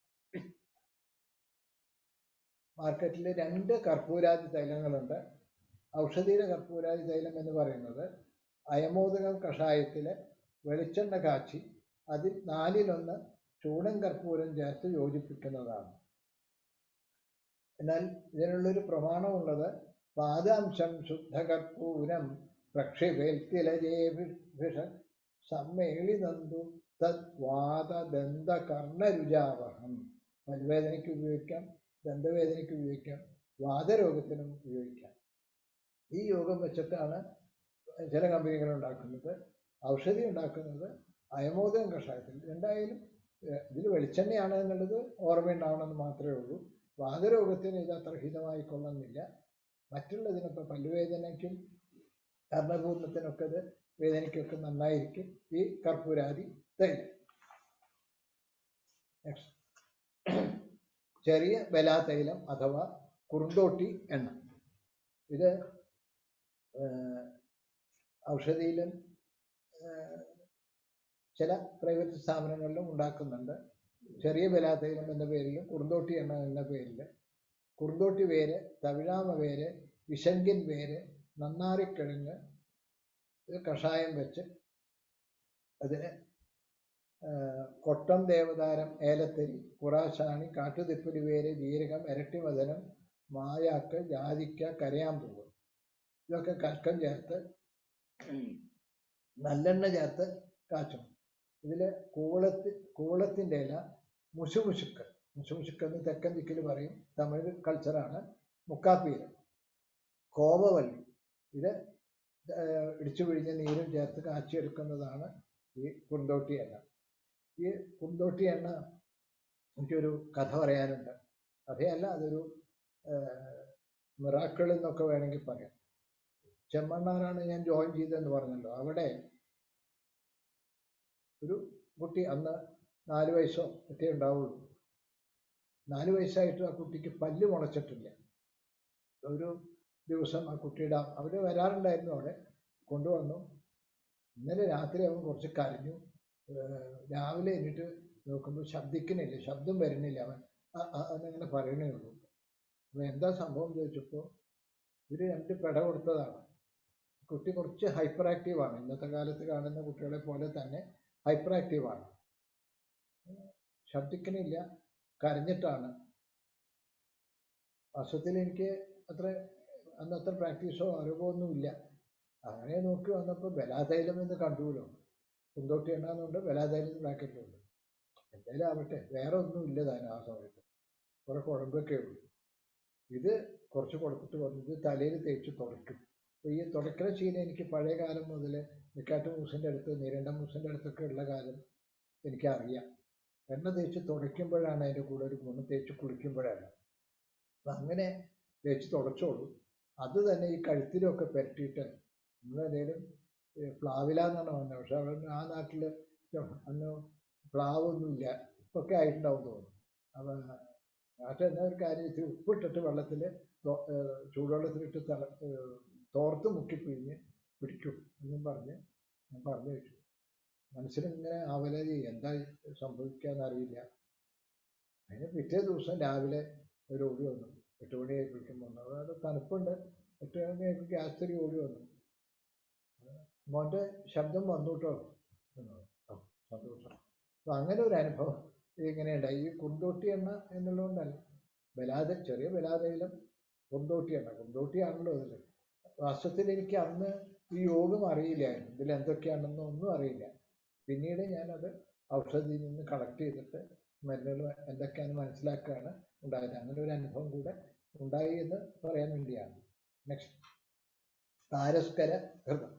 മാർക്കറ്റിൽ രണ്ട് കർപ്പൂരാതി തൈലങ്ങളുണ്ട് ഔഷധിയുടെ കർപ്പൂരാതി തൈലം എന്ന് പറയുന്നത് അയമോദകം കഷായത്തിൽ വെളിച്ചെണ്ണ കാച്ചി അതിൽ നാലിലൊന്ന് ചൂടൻ കർപ്പൂരം ചേർത്ത് യോജിപ്പിക്കുന്നതാണ് എന്നാൽ ഇതിനുള്ളൊരു പ്രമാണമുള്ളത് പാദാംശം ശുദ്ധകർപ്പൂരം പ്രക്ഷിപേൽത്തിലജേഭിഷ സമ്മേളിതന്തു തദ് വാദദന്ത കർണരുജാവഹം പല്ലുവേദനയ്ക്ക് ഉപയോഗിക്കാം ദന്തവേദനയ്ക്ക് ഉപയോഗിക്കാം വാദരോഗത്തിനും ഉപയോഗിക്കാം ഈ യോഗം വെച്ചിട്ടാണ് ചില കമ്പനികൾ ഉണ്ടാക്കുന്നത് ഔഷധി ഉണ്ടാക്കുന്നത് അയമോദകം കഷായത്തിൽ എന്തായാലും ഇതിൽ വെളിച്ചെണ്ണയാണ് എന്നുള്ളത് ഓർമ്മയുണ്ടാവണമെന്ന് മാത്രമേ ഉള്ളൂ വാദരോഗത്തിന് ഇത് അത്ര ഹിതമായി കൊള്ളുന്നില്ല മറ്റുള്ളതിനൊക്കെ പല്ലുവേദനയ്ക്കും കർണപൂർണത്തിനൊക്കെ ഇത് വേദനയ്ക്കൊക്കെ നന്നായിരിക്കും ഈ കർപ്പൂരാതി തൈലം നെക്സ്റ്റ് ചെറിയ ബലാതൈലം അഥവാ കുറുന്തോട്ടി എണ്ണ ഇത് ഏഹ്, ഔഷധിയിലും ഏഹ്, ചില പ്രൈവറ്റ് സ്ഥാപനങ്ങളിലും ഉണ്ടാക്കുന്നുണ്ട് ചെറിയ ബലാതൈലം എന്ന പേരിലും കുറുന്തോട്ടി എണ്ണ എന്ന പേരിൽ കുറുന്തോട്ടി വേര് തവിഴാമ വേര് വിശങ്കിൻ വേര് നന്നാറിക്കിഴങ്ങ് ഇത് കഷായം വെച്ച് അതിന് ആഹ് കൊട്ടം ദേവതാരം ഏലത്തരി കുറാശാണി കാട്ടുതിപ്പലി വേര് ജീരകം ഇരട്ടിമധനം മായാക്ക് ജാതിക്ക കരയാമ്പൂവ് ഇതൊക്കെ കൽക്കം ചേർത്ത് നല്ലെണ്ണ ചേർത്ത് കാച്ചും ഇതിൽ കൂളത്തി കൂളത്തിൻ്റെ ഇല മുശുമുശുക്ക് മുശുമുശുക്ക് എന്ന് തെക്കൻ ദിക്കിൽ പറയും തമിഴ് കൾച്ചറാണ് മുക്കാപ്പീര് കോപവല്ലി ഇത് ഏഹ് ഇടിച്ചു പിഴിഞ്ഞ നീരും ചേർത്ത് കാച്ചിയെടുക്കുന്നതാണ് ഈ കുന്തോട്ടി എണ്ണ ഈ കുന്തോട്ടി എണ്ണ എനിക്കൊരു കഥ പറയാനുണ്ട് കഥയല്ല അതൊരു മിറാക്കിൾ എന്നൊക്കെ വേണമെങ്കിൽ പറയാം ചെമ്മണ്ണാറാണ് ഞാൻ ജോയിൻ ചെയ്തതെന്ന് പറഞ്ഞല്ലോ അവിടെ ഒരു കുട്ടി അന്ന് നാല് വയസ്സോ ഒക്കെ ഉണ്ടാവുള്ളൂ നാല് വയസ്സായിട്ടും ആ കുട്ടിക്ക് പല്ല് മുളച്ചിട്ടില്ല ഒരു ദിവസം ആ കുട്ടിയുടെ അവർ വരാറുണ്ടായിരുന്നു അവിടെ കൊണ്ടുവന്നു ഇന്നലെ രാത്രി അവൻ കുറച്ച് കരഞ്ഞു ഏർ രാവിലെ എന്നിട്ട് നോക്കുമ്പോൾ ശബ്ദിക്കുന്നില്ല ശബ്ദം വരുന്നില്ല അവൻ ആ- ആ എന്നങ്ങനെ പറയണേ ഉള്ളൂ അപ്പോൾ എന്താ സംഭവം ചോദിച്ചപ്പോൾ ഇവർ രണ്ട് പെട കൊടുത്തതാണ് കുട്ടി കുറച്ച് ഹൈപ്പർ ആക്റ്റീവാണ് ഇന്നത്തെ കാലത്ത് കാണുന്ന കുട്ടികളെ പോലെ തന്നെ ഹൈപ്പർ ആക്റ്റീവാണ് ശബ്ദിക്കണില്ല കരഞ്ഞിട്ടാണ് വാസ്തവത്തിൽ എനിക്ക് അത്ര അന്ന് അത്ര പ്രാക്ടീസോ അറിവൊന്നുമില്ല അങ്ങനെ നോക്കി വന്നപ്പോൾ ബലാതൈലം എന്ന് കണ്ടുല്ലോ കുന്തോട്ടി എണ്ണാന്നുണ്ട് ബലാതൈലം ബ്രാക്കറ്റിലുണ്ട് എന്തായാലും ആവട്ടെ വേറെ ഒന്നും ഇല്ല താനും ആ സമയത്ത് കുറെ കുഴമ്പൊക്കെ ഉള്ളൂ ഇത് കുറച്ച് കൊടുത്തിട്ട് വന്നു ഇത് തലയിൽ തേച്ച് തുടയ്ക്കും അപ്പോൾ ഈ തുടയ്ക്കൽ ശീലം എനിക്ക് പഴയ കാലം മുതൽ നിക്കാട്ട് മൂസിൻ്റെ അടുത്ത് നീരണ്ട മൂസിൻ്റെ അടുത്തൊക്കെ ഉള്ള കാലം എനിക്കറിയാം എണ്ണ തേച്ച് തുടയ്ക്കുമ്പോഴാണ് അതിൻ്റെ കൂടെ ഒരു ഗുണം തേച്ച് കുളിക്കുമ്പോഴാണ് അപ്പം അങ്ങനെ തേച്ച് തുടച്ചോളൂ അത് തന്നെ ഈ കഴുത്തിലൊക്കെ പുരട്ടിയിട്ട് നമ്മളെന്തെങ്കിലും പ്ലാവില എന്നാണ് പറഞ്ഞത് പക്ഷെ അവൻ ആ നാട്ടിൽ അന്ന് പ്ലാവൊന്നുമില്ല ഇപ്പൊക്കെ ആയിട്ടുണ്ടാവും തോന്നുന്നു അപ്പം നാട്ടിൽ എന്നാ ഒരു കാര്യം ഇത്തിരി ഉപ്പിട്ടിട്ട് വെള്ളത്തിൽ ചൂടുവെള്ളത്തിലിട്ട് തല ഏർ തോർത്ത് മുക്കി പിഴിഞ്ഞ് പിടിക്കും എന്നും പറഞ്ഞ് ഞാൻ പറഞ്ഞു വെച്ചു മനസ്സിലിങ്ങനെ ആവലാതി എന്താ സംഭവിക്കാന്ന് അറിയില്ല അതിന് പിറ്റേ ദിവസം രാവിലെ ഒരു ഓടി വന്നു എട്ട് മണിയായി കുളിക്കുമ്പോൾ വന്നു അതായത് തണുപ്പുണ്ട് എട്ട് മണിയായപ്പോൾ ഗ്യാസ് തിരി ഓടി വന്നു മോൻ്റെ ശബ്ദം വന്നു കേട്ടോ എന്ന് പറഞ്ഞു. ആ, സന്തോഷം അപ്പം അങ്ങനെ ഒരു അനുഭവം ഇങ്ങനെയുണ്ടായി ഈ കുന്തോട്ടി എണ്ണ എന്നുള്ളതുകൊണ്ടല്ല ബലാത ചെറിയ ബലാതയിലും കുന്തോട്ടി എണ്ണ കുന്തോട്ടിയാണല്ലോ അതിൽ വാസ്തവത്തിൽ എനിക്ക് അന്ന് ഈ യോഗം അറിയില്ലായിരുന്നു ഇതിൽ എന്തൊക്കെയാണെന്നോ ഒന്നും അറിയില്ല പിന്നീട് ഞാനത് ഔഷധിയിൽ നിന്ന് കളക്ട് ചെയ്തിട്ട് മരുന്നുകൾ എന്തൊക്കെയാണെന്ന് മനസ്സിലാക്കുകയാണ് ഉണ്ടായത് അങ്ങനെ ഒരു അനുഭവം കൂടെ ഉണ്ടായി എന്ന് പറയാൻ വേണ്ടിയാണ് നെക്സ്റ്റ് താരസ്കര ഹൃദം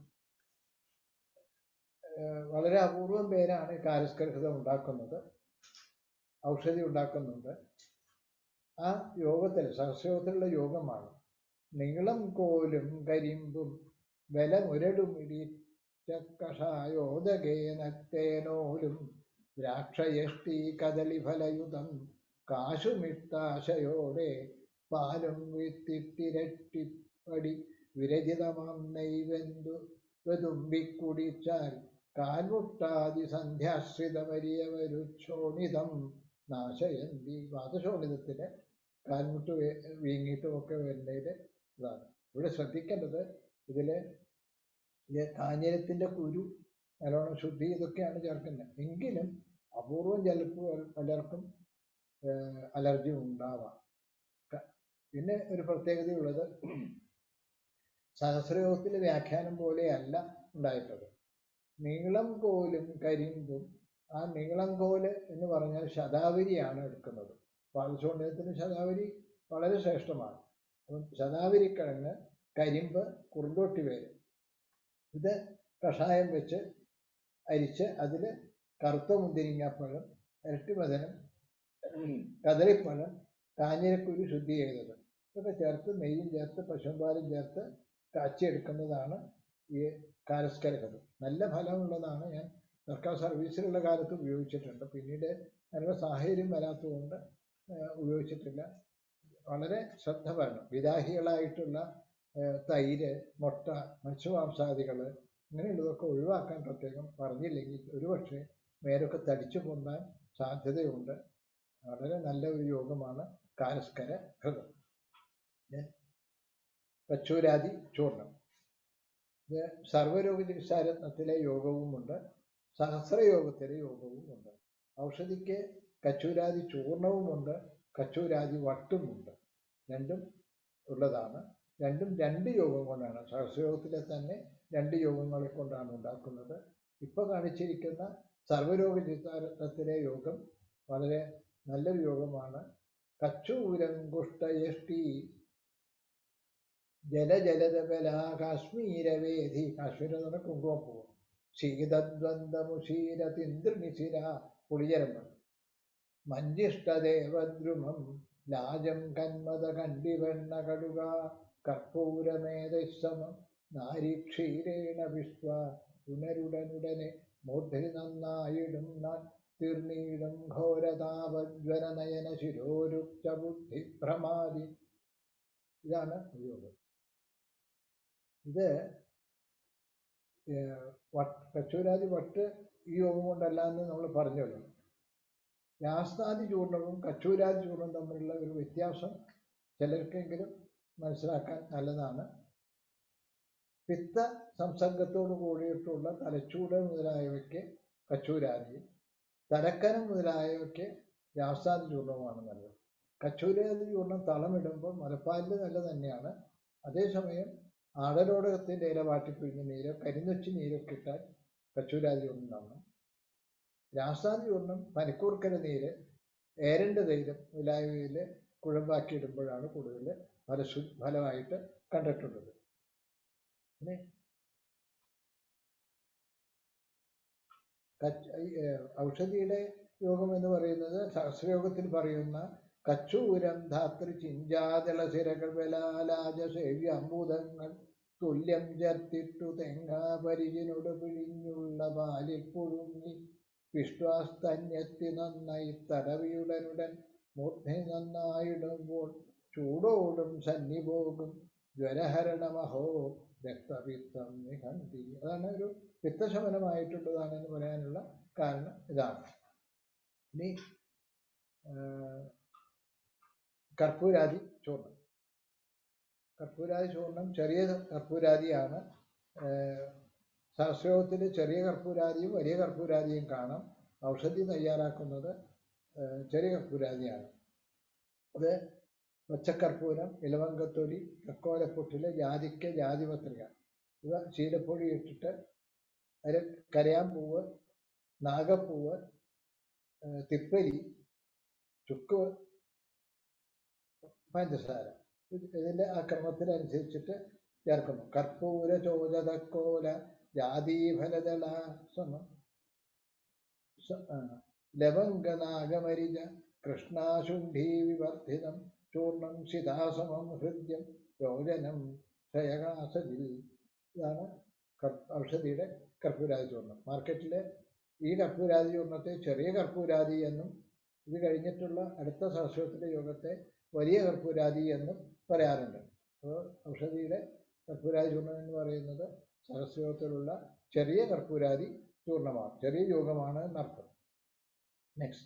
ഏർ വളരെ അപൂർവം പേരാണ് കാരസ്കര ഹൃദം ഉണ്ടാക്കുന്നത് ഔഷധി ഉണ്ടാക്കുന്നുണ്ട് ആ യോഗത്തിൽ സഹസ്രയോഗത്തിലുള്ള യോഗമാണ് നീളം കോലും കരിമ്പും ബലമുരടും ഇടിച്ച കഷായോദകേനത്തേനോലും ദ്രാക്ഷയഷ്ടി കദളിഫലയുതം കാശുമിട്ടാശയോടെ പാലും വിത്തിട്ടിരട്ടിപ്പടി വിരചിതമാം നെയ്വെന്തു വെതുമ്പിക്കുടിച്ചാൽ കാൽമുട്ടാതി സന്ധ്യാശ്രിതമരിയവരുക്ഷോണിതം നാശയന്തി വാദശോണിതത്തിന് കാൽമുട്ട് വേ- വീങ്ങിയിട്ടും ഒക്കെ വരുന്നതിൽ ഇതാണ് ഇവിടെ ശ്രദ്ധിക്കേണ്ടത് ഇതില് ഇത് കാഞ്ഞിരത്തിന്റെ കുരു നല്ലോണം ശുദ്ധി ഇതൊക്കെയാണ് ചേർക്കുന്നത് എങ്കിലും അപൂർവം ചിലപ്പോൾ പലർക്കും അലർജി ഉണ്ടാവാം ക- പിന്നെ ഒരു പ്രത്യേകതയുള്ളത് സഹസ്രയോഗത്തിലെ വ്യാഖ്യാനം പോലെയല്ല ഉണ്ടായിട്ടുള്ളത് നീളം കോലും കരിമ്പും ആ നീളം കോല് എന്ന് പറഞ്ഞാൽ ശതാവരിയാണ് എടുക്കുന്നത് പാദശോണ്യത്തിന് ശതാവരി വളരെ ശ്രേഷ്ഠമാണ് അപ്പം ശതാവരിക്കിഴങ്ങ് കരിമ്പ് കുറുന്തോട്ടി വേര് ഇത് കഷായം വെച്ച് അരിച്ച് അതിൽ കറുത്ത മുന്തിരിങ്ങാപ്പഴം ഇരട്ടിമതനം കദളിപ്പഴം കാഞ്ഞിരക്കുരു ശുദ്ധി ചെയ്തത് ഇതൊക്കെ ചേർത്ത് നെയ്യും ചേർത്ത് പശുമ്പാലും ചേർത്ത് കാച്ചിയെടുക്കുന്നതാണ് ഈ കാരസ്കരകത് നല്ല ഫലമുള്ളതാണ് ഞാൻ സർക്കാർ സർവീസിലുള്ള കാലത്ത് ഉപയോഗിച്ചിട്ടുണ്ട് പിന്നീട് അതിനുള്ള സാഹചര്യം വരാത്തതുകൊണ്ട് ഏഹ് ഉപയോഗിച്ചിട്ടില്ല വളരെ ശ്രദ്ധ വേണം വിദാഹികളായിട്ടുള്ള ഏഹ് തൈര് മുട്ട മത്സ്യമാംസാദികൾ ഇങ്ങനെയുള്ളതൊക്കെ ഒഴിവാക്കാൻ പ്രത്യേകം പറഞ്ഞില്ലെങ്കിൽ ഒരുപക്ഷെ മേലൊക്കെ തടിച്ചു പൊന്താൻ സാധ്യതയുണ്ട് വളരെ നല്ല ഒരു യോഗമാണ് കാരസ്കര ഹൃദം കച്ചൂരാതി ചൂർണം ഇത് സർവ്വരോഗ ചികിത്സാരത്നത്തിലെ യോഗവുമുണ്ട് സഹസ്രയോഗത്തിലെ യോഗവുമുണ്ട് ഔഷധിക്ക് കച്ചൂരാതി ചൂർണവുമുണ്ട് കച്ചൂരാതി വട്ടുമുണ്ട് രണ്ടും ഉള്ളതാണ് രണ്ടും രണ്ട് യോഗം കൊണ്ടാണ് സഹസ്രയോഗത്തിലെ തന്നെ രണ്ട് യോഗങ്ങളെ കൊണ്ടാണ് ഉണ്ടാക്കുന്നത് ഇപ്പോൾ കാണിച്ചിരിക്കുന്ന സർവ്വരോഗ ചികിത്സാരത്നത്തിലെ യോഗം വളരെ നല്ലൊരു യോഗമാണ് കച്ചൂരങ്കുഷ്ടയഷ്ടി ജലജലതബല കാശ്മീരവേദി കാശ്മീരം എന്ന് പറഞ്ഞാൽ കുങ്കുമപ്പൂവ് ശീതദ്വന്ദ്മുഷീരതിന്ദ്രനിശിര പുളിചരമ്പ് മഞ്ജിഷ്ടദേവദ്രുമം ലാജം കന്മത കണ്ടിവെണ്ണ കടുക കർപ്പൂരമേതസമം നാരീക്ഷീരേണ വിശ്വ ഉണരുടനുടനെ മൂർധരി നന്നായിടും നാൻ തീർന്നീടും ഘോരതാപജ്വര നയന ശിരോരുക്ത ബുദ്ധിഭ്രമാതി ഇതാണ് ഉപയോഗം ഇത് ഏഹ്, വട്ട് കച്ചൂരാതി വട്ട് ഈ യോഗം കൊണ്ടല്ല എന്ന് നമ്മൾ പറഞ്ഞല്ലോ രാസ്താദി ചൂർണവും കച്ചൂരാതി ചൂർണവും തമ്മിലുള്ള ഒരു വ്യത്യാസം ചിലർക്കെങ്കിലും മനസ്സിലാക്കാൻ നല്ലതാണ് പിത്ത സംസർഗത്തോട് കൂടിയിട്ടുള്ള തലച്ചൂട് മുതലായവയ്ക്ക് കച്ചൂരാതിയും തലക്കനം മുതലായവയ്ക്ക് രാസാദി ചൂർണവുമാണ് നല്ലത് കച്ചൂരാതി ചൂർണം തളമിടുമ്പോൾ മുലപ്പാലിൽ നല്ലത് തന്നെയാണ് അതേസമയം ആടലോടകത്തിൻ്റെ ഇല വാട്ടിപ്പിഴിഞ്ഞ നീരോ കരിനൊച്ചി നീരൊക്കെ ഇട്ടാൽ കച്ചൂരാതി ചൂർണം ഉണ്ടാവണം രാസാദി ചൂർണം പനിക്കൂർക്കര നീര് ഏരണ്ട് തൈലം മുതലായവയിൽ കുഴമ്പാക്കി ഇടുമ്പോഴാണ് കൂടുതൽ ഫലശു ഫലമായിട്ട് കണ്ടിട്ടുള്ളത് പിന്നെ കച്ച് ഈ, ഏഹ്, ഔഷധിയുടെ യോഗം എന്ന് പറയുന്നത് സഹസ്രയോഗത്തിൽ പറയുന്ന കച്ചൂരം ധാത്രി ചിഞ്ചാതളസിരകൾ ബലാലാജ സേവ്യ അമ്പൂതങ്ങൾ തുല്യം ചേർത്തിട്ടു തെങ്ങാപരിചിനോട് പിഴിഞ്ഞുള്ള പാലിൽ പുഴുങ്ങി വിശ്വാസ്തന്യത്തി നന്നായി തടവിയുടനുടൻ മൂർധി നന്നായിടുമ്പോൾ ചൂടോടും സന്നി പോകും ജ്വരഹരണമഹോ രക്തപിത്തം നികണ്ടി അതാണ് ഒരു പിത്തശമനമായിട്ടുള്ളതാണെന്ന് പറയാനുള്ള കാരണം ഇതാണ് ഇനി ആ, കർപ്പൂരാതി ചൂർണം കർപ്പൂരാതി ചൂർണം ചെറിയ കർപ്പൂരാതിയാണ് സഹസ്രയോഗത്തിൽ ചെറിയ കർപ്പൂരാതിയും വലിയ കർപ്പൂരാതിയും കാണാം ഔഷധി തയ്യാറാക്കുന്നത് ആ, ചെറിയ കർപ്പൂരാതിയാണ് അത് പച്ചക്കർപ്പൂരം ഇലവങ്കത്തൊലി കക്കോലപ്പൊട്ടില് ജാതിക്ക ജാതിപത്രിക ഇവ ശീലപ്പൊടി ഇട്ടിട്ട് അതിൽ കരയാൻ പൂവ് നാഗപ്പൂവ് ആ, തിപ്പലി ചുക്ക് പഞ്ചസാര ഇത് ഇതിൻ്റെ ആ ക്രമത്തിനനുസരിച്ചിട്ട് ചേർക്കുന്നു കർപ്പൂര ചോദതക്കോല ജാതീഫലദള സമം സ- ആ, ലവംഗനാഗമരിജ കൃഷ്ണാശുണ്ഠീ വിവർദ്ധിതം ചൂർണം ശിതാസമം ഹൃദ്യം യോജനം ക്ഷയകാസതിൽ ഇതാണ് കർ- ഔഷധിയുടെ കർപ്പൂരാതി ചൂർണം മാർക്കറ്റിൽ ഈ കർപ്പൂരാതി ചൂർണത്തെ ചെറിയ കർപ്പൂരാതി എന്നും ഇത് കഴിഞ്ഞിട്ടുള്ള അടുത്ത സഹസ്രത്തിലെ യോഗത്തെ വലിയ കർപ്പൂരാതി എന്നും പറയാറുണ്ട് അപ്പോൾ ഔഷധിയുടെ കർപ്പൂരാതി ചൂർണം എന്ന് പറയുന്നത് സഹസ്രയോഗത്തിലുള്ള ചെറിയ കർപ്പൂരാതി ചൂർണമാണ് ചെറിയ യോഗമാണ് എന്നർത്ഥം നെക്സ്റ്റ്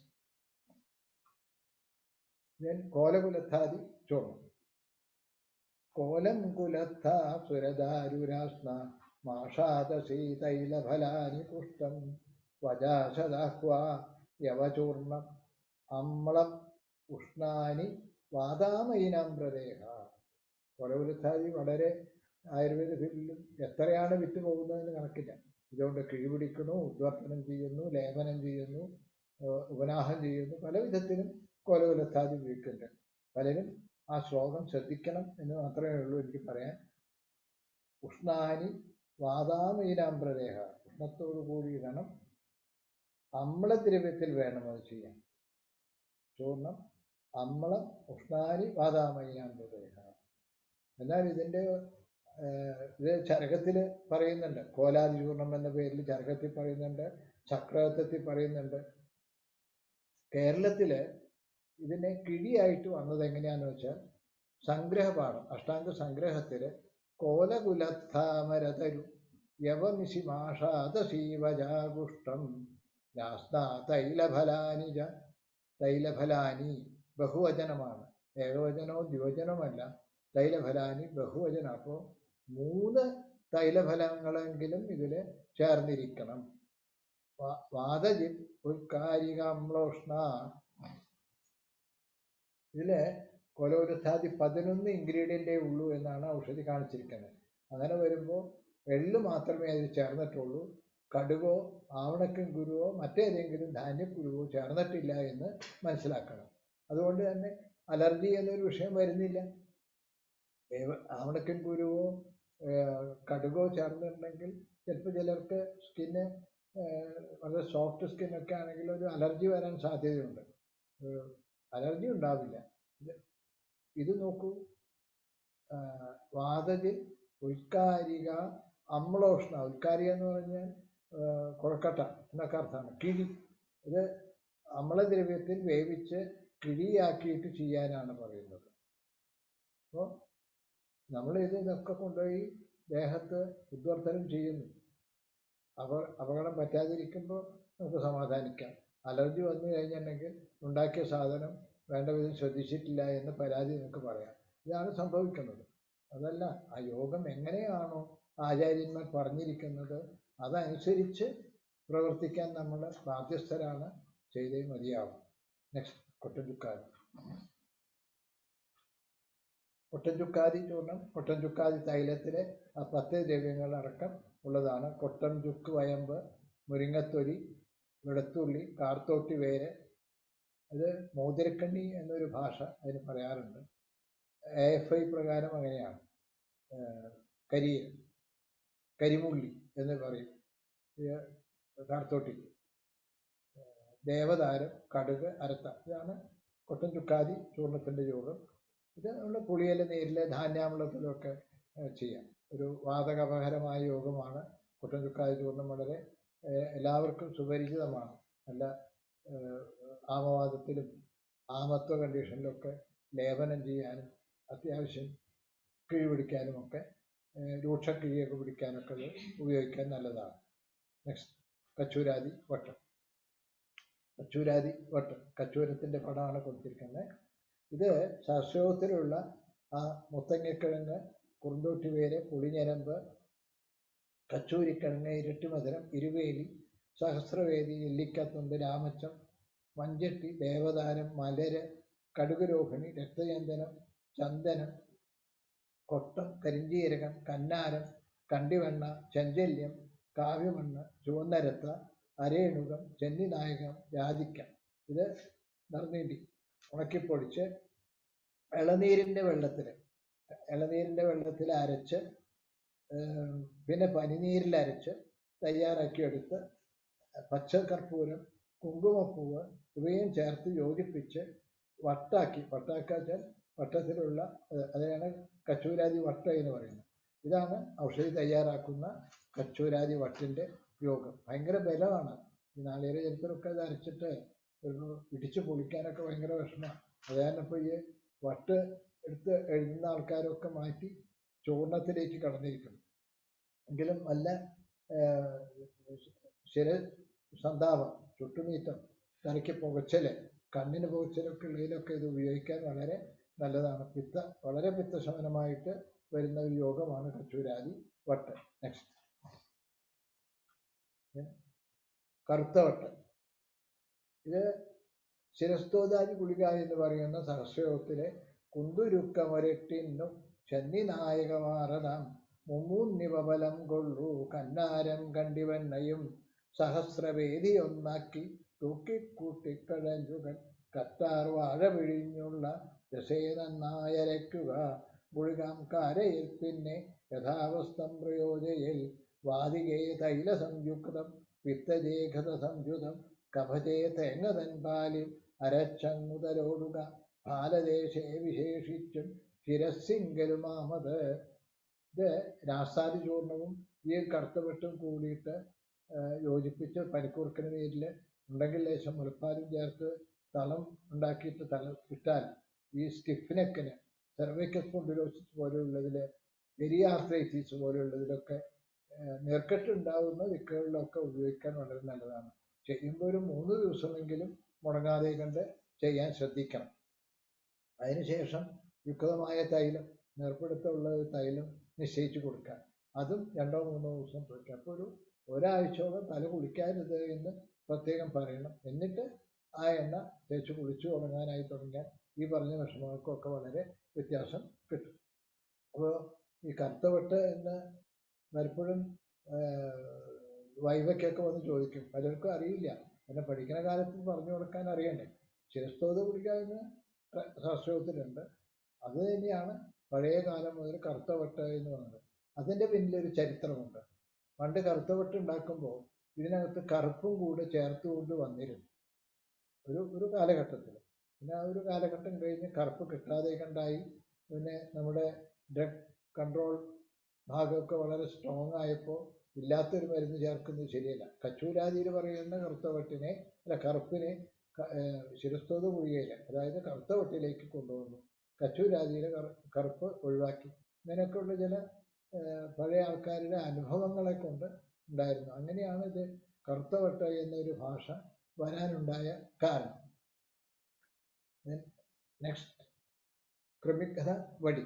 ദെൻ കോലകുലത്താതി ചൂർണം കോലം കുലത്ത സുരദാരുരാസ്ന മാഷാദസീ തൈലഫലാനി പുഷ്ടം വജാശദാഹ്വാ യവചൂർണം അമ്ളം ഉഷ്ണാനി വാതാമയിനാം പ്രദേഹ കൊലകുലത്താതി വളരെ ആയുർവേദ ഫീൽഡിലും എത്രയാണ് വിറ്റ് പോകുന്നതെന്ന് കണക്കില്ല ഇതുകൊണ്ട് കിഴിപിടിക്കുന്നു ഉദ്വർത്തനം ചെയ്യുന്നു ലേപനം ചെയ്യുന്നു ഏഹ് ഉപനാഹം ചെയ്യുന്നു പല വിധത്തിലും കോലകുലത്താതി ഉപയോഗിക്കുന്നുണ്ട് പലരും ആ ശ്ലോകം ശ്രദ്ധിക്കണം എന്ന് മാത്രമേ ഉള്ളൂ എനിക്ക് പറയാൻ ഉഷ്ണാനി വാതാമീനാം പ്രദേഹ ഉഷ്ണത്തോടു കൂടി ഇടണം അമ്ലദ്രവ്യത്തിൽ വേണം അത് ചെയ്യാൻ ചൂർണം അമ്ളം ഉഷ്ണാനി വാതാമീനാം പ്രദേഹ എന്നാൽ ഇതിൻ്റെ ഏഹ്, ഇത് ചരകത്തിൽ പറയുന്നുണ്ട് കോലാതി ചൂർണം എന്ന പേരിൽ ചരകത്തിൽ പറയുന്നുണ്ട് ചക്രവത്തത്തിൽ പറയുന്നുണ്ട് കേരളത്തിൽ ഇതിനെ കിഴിയായിട്ട് വന്നത് എങ്ങനെയാന്ന് വെച്ചാൽ സംഗ്രഹപാഠം അഷ്ടാംഗ സംഗ്രഹത്തിൽ കോലകുലത്താമരതരു യവമിശി മാഷാതശീവജാകുഷ്ടം നാസ്താ തൈലഫലാനി ച തൈലഫലാനി ബഹുവചനമാണ് ഏകവചനവും ദ്വിവചനവുമല്ല തൈലഫലാനി ബഹുവചനം അപ്പോൾ മൂന്ന് തൈലഫലങ്ങളെങ്കിലും ഇതിൽ ചേർന്നിരിക്കണം വാ- വാതജി ഉൽക്കാരികാമ്ലോഷ്ണ ഇതില് കൊലോരസാദി പതിനൊന്ന് ഇൻഗ്രീഡിയൻ്റേ ഉള്ളൂ എന്നാണ് ഔഷധി കാണിച്ചിരിക്കുന്നത് അങ്ങനെ വരുമ്പോൾ എള്ള് മാത്രമേ അതിൽ ചേർന്നിട്ടുള്ളൂ കടുകോ ആവണക്കൻ കുരുവോ മറ്റേതെങ്കിലും ധാന്യക്കുരുവോ ചേർന്നിട്ടില്ല എന്ന് മനസ്സിലാക്കണം അതുകൊണ്ട് തന്നെ അലർജി എന്നൊരു വിഷയം വരുന്നില്ല ഏവ- ആവണക്കൻ കുരുവോ ഏഹ്, കടുകോ ചേർന്നിട്ടുണ്ടെങ്കിൽ ചിലപ്പോൾ ചിലർക്ക് സ്കിന്ന് വളരെ സോഫ്റ്റ് സ്കിന്നൊക്കെ ആണെങ്കിൽ ഒരു അലർജി വരാൻ സാധ്യതയുണ്ട് ഏഹ്, അലർജി ഉണ്ടാവില്ല ഇത് ഇത് നോക്കൂ ആ, വാതജി ഉൽക്കാരിക അമ്ലോഷ്ണ ഉൽക്കാരിക എന്ന് പറഞ്ഞാൽ ആ, കൊഴക്കട്ട എന്നൊക്കെ അർത്ഥമാണ് കിഴി ഇത് അമ്ലദ്രവ്യത്തിൽ വേവിച്ച് കിഴിയാക്കിയിട്ട് ചെയ്യാനാണ് പറയുന്നത് അപ്പോൾ നമ്മൾ ഇത് ഇതൊക്കെ കൊണ്ടുപോയി ദേഹത്ത് ഉദ്വർത്തനം ചെയ്യുന്നു അപ അപകടം പറ്റാതിരിക്കുമ്പോൾ നമുക്ക് സമാധാനിക്കാം അലർജി വന്നു കഴിഞ്ഞിട്ടുണ്ടെങ്കിൽ ഉണ്ടാക്കിയ സാധനം വേണ്ട വിധം ശ്രദ്ധിച്ചിട്ടില്ല എന്ന് പരാതി നമുക്ക് പറയാം ഇതാണ് സംഭവിക്കുന്നത് അതല്ല ആ യോഗം എങ്ങനെയാണോ ആചാര്യന്മാർ പറഞ്ഞിരിക്കുന്നത് അതനുസരിച്ച് പ്രവർത്തിക്കാൻ നമ്മൾ ബാധ്യസ്ഥരാണ് ചെയ്തേ മതിയാവും നെക്സ്റ്റ് കൊട്ടൻചുക്കാതി കൊട്ടൻചുക്കാതി ചൂർണം കൊട്ടൻചുക്കാതി തൈലത്തിലെ ആ പത്ത് ദ്രവ്യങ്ങളടക്കം ഉള്ളതാണ് കൊട്ടൻ ചുക്ക് വയമ്പ് മുരിങ്ങത്തൊലി വെളുത്തുള്ളി കാർത്തോട്ടി വേര് അത് മോതിരക്കണ്ണി എന്നൊരു ഭാഷ അതിന് പറയാറുണ്ട് എ എഫ് ഐ പ്രകാരം അങ്ങനെയാണ് കരി കരിമുള്ളി എന്ന് പറയും കാർത്തോട്ടിക്ക് ദേവതാരം കടുക് അരത്ത ഇതാണ് കൊട്ടൻ ചുക്കാതി ചൂർണത്തിൻ്റെ യോഗം ഇത് നമ്മൾ പുളിയില നീരിലെ ധാന്യാമൃതത്തിലൊക്കെ ചെയ്യാം ഒരു വാതകപകരമായ യോഗമാണ് കൊട്ടൻ ചുക്കാതി ചൂർണം വളരെ എല്ലാവർക്കും സുപരിചിതമാണ് നല്ല ആമവാദത്തിലും ആമത്വ കണ്ടീഷനിലൊക്കെ ലേപനം ചെയ്യാനും അത്യാവശ്യം കിഴി പിടിക്കാനുമൊക്കെ രൂക്ഷ കിഴിയൊക്കെ പിടിക്കാനൊക്കെ ഇത് ഉപയോഗിക്കാൻ നല്ലതാണ് നെക്സ്റ്റ് കച്ചൂരാതി വട്ടം കച്ചൂരാതി വട്ടം കച്ചൂരത്തിൻ്റെ പടമാണ് കൊടുത്തിരിക്കുന്നത് ഇത് ശാസ്ത്രത്തിലുള്ള ആ മുത്തങ്ങക്കിഴങ്ങ് കുറുന്തോട്ടി വേര് പുളിഞ്ഞരമ്പ് കച്ചൂരിക്കിഴങ്ങ് ഇരട്ടിമധുരം ഇരുവേലി സഹസ്രവേദി നെല്ലിക്കത്തുണ്ട് രാമച്ചം മഞ്ചട്ടി ദേവദാനം മലര് കടുകുരോഹിണി രക്തചന്ദനം ചന്ദനം കൊട്ടം കരിഞ്ചീരകം കന്നാരം കണ്ടിവെണ്ണ ചഞ്ചല്യം കാവ്യമണ്ണ് ചുവന്നരത്ത അരേണുകം ചെന്നിനായകം ജാതിക്ക ഇത് നറുനീണ്ടി ഉണക്കിപ്പൊടിച്ച് ഇളനീരിൻ്റെ വെള്ളത്തിൽ ഇളനീരിൻ്റെ വെള്ളത്തിൽ അരച്ച് പിന്നെ പനിനീരിൽ അരച്ച് തയ്യാറാക്കിയെടുത്ത് പച്ചക്കർപ്പൂരം കുങ്കുമപ്പൂവ് ഇവയും ചേർത്ത് യോജിപ്പിച്ച് വട്ടാക്കി വട്ടാക്കാച്ചാൽ വട്ടത്തിലുള്ള അതിനാണ് കച്ചൂരാതി വട്ട എന്ന് പറയുന്നത് ഇതാണ് ഔഷധി തയ്യാറാക്കുന്ന കച്ചൂരാതി വട്ടിൻ്റെ യോഗം ഭയങ്കര ബലമാണ് ഈ നാളികേര ചരിത്രമൊക്കെ അത് അരച്ചിട്ട് ഒരു ഇടിച്ചു പൊളിക്കാനൊക്കെ ഭയങ്കര വിഷമമാണ് അത് കാരണം ഇപ്പോൾ ഈ വട്ട് എടുത്ത് എഴുതുന്ന ആൾക്കാരൊക്കെ മാറ്റി ചൂർണത്തിലേക്ക് കടന്നിരിക്കുന്നു എങ്കിലും നല്ല ശിര സന്താപം ചുട്ടുനീറ്റം തലയ്ക്ക് പുകച്ചല് കണ്ണിന് പുകച്ചലൊക്കെ ഉള്ളതിലൊക്കെ ഇത് ഉപയോഗിക്കാൻ വളരെ നല്ലതാണ് പിത്ത വളരെ പിത്തശമനമായിട്ട് വരുന്ന ഒരു യോഗമാണ് കച്ചൂരാതി വട്ട് നെക്സ്റ്റ് കറുത്ത വട്ട് ഇത് ശിരസ്തോദാരി ഗുളിക എന്ന് പറയുന്ന സഹസ്രയോഗത്തിലെ കുന്തുരുക്കമൊരട്ടിന്നും ചെന്നി നായകമാറതാം മുമ്മൂന്നിവബലം കൊള്ളു കന്നാരം കണ്ടിവെണ്ണയും സഹസ്രവേദി ഒന്നാക്കി തൂക്കിക്കൂട്ടിക്കഴഞ്ഞുകൾ കത്താർ വാഴ പിഴിഞ്ഞുള്ള രസേനന്നായരയ്ക്കുക ഗുളികാം കാരയിൽ പിന്നെ യഥാവസ്ഥം പ്രയോജയിൽ വാതികേ തൈല സംയുക്തം പിത്തജേഖത സംയുതം കഫജേ തേങ്ങതൻ പാലിൽ അരച്ചങ്ങുതലോടുക ബാലദേശേ വിശേഷിച്ചും ശിരസിങ്കലുമാമത് ഇത് രാസാദി ചൂർണവും ഈ കറുത്തവെട്ടും കൂടിയിട്ട് യോജിപ്പിച്ച് പനിക്കൂർക്കിന് നീരിൽ ഉണ്ടെങ്കിൽ ലേശം മുലപ്പാലും ചേർത്ത് തളം ഉണ്ടാക്കിയിട്ട് തല ഇട്ടാൽ ഈ സ്റ്റിഫ്നെക്കിന് സെർവിക്കൽ സ്പോണ്ടിലോസിസ് പോലെയുള്ളതിൽ വെരിയാർത്രൈറ്റിസ് പോലെയുള്ളതിലൊക്കെ നീർക്കെട്ടുണ്ടാവുന്ന ദിക്കുകളിലൊക്കെ ഉപയോഗിക്കാൻ വളരെ നല്ലതാണ് ചെയ്യുമ്പോൾ ഒരു മൂന്ന് ദിവസമെങ്കിലും മുടങ്ങാതെ കണ്ട് ചെയ്യാൻ ശ്രദ്ധിക്കണം അതിനുശേഷം യുക്തമായ തൈലം നേർപ്പെടുത്തുള്ള തൈലം നിശ്ചയിച്ചു കൊടുക്കുക അതും രണ്ടോ മൂന്നോ ദിവസം പോയിക്കുക അപ്പോൾ ഒരു ഒരാഴ്ചയോളം തല കുളിക്കരുത് എന്ന് പ്രത്യേകം പറയണം എന്നിട്ട് ആ എണ്ണ തേച്ച് കുളിച്ചു തുടങ്ങാനായി തുടങ്ങിയാൽ ഈ പറഞ്ഞ വിഷമങ്ങൾക്കൊക്കെ വളരെ വ്യത്യാസം കിട്ടും അപ്പോൾ ഈ കറുത്തവെട്ട് എന്ന് പലപ്പോഴും വൈവയ്ക്കൊക്കെ വന്ന് ചോദിക്കും പലർക്കും അറിയില്ല എന്നെ പഠിക്കുന്ന കാലത്ത് പറഞ്ഞു കൊടുക്കാൻ അറിയണ്ടേ ശിരസ്തോത കുടിക്കാവുന്ന ശാസ്ത്രത്തിലുണ്ട് അത് തന്നെയാണ് പഴയ കാലം മുതൽ കറുത്തവെട്ട് എന്ന് പറയുന്നത് അതിൻ്റെ പിന്നിലൊരു ചരിത്രമുണ്ട് പണ്ട് കറുത്തവെട്ട് ഉണ്ടാക്കുമ്പോൾ ഇതിനകത്ത് കറുപ്പും കൂടെ ചേർത്തുകൊണ്ട് വന്നിരുന്നു ഒരു ഒരു കാലഘട്ടത്തിൽ പിന്നെ ആ ഒരു കാലഘട്ടം കഴിഞ്ഞ് കറുപ്പ് കിട്ടാതെ കണ്ടായി പിന്നെ നമ്മുടെ ഡ്രഗ് കൺട്രോൾ ഭാഗമൊക്കെ വളരെ സ്ട്രോങ് ആയപ്പോൾ ഇല്ലാത്തൊരു മരുന്ന് ചേർക്കുന്നത് ശരിയല്ല കച്ചൂരാതിയിൽ പറയുന്ന കറുത്ത വട്ടിനെ അല്ല കറുപ്പിനെ ശിരസ്തോത ഗുളികയിൽ അതായത് കറുത്ത വട്ടിലേക്ക് കൊണ്ടുവന്നു കച്ചൂരാതിയിലെ കറുപ്പ് ഒഴിവാക്കി ഇങ്ങനെയൊക്കെയുള്ള ചില ഏഹ്, പഴയ ആൾക്കാരുടെ അനുഭവങ്ങളെ കൊണ്ട് ഉണ്ടായിരുന്നു അങ്ങനെയാണ് ഇത് കറുത്തവട്ട എന്നൊരു ഭാഷ വരാനുണ്ടായ കാരണം നെക്സ്റ്റ് ക്രമിക്കഥ വടി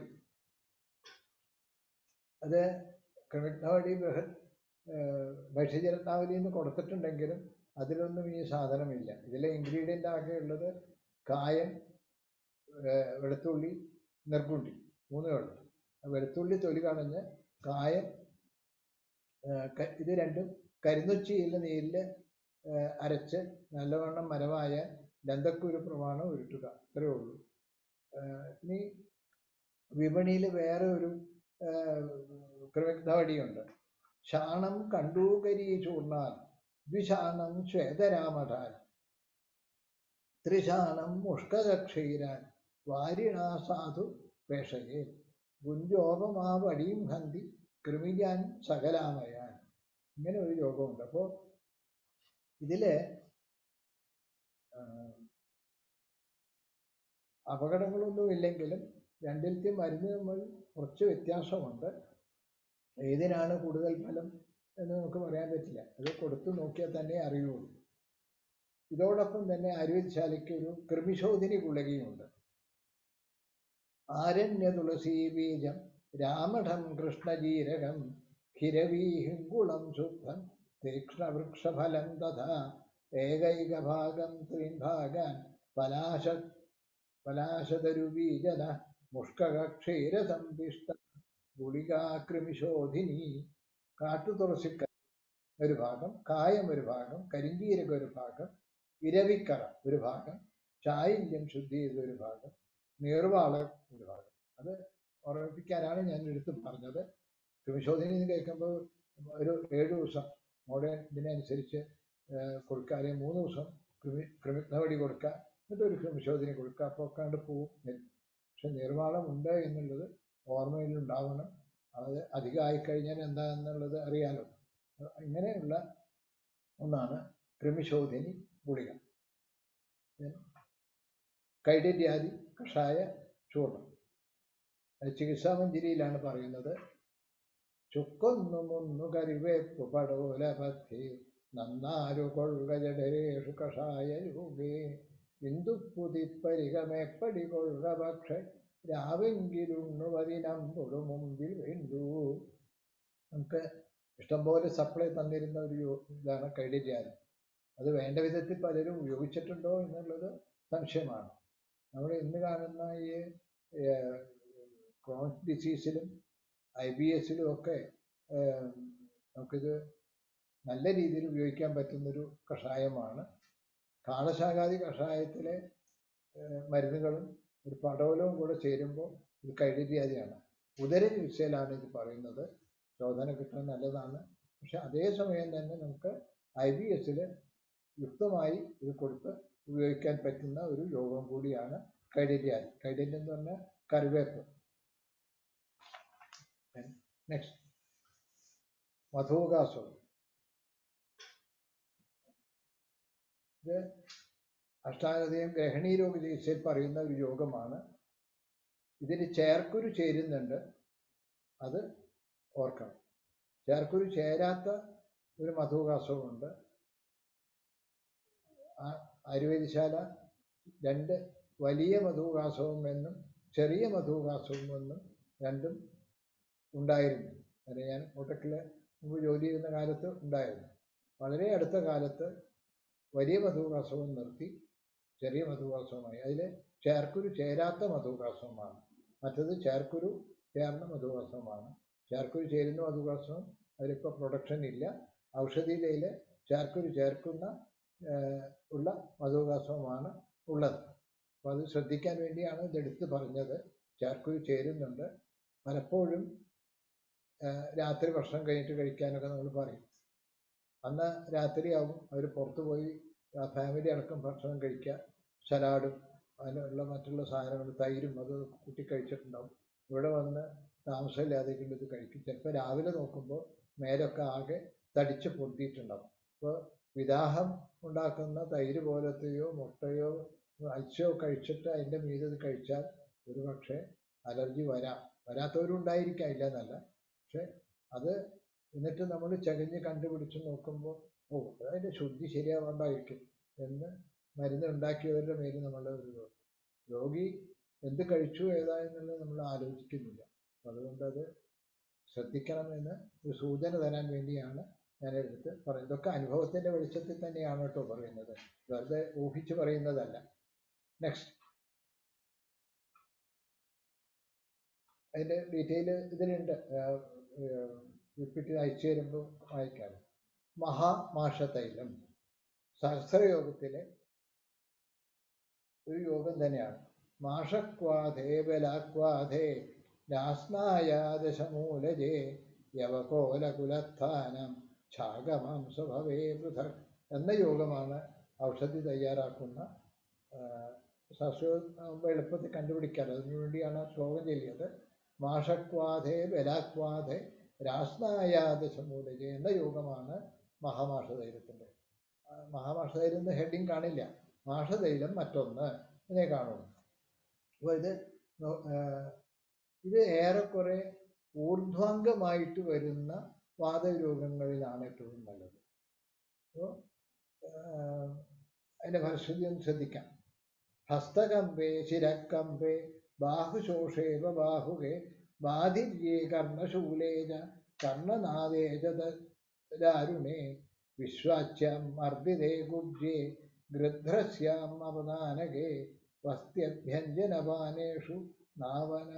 അത് ക്രമിക്കഥ വടി ബൃഹത് ഭക്ഷ്യജലത്താവലിയിൽ നിന്ന് കൊടുത്തിട്ടുണ്ടെങ്കിലും അതിലൊന്നും ഈ സാധനമില്ല ഇതിലെ ഇൻഗ്രീഡിയൻ്റ് ആകെ ഉള്ളത് കായം ഏഹ് വെളുത്തുള്ളി നെർഗുണ്ടി മൂന്നേ ഉള്ളൂ ആ വെളുത്തുള്ളി തൊലി കളഞ്ഞ് കായം ഏഹ് ക- ഇത് രണ്ടും കരിനൊച്ചിയിലെ നീരിൽ അരച്ച് നല്ലവണ്ണം മരവായ ദന്തക്കുരു പ്രമാണം ഉരുട്ടുക അത്രയേ ഉള്ളൂ ഏഹ് ഇനി വിപണിയിൽ വേറെ ഒരു ക്രമിക്തവടിയുണ്ട് ശാണം കണ്ടൂകരി ചൂർണാൽ ദ്വിശാണം ശ്വേതരാമഠാൽ ത്രിശാണം മുഷ്കരക്ഷീരാൻ വാരിണാ സാധു പേഷയേ ഗുഞ്ചോപമാ വടിയും ഹന്തി കൃമിജാൻ സകലാമയാൻ ഇങ്ങനെ ഒരു യോഗമുണ്ട് അപ്പോൾ ഇതില് ആ, അപകടങ്ങളൊന്നും ഇല്ലെങ്കിലും രണ്ടിലത്തെയും മരുന്ന് നമ്മൾ കുറച്ച് വ്യത്യാസമുണ്ട് ഏതിനാണ് കൂടുതൽ ഫലം എന്ന് നമുക്ക് പറയാൻ പറ്റില്ല അത് കൊടുത്തു നോക്കിയാൽ തന്നെ അറിയുള്ളൂ ഇതോടൊപ്പം തന്നെ ആയുർവേദശാലയ്ക്ക് ഒരു കൃമിശോധിനി ഗുളികയുണ്ട് ആരണ്യ തുളസീ ബീജം രാമഠം കൃഷ്ണജീരകം ഹിരവീഹിങ്കുളം ശുദ്ധം തീക്ഷ്ണവൃക്ഷഫലം തഥാ ഏകൈകഭാഗം ത്രീൻഭാഗാൻ പലാശ പലാശതരുബീജന മുഷ്കക്ഷീരസംപിഷ്ട ഗുളികാകൃമിശോധിനി കാട്ടുതുളസിക്ക ഒരു ഭാഗം കായം ഒരു ഭാഗം കരിഞ്ചീരക ഒരു ഭാഗം ഇരവിക്കറ ഒരു ഭാഗം ചായില്യം ശുദ്ധി ചെയ്ത ഒരു ഭാഗം നീർവാള ഒരു ഭാഗം അത് ഓർമ്മിപ്പിക്കാനാണ് ഞാൻ എടുത്ത് പറഞ്ഞത് കൃമിശോധന എന്ന് കേൾക്കുമ്പോൾ ഒരു ഏഴ് ദിവസം അവിടെ ഇതിനനുസരിച്ച് ഏഹ് കൊടുക്കുക അല്ലെങ്കിൽ മൂന്ന് ദിവസം കൃമി കൃമിനവടി കൊടുക്കുക എന്നിട്ട് ഒരു കൃമിശോധന കൊടുക്കുക അപ്പോൾ കണ്ട് പോവും പക്ഷെ നിർവാളം ഉണ്ട് എന്നുള്ളത് ഓർമ്മയിൽ ഉണ്ടാവണം അത് അധികമായി കഴിഞ്ഞാൽ എന്താണെന്നുള്ളത് അറിയാലോ ഇങ്ങനെയുള്ള ഒന്നാണ് കൃമിശോധിനി ഗുളിക കൈഡര്യാദി കഷായ ചൂർണം അത് ചികിത്സാമഞ്ജരിയിലാണ് പറയുന്നത് ചുക്കൊന്നു മുന്നു കറിവേപ്പു പടോല പത്തി നന്നാരു കൊള്ളുക ജഡരേഷു കഷായ രൂപേ ഇന്ദുപ്പുതിപ്പരികമേപ്പടി കൊള്ളുക പക്ഷെ രാവെങ്കിലുണ്ണുവതിനമ്പൊടു മുമ്പിൽ വേണ്ടു നമുക്ക് ഇഷ്ടംപോലെ സപ്ലൈ തന്നിരുന്ന ഒരു യോ- ഇതാണ് കൈഡിര്യാദം അത് വേണ്ട വിധത്തിൽ പലരും ഉപയോഗിച്ചിട്ടുണ്ടോ എന്നുള്ളത് സംശയമാണ് നമ്മൾ ഇന്ന് കാണുന്ന ഈ ക്രോണിക് ഡിസീസിലും ഐ ബി എസിലും ഒക്കെ ഏഹ്, നമുക്കിത് നല്ല രീതിയിൽ ഉപയോഗിക്കാൻ പറ്റുന്നൊരു കഷായമാണ് കാളശാഖാദി കഷായത്തിലെ ഏഹ്, മരുന്നുകളും ഒരു പടവലവും കൂടെ ചേരുമ്പോൾ ഇത് കൈഡിര്യാദിയാണ് ഉദര ചികിത്സയിലാണ് ഇത് പറയുന്നത് ശോധന കിട്ടാൻ നല്ലതാണ് പക്ഷെ അതേസമയം തന്നെ നമുക്ക് ഐ ബി എസിൽ യുക്തമായി ഇത് കൊടുത്ത് ഉപയോഗിക്കാൻ പറ്റുന്ന ഒരു യോഗം കൂടിയാണ് കൈഡല്യാദി കൈഡല്യം എന്ന് പറഞ്ഞാൽ കറിവേപ്പ് നെക്സ്റ്റ് മധുകാസുരം ഇത് അഷ്ടാനതയും ഗ്രഹണീ രോഗ ചികിത്സയിൽ പറയുന്ന ഒരു യോഗമാണ് ഇതിൽ ചേർക്കുരു ചേരുന്നുണ്ട് അത് ഓർക്കണം ചേർക്കുരു ചേരാത്ത ഒരു മധുകാസവുമുണ്ട് ആ ആയുർവേദശാല രണ്ട് വലിയ മധുകാസവും എന്നും ചെറിയ മധുകാസവും എന്നും രണ്ടും ഉണ്ടായിരുന്നു അത് ഞാൻ കോട്ടക്കിൽ മുമ്പ് ജോലി ചെയ്യുന്ന കാലത്ത് ഉണ്ടായിരുന്നു വളരെ അടുത്ത കാലത്ത് വലിയ മധുകാസവും നിർത്തി ചെറിയ മധുകാസവുമായി അതിൽ ചേർക്കുരു ചേരാത്ത മധുകാസവുമാണ് മറ്റത് ചേർക്കുരു ചേർന്ന മധുകാസവുമാണ് ചേർക്കുരു ചേരുന്ന മധുകാസവും അതിലിപ്പോൾ പ്രൊഡക്ഷൻ ഇല്ല ഔഷധിയിലയിൽ ചേർക്കുരു ചേർക്കുന്ന ഏഹ്, ഉള്ള മധുകാസവുമാണ് ഉള്ളത് അപ്പോൾ അത് ശ്രദ്ധിക്കാൻ വേണ്ടിയാണ് ഇതെടുത്ത് പറഞ്ഞത് ചേർക്കുരു ചേരുന്നുണ്ട് പലപ്പോഴും ഏഹ്, രാത്രി ഭക്ഷണം കഴിഞ്ഞിട്ട് കഴിക്കാനൊക്കെ നമ്മൾ പറയും അന്ന് രാത്രിയാവും അവർ പുറത്തു പോയി ഫാമിലി അടക്കം ഭക്ഷണം കഴിക്കുക സലാഡും അതിനുള്ള മറ്റുള്ള സാധനങ്ങൾ തൈരും അത് കൂട്ടി കഴിച്ചിട്ടുണ്ടാവും ഇവിടെ വന്ന് താമസമില്ലാതെ ഇത് കഴിക്കും ചിലപ്പോൾ രാവിലെ നോക്കുമ്പോൾ മേലൊക്കെ ആകെ തടിച്ച് പൊന്തിയിട്ടുണ്ടാവും അപ്പോൾ വിദാഹം ഉണ്ടാക്കുന്ന തൈര് പോലത്തെയോ മുട്ടയോ മത്സ്യമോ കഴിച്ചിട്ട് അതിൻ്റെ മീതെ ഇത് കഴിച്ചാൽ ഒരു പക്ഷേ അലർജി വരാം വരാത്തവരും ഉണ്ടായിരിക്കാം ഇല്ല എന്നല്ല പക്ഷെ അത് എന്നിട്ട് നമ്മൾ ചകഞ്ഞ് കണ്ടുപിടിച്ച് നോക്കുമ്പോൾ ഓ അതിൻ്റെ ശുദ്ധി ശരിയാവാണ്ടായിരിക്കും എന്ന് മരുന്ന് ഉണ്ടാക്കിയവരുടെ മേൽ നമ്മൾ ഒരു രോഗി എന്ത് കഴിച്ചു ഏതാ എന്നുള്ളത് നമ്മൾ ആലോചിക്കുന്നില്ല അതുകൊണ്ട് അത് ശ്രദ്ധിക്കണമെന്ന് ഒരു സൂചന തരാൻ വേണ്ടിയാണ് ഞാൻ എടുത്ത് പറയുന്നത് ഇതൊക്കെ അനുഭവത്തിൻ്റെ വെളിച്ചത്തിൽ തന്നെയാണ് കേട്ടോ പറയുന്നത് വെറുതെ ഊഹിച്ച് പറയുന്നതല്ല നെക്സ്റ്റ് അതിൻ്റെ ഡീറ്റെയിൽ ഇതിലുണ്ട് റിപ്പീറ്റ് അയച്ചു തരുമ്പോൾ വായിക്കാം മഹാമാഷതൈലം സഹസ്രയോഗത്തിലെ ഒരു യോഗം തന്നെയാണ് മാഷക്വാധേ ബലാക്വാധേ രാസ്നായാദശമൂലജേ യവകോലകുലസ്ഥാനം ഛാഗമാംസഭവേ പൃഥക് എന്ന യോഗമാണ് ഔഷധി തയ്യാറാക്കുന്ന ശാസ്ത്രം എളുപ്പത്തിൽ കണ്ടുപിടിക്കാറ് അതിനു വേണ്ടിയാണ് ശ്ലോകം ചൊല്ലിയത് മാഷക്വാധേ ബലാക്വാധേ രാസ്നായാദശമൂലജ എന്ന യോഗമാണ് മഹാമാഷതൈലത്തിൻ്റെ മഹാമാഷതൈലം എന്ന് ഹെഡിങ് കാണില്ല മാഷതൈലം മറ്റൊന്ന് ഇതിനെ കാണുന്നു അപ്പോൾ ഇത് ഇത് ഏറെക്കുറെ ഊർധ്വാംഗമായിട്ട് വരുന്ന വാദരോഗങ്ങളിലാണ് ഏറ്റവും നല്ലത് അപ്പോൾ അതിൻ്റെ ഫലശ്രുതി ഒന്ന് ശ്രദ്ധിക്കാം ഹസ്തകമ്പേ ശിരക്കമ്പേ ബാഹുശോഷേവ ബാഹുകെ ബാധിര്യേ കർണശൂലേ ച കർണനാദേ ച ദാരുണേ വിശ്വാച്യം മർദ്ദിതേ കുബ്ജേ ഗൃധ്രസ്യാം അവദാനകേ വസ്ത്യഭ്യഞ്ജനപാനേഷു നാവന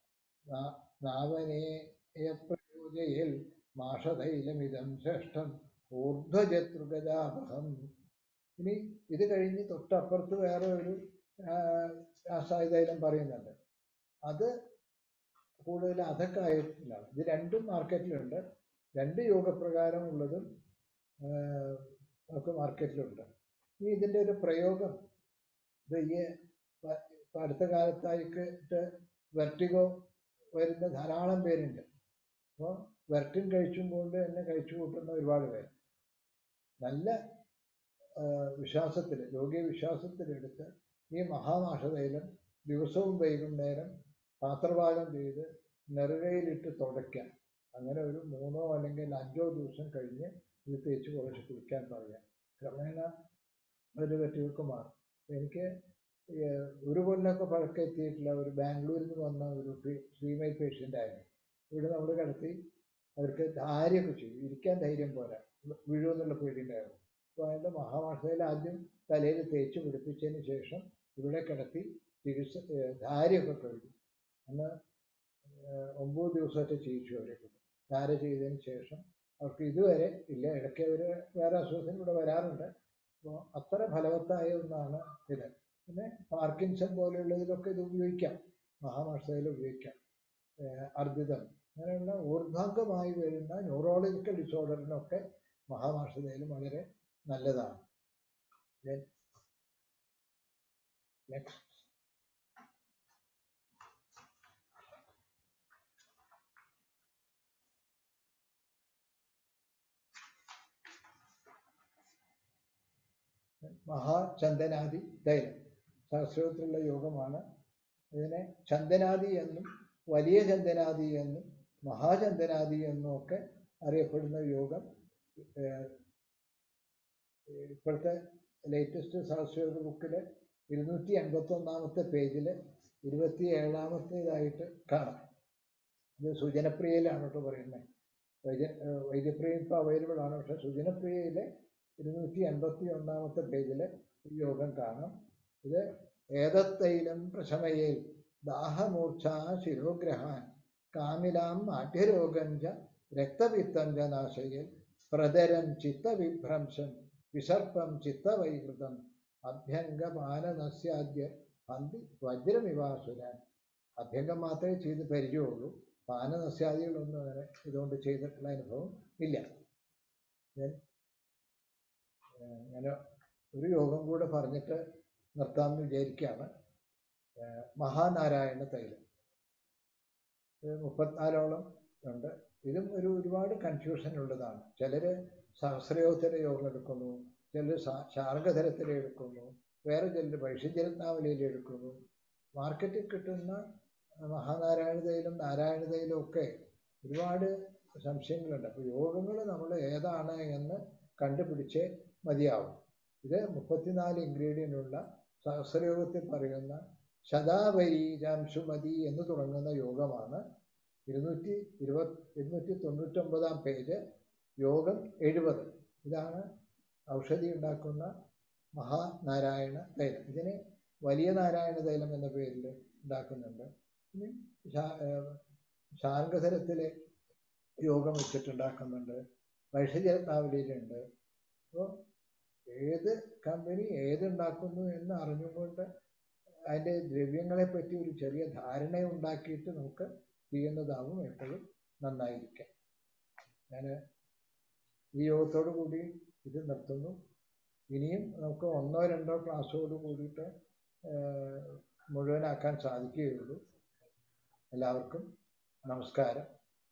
നാവനേയപ്രയോജയിൽ മാഷതൈലമിതം ശ്രേഷ്ഠം ഊർധ്വജത്രുഗജാപഹം ഇനി ഇത് കഴിഞ്ഞ് തൊട്ടപ്പുറത്ത് വേറെ ഒരു രാസായുധൈലം പറയുന്നുണ്ട് അത് കൂടുതൽ അധക്കായത്തിലാണ് ഇത് രണ്ടും മാർക്കറ്റിലുണ്ട് രണ്ട് യോഗപ്രകാരം ഉള്ളതും നമുക്ക് മാർക്കറ്റിലുണ്ട് ഇനി ഇതിൻ്റെ ഒരു പ്രയോഗം ഇത് ഈ അടുത്ത കാലത്തായിട്ട് വെർട്ടിഗോ വരുന്ന ധാരാളം പേരുണ്ട് അപ്പോൾ വെർട്ടിൻ കഴിച്ചും കൊണ്ട് തന്നെ കഴിച്ചു കൂട്ടുന്ന ഒരുപാട് പേര് നല്ല വിശ്വാസത്തിൽ രോഗീയ വിശ്വാസത്തിലെടുത്ത് ഈ മഹാമാഷതൈലം ദിവസവും വൈകുന്നേരം പാത്രഭാഗം ചെയ്ത് നെറുകയിലിട്ട് തുടയ്ക്കാം അങ്ങനെ ഒരു മൂന്നോ അല്ലെങ്കിൽ അഞ്ചോ ദിവസം കഴിഞ്ഞ് ഇത് തേച്ച് കുറച്ച് കുളിക്കാൻ പറയാം ക്രമേണ ഒരു വെട്ടികൾക്ക് മാറും എനിക്ക് ഒരു കൊല്ലമൊക്കെ പഴക്കം എത്തിയിട്ടില്ല ഒരു ബാംഗ്ലൂരിൽ നിന്ന് വന്ന ഒരു ഫീമെയിൽ പേഷ്യൻ്റ് ആയിരുന്നു ഇവിടെ നമ്മൾ കിടത്തി അവർക്ക് ധാര്യമൊക്കെ ചെയ്യും ഇരിക്കാൻ ധൈര്യം പോരാ വീഴുമെന്നുള്ള പേടിയുണ്ടായിരുന്നു അപ്പോൾ അതിൻ്റെ മഹാമാസയിൽ ആദ്യം തലയിൽ തേച്ച് പിടിപ്പിച്ചതിന് ശേഷം ഇവിടെ കിടത്തി ചികിത്സ ധാരയൊക്കെ കഴിഞ്ഞു അന്ന് ഒമ്പത് ദിവസമായിട്ട് ചികിത്സ അവരെ കിട്ടും ധാര ചെയ്തതിന് ശേഷം അവർക്ക് ഇതുവരെ ഇല്ല ഇടയ്ക്ക് അവർ വേറെ അസുഖത്തിന് ഇവിടെ വരാറുണ്ട് അപ്പോൾ അത്ര ഫലവത്തായ ഒന്നാണ് ഇത് പിന്നെ പാർക്കിൻസൺ പോലെയുള്ളതിലൊക്കെ ഇത് ഉപയോഗിക്കാം മഹാമാസയിൽ ഉപയോഗിക്കാം അർബുദം അങ്ങനെയുള്ള ഊർധ്വാംഗമായി വരുന്ന ന്യൂറോളജിക്കൽ ഡിസോർഡറിനൊക്കെ മഹാമാഷതയിലും വളരെ നല്ലതാണ് നെക്സ്റ്റ് മഹാചന്ദനാദി തൈലം സഹസ്രത്തിലുള്ള യോഗമാണ് ഇതിനെ ചന്ദനാദി എന്നും വലിയ ചന്ദനാദി എന്നും മഹാചന്ദനാദി എന്നും ഒക്കെ അറിയപ്പെടുന്ന യോഗം ഇപ്പോഴത്തെ ലേറ്റസ്റ്റ് സഹസ്രയോഗ ബുക്കിൽ ഇരുന്നൂറ്റി എൺപത്തി ഒന്നാമത്തെ പേജിൽ ഇരുപത്തി ഏഴാമത്തേതായിട്ട് കാണാം ഇത് സുജനപ്രിയയിലാണ് കേട്ടോ പറയുന്നത് വൈദ്യ വൈദ്യപ്രിയ ഇപ്പോൾ അവൈലബിൾ ആണ് പക്ഷേ സുജനപ്രിയയിലെ ഇരുന്നൂറ്റി എൺപത്തി ഒന്നാമത്തെ പേജിൽ ഈ യോഗം കാണാം ഇത് ഏതത്തൈലം പ്രശമയേൽ ദാഹമൂർച്ഛ ശിരോഗ്രഹാൻ കാമിലാം ആഢ്യരോഗം ച രക്തപിത്തം ച നാശയൽ പ്രതരം ചിത്തവിഭ്രംശം വിസർപ്പം ചിത്തവൈകൃതം അഭ്യംഗമാനനസ്യാദ്യ പന്തി വജ്രമിവാസുരാൻ അഭ്യംഗം മാത്രമേ ചെയ്ത് പരിചയമുള്ളൂ പാനനസ്യാദികളൊന്നും അങ്ങനെ ഇതുകൊണ്ട് ചെയ്തിട്ടുള്ള അനുഭവം ഇല്ല അങ്ങനെ ഒരു യോഗം കൂടെ പറഞ്ഞിട്ട് നിർത്താമെന്ന് വിചാരിക്കുകയാണ് മഹാനാരായണ തൈലം ഇത് മുപ്പത്തിനാലോളം ഉണ്ട് ഇതും ഒരു ഒരുപാട് കൺഫ്യൂഷൻ ഉള്ളതാണ് ചിലർ സഹസ്രയോഗത്തിലെ യോഗം എടുക്കുന്നു ചിലർ ശാർഗധരത്തിലെ എടുക്കുന്നു വേറെ ചിലർ വൈഷജ്യരത്നാവലിയിൽ എടുക്കുന്നു മാർക്കറ്റിൽ കിട്ടുന്ന മഹാനാരായണ തൈലം നാരായണ തൈലം ഒക്കെ ഒരുപാട് സംശയങ്ങളുണ്ട് അപ്പോൾ യോഗങ്ങൾ നമ്മൾ ഏതാണ് എന്ന് കണ്ടുപിടിച്ചേ മതിയാവും ഇത് മുപ്പത്തിനാല് ഇൻഗ്രീഡിയൻ്റ് ഉള്ള സഹസ്രയോഗത്തിൽ പറയുന്ന ശതാപരീജാംശുമതി എന്ന് തുടങ്ങുന്ന യോഗമാണ് ഇരുന്നൂറ്റി ഇരുപത് ഇരുന്നൂറ്റി തൊണ്ണൂറ്റൊമ്പതാം പേജ് യോഗം എഴുപത് ഇതാണ് ഔഷധി ഉണ്ടാക്കുന്ന മഹാനാരായണ തൈലം ഇതിന് വലിയ നാരായണ തൈലം എന്ന പേരിൽ ഉണ്ടാക്കുന്നുണ്ട് ഇനി ശാർഗധരത്തിലെ യോഗം വെച്ചിട്ടുണ്ടാക്കുന്നുണ്ട് വൈഷരത്നാവലിയിലുണ്ട് അപ്പോൾ ഏത് കമ്പനി ഏതുണ്ടാക്കുന്നു എന്ന് അറിഞ്ഞുകൊണ്ട് അതിൻ്റെ ദ്രവ്യങ്ങളെ പറ്റി ഒരു ചെറിയ ധാരണ ഉണ്ടാക്കിയിട്ട് നമുക്ക് ചെയ്യുന്നതാവും എപ്പോഴും നന്നായിരിക്കാം ഞാൻ ഈ യോഗത്തോടു കൂടി ഇത് നിർത്തുന്നു ഇനിയും നമുക്ക് ഒന്നോ രണ്ടോ ക്ലാസ്സോട് കൂടിയിട്ട് മുഴുവനാക്കാൻ സാധിക്കുകയുള്ളൂ എല്ലാവർക്കും നമസ്കാരം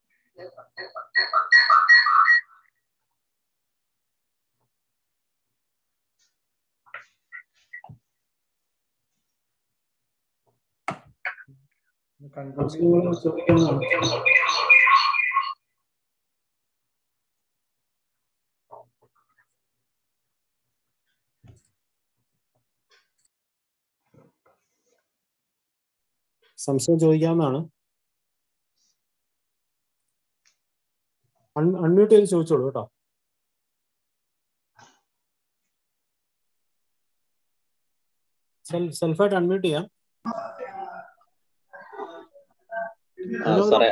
സംശയങ്ങൾ ചോദിക്കാവുന്നതാണ് സംശയം ചോദിക്കാവുന്നതാണ് അൺമ്യൂട്ട് ചെയ്ത് ചോദിച്ചോളൂ കേട്ടോ സെൽഫായിട്ട് അൺമ്യൂട്ട് ചെയ്യാം
ആ, സാറേ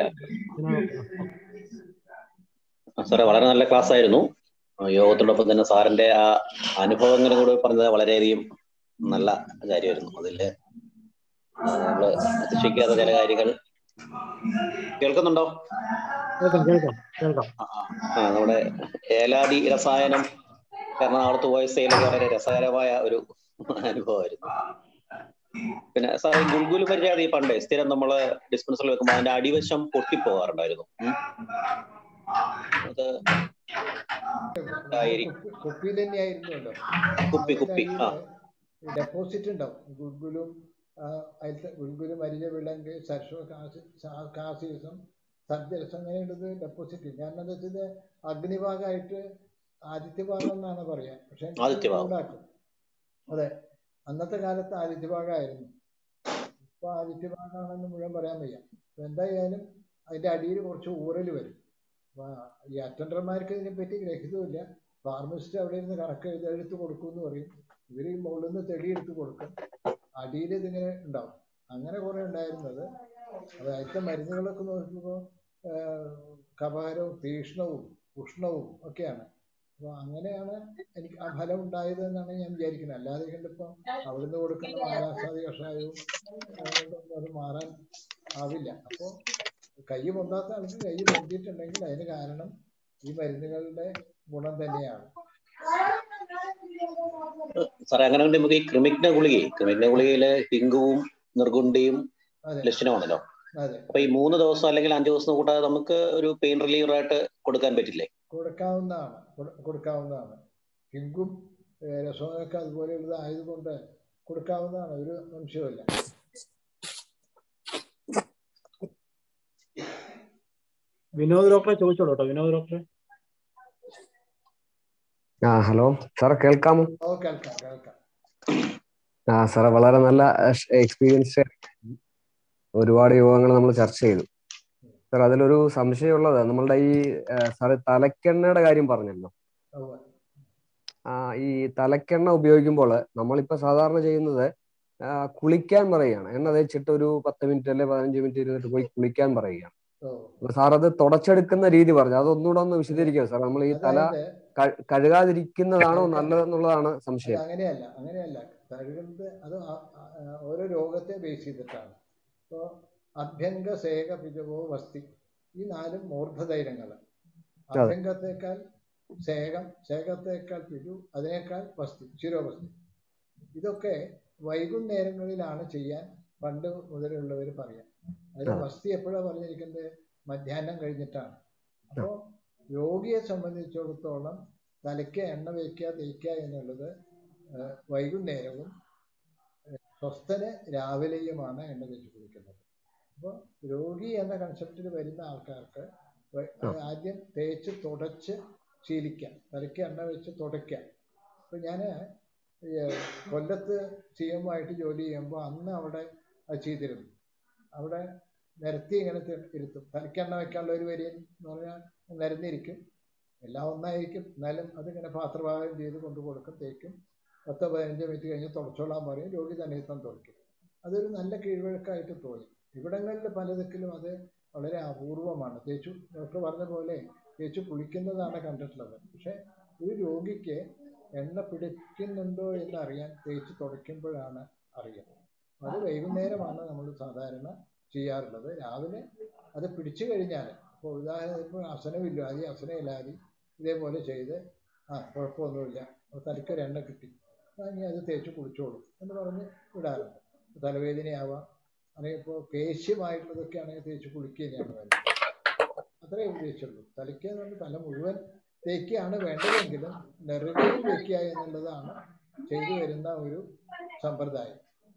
ആ, സാറേ വളരെ നല്ല ക്ലാസ് ആയിരുന്നു ആ, യോഗത്തോടൊപ്പം തന്നെ സാറിന്റെ ആ അനുഭവങ്ങളും കൂടെ പറഞ്ഞത് വളരെയധികം നല്ല കാര്യമായിരുന്നു അതില് ആ, നമ്മള് അതിശയിക്കാത്ത ചില കാര്യങ്ങൾ കേൾക്കുന്നുണ്ടോ
കേൾക്കാം കേൾക്കാം കേൾക്കാം
ആ, ആ. ആ നമ്മുടെ ഏലാദി രസായനം എറണാകുളത്ത് പോയ സ്ഥലത്ത് വളരെ രസകരമായ ഒരു അനുഭവമായിരുന്നു പിന്നെ സാർ ഈ ഗുൽഗുലു മര്യാദ ഈ പണ്ടേ സ്ഥിരം നമ്മള് ഡിസ്പെൻസറിൽ വെക്കുമ്പോൾ അതിന്റെ അടിവശം പൊട്ടിപ്പോകാറുണ്ടായിരുന്നു ഉം. അത് ആയിരിക്കും.
കുപ്പിയിൽ തന്നെയായിരുന്നല്ലോ
കുപ്പി കുപ്പി ആ
ഡെപ്പോസിറ്റ് ഉണ്ടാവും ഗുൽഗുലും ആ, അതിലത്തെ ഗുൽഗുലും അരിഞ്ഞ വിളങ്ക് സർഷോ കാസി സാ- കാസീസം സദ്യരസം അങ്ങനെയുള്ളത് ഡെപ്പോസിറ്റ് കാരണം എന്താ വെച്ചാൽ അഗ്നിഭാഗമായിട്ട് ആദിത്യഭാഗം എന്നാണ് പറയാ പക്ഷെ
ആദിത്യഭാഗം.
ഉണ്ടാക്കും അതെ അന്നത്തെ കാലത്ത് ആദിത്യഭാഗമായിരുന്നു ഇപ്പൊ ആദിത്യഭാഗമാണെന്ന് മുഴുവൻ പറയാൻ വയ്യ അപ്പൊ എന്തായാലും അതിന്റെ അടിയിൽ കുറച്ച് ഊറൽ വരും അപ്പൊ ഈ അറ്റൻഡർമാർക്ക് ഇതിനെപ്പറ്റി ഗ്രഹിതമില്ല ഫാർമസിസ്റ്റ് അവിടെ ഇരുന്ന് കണക്ക് എഴുതി എടുത്ത് കൊടുക്കും എന്ന് പറയും ഇവർ ഈ മുകളിൽ നിന്ന് തെളിയെടുത്ത് കൊടുക്കും അടിയിൽ ഇതിങ്ങനെ ഉണ്ടാവും അങ്ങനെ കുറെ ഉണ്ടായിരുന്നത് അത് അതിലത്തെ മരുന്നുകളൊക്കെ നോക്കുമ്പോൾ കപാരവും തീക്ഷ്ണവും ഉഷ്ണവും ഒക്കെയാണ് അപ്പൊ അങ്ങനെയാണ് എനിക്ക് ആ ഫലം ഉണ്ടായത് എന്നാണ് ഞാൻ വിചാരിക്കുന്നത് അല്ലാതെ കണ്ടിപ്പോ അവിടുന്ന് കൊടുക്കുന്ന മാരാസാദി കഷായവും ആ, കൊണ്ടൊന്നും അത് മാറാൻ ആവില്ല അപ്പോ കൈ പൊന്താത്ത ആൾക്ക് കൈ പൊന്തിയിട്ടുണ്ടെങ്കിൽ അതിന് കാരണം ഈ മരുന്നുകളുടെ ഗുണം തന്നെയാണ്
സാറേ അങ്ങനെ ഉണ്ടെങ്കിൽ നമുക്ക് ഈ ക്രിമിഗ്ന ഗുളിക ക്രിമിഗ്ന ഗുളികയില് ഹിങ്കുവും നിർഗുണ്ടിയും
അതെ
ലക്ഷണമാണല്ലോ
അതെ
അപ്പൊ ഈ മൂന്ന് ദിവസം അല്ലെങ്കിൽ അഞ്ചു ദിവസം കൂട്ടാതെ നമുക്ക് ഒരു പെയിൻ റിലീവർ ആയിട്ട് കൊടുക്കാൻ പറ്റില്ലേ
കൊടുക്കാവുന്നതാണ് കൊടു- കൊടുക്കാവുന്നതാണ് ഹിങ്കും ഏഹ് രസമൊക്കെ അതുപോലെയുള്ളത് ആയതുകൊണ്ട് കൊടുക്കാവുന്നതാണ് ഒരു സംശയമില്ല
വിനോദ് ഡോക്ടറെ ചോദിച്ചോളൂ കേട്ടോ വിനോദ് ഡോക്ടറെ
ആ ഹലോ സാറെ കേൾക്കാമോ
ഓ കേൾക്കാം കേൾക്കാം
ആ സാറെ വളരെ നല്ല എക്സ്പീരിയൻസ് ഒരുപാട് യോഗങ്ങൾ നമ്മൾ ചർച്ച ചെയ്തു സാർ അതിലൊരു സംശയമുള്ളത് നമ്മളുടെ ഈ ആ, സാറ് തലക്കെണ്ണയുടെ കാര്യം പറഞ്ഞല്ലോ
ഉവ്വ്.
ആ ഈ തലക്കെണ്ണ ഉപയോഗിക്കുമ്പോൾ നമ്മളിപ്പോ സാധാരണ ചെയ്യുന്നത് ആ, കുളിക്കാൻ പറയുകയാണ് എണ്ണ തേച്ചിട്ട് ഒരു പത്ത് മിനിറ്റ് അല്ലെ പതിനഞ്ച് മിനിറ്റ് ഇരുന്നിട്ട് പോയി കുളിക്കാൻ പറയുകയാണ്
ഓ
അപ്പൊ സാർ അത് തുടച്ചെടുക്കുന്ന രീതി പറഞ്ഞു അതൊന്നുകൂടെ ഒന്ന് വിശദീകരിക്കുക സാർ നമ്മൾ ഈ തല
അതായത്
ക- കഴുകാതിരിക്കുന്നതാണോ നല്ലതെന്നുള്ളതാണ്
അത്
സംശയം
അങ്ങനെയല്ല അങ്ങനെയല്ല കഴുകുന്നത് അത് ആ- ആ- ഓരോ രോഗത്തെ ബേസ് ചെയ്തിട്ടാണ് ഇപ്പോൾ അഭ്യംഗ സേക പിജവോ വസ്തി ഈ നാലും മൂർധധൈര്യങ്ങൾ അഭ്യംഗത്തേക്കാൾ സേകം സേകത്തേക്കാൾ പിജു അതിനേക്കാൾ വസ്തി ശിരോവസ്തി ഇതൊക്കെ വൈകുന്നേരങ്ങളിലാണ് ചെയ്യാൻ പണ്ട് മുതലുള്ളവർ പറയാം അതിൽ
ആ.
വസ്തി എപ്പോഴാണ് പറഞ്ഞിരിക്കുന്നത് മധ്യാഹ്നം കഴിഞ്ഞിട്ടാണ് അപ്പോൾ രോഗിയെ സംബന്ധിച്ചിടത്തോളം തലയ്ക്ക് എണ്ണ വയ്ക്കുക തേക്കുക എന്നുള്ളത് ഏഹ്, വൈകുന്നേരവും ഏഹ്, സ്വസ്ഥന് രാവിലെയുമാണ് എണ്ണ തേച്ച് കുളിക്കുന്നത് അപ്പോൾ രോഗി എന്ന കൺസെപ്റ്റിൽ വരുന്ന ആൾക്കാർക്ക് വ-
ആ.
ആദ്യം തേച്ച് തുടച്ച് ശീലിക്കാം തലയ്ക്ക് എണ്ണ വെച്ച് തുടയ്ക്കാം അപ്പോൾ ഞാൻ കൊല്ലത്ത് സി എം ആയിട്ട് ജോലി ചെയ്യുമ്പോൾ അന്ന് അവിടെ അത് ചെയ്തിരുന്നു അവിടെ നിരത്തി ഇങ്ങനെ തി- ഇരുത്തും തലയ്ക്കെണ്ണ വെക്കാനുള്ള ഒരു വരി എന്ന് പറഞ്ഞാൽ നിരന്നിരിക്കും എല്ലാം ഒന്നായിരിക്കും എന്നാലും അതിങ്ങനെ പാത്രഭാഗം ചെയ്ത് കൊണ്ടു കൊടുക്കും തേക്കും പത്ത് പതിനഞ്ച് മിനിറ്റ് കഴിഞ്ഞ് തുടച്ചോളാൻ പറയും രോഗി തന്നെ തന്നെ തുടയ്ക്കും അതൊരു നല്ല കീഴ്വഴക്കായിട്ട് തോന്നി ഇവിടങ്ങളിൽ പലതിലും അത് വളരെ അപൂർവമാണ് തേച്ചു ഡോക്ടർ പറഞ്ഞ പോലെ തേച്ചു കുളിക്കുന്നതാണ് കണ്ടിട്ടുള്ളത് പക്ഷെ ഒരു രോഗിക്ക് എണ്ണ പിടിക്കുന്നുണ്ടോ എന്ന് അറിയാൻ തേച്ച് തുടയ്ക്കുമ്പോഴാണ് അറിയുന്നത് അത് വൈകുന്നേരമാണ് നമ്മൾ സാധാരണ ചെയ്യാറുള്ളത് രാവിലെ അത് പിടിച്ചു കഴിഞ്ഞാൽ ഇപ്പോൾ ഉദാഹരണത്തിന് ഇപ്പോൾ അസനമില്ലാതി അസനയില്ലാതി ഇതേപോലെ ചെയ്ത് ആ കുഴപ്പമൊന്നുമില്ല അപ്പോൾ തലയ്ക്കൊരു എണ്ണ കിട്ടി വാങ്ങി അത് തേച്ച് കുളിച്ചോളൂ എന്ന് പറഞ്ഞ് വിടാറുണ്ട് തലവേദനയാവാം അല്ലെങ്കിൽ ഇപ്പോൾ പേശ്യമായിട്ടുള്ളതൊക്കെ ആണെങ്കിൽ തേച്ച് കുളിക്കുക തന്നെയാണ് വേണ്ടത് അത്രേ ഉദ്ദേശിച്ചുള്ളൂ തലയ്ക്ക് എന്ന് പറഞ്ഞാൽ തല മുഴുവൻ തേക്കുകയാണ് വേണ്ടതെങ്കിലും നെറുകയിൽ തേക്കുക എന്നുള്ളതാണ് ചെയ്തു വരുന്ന ഒരു സമ്പ്രദായം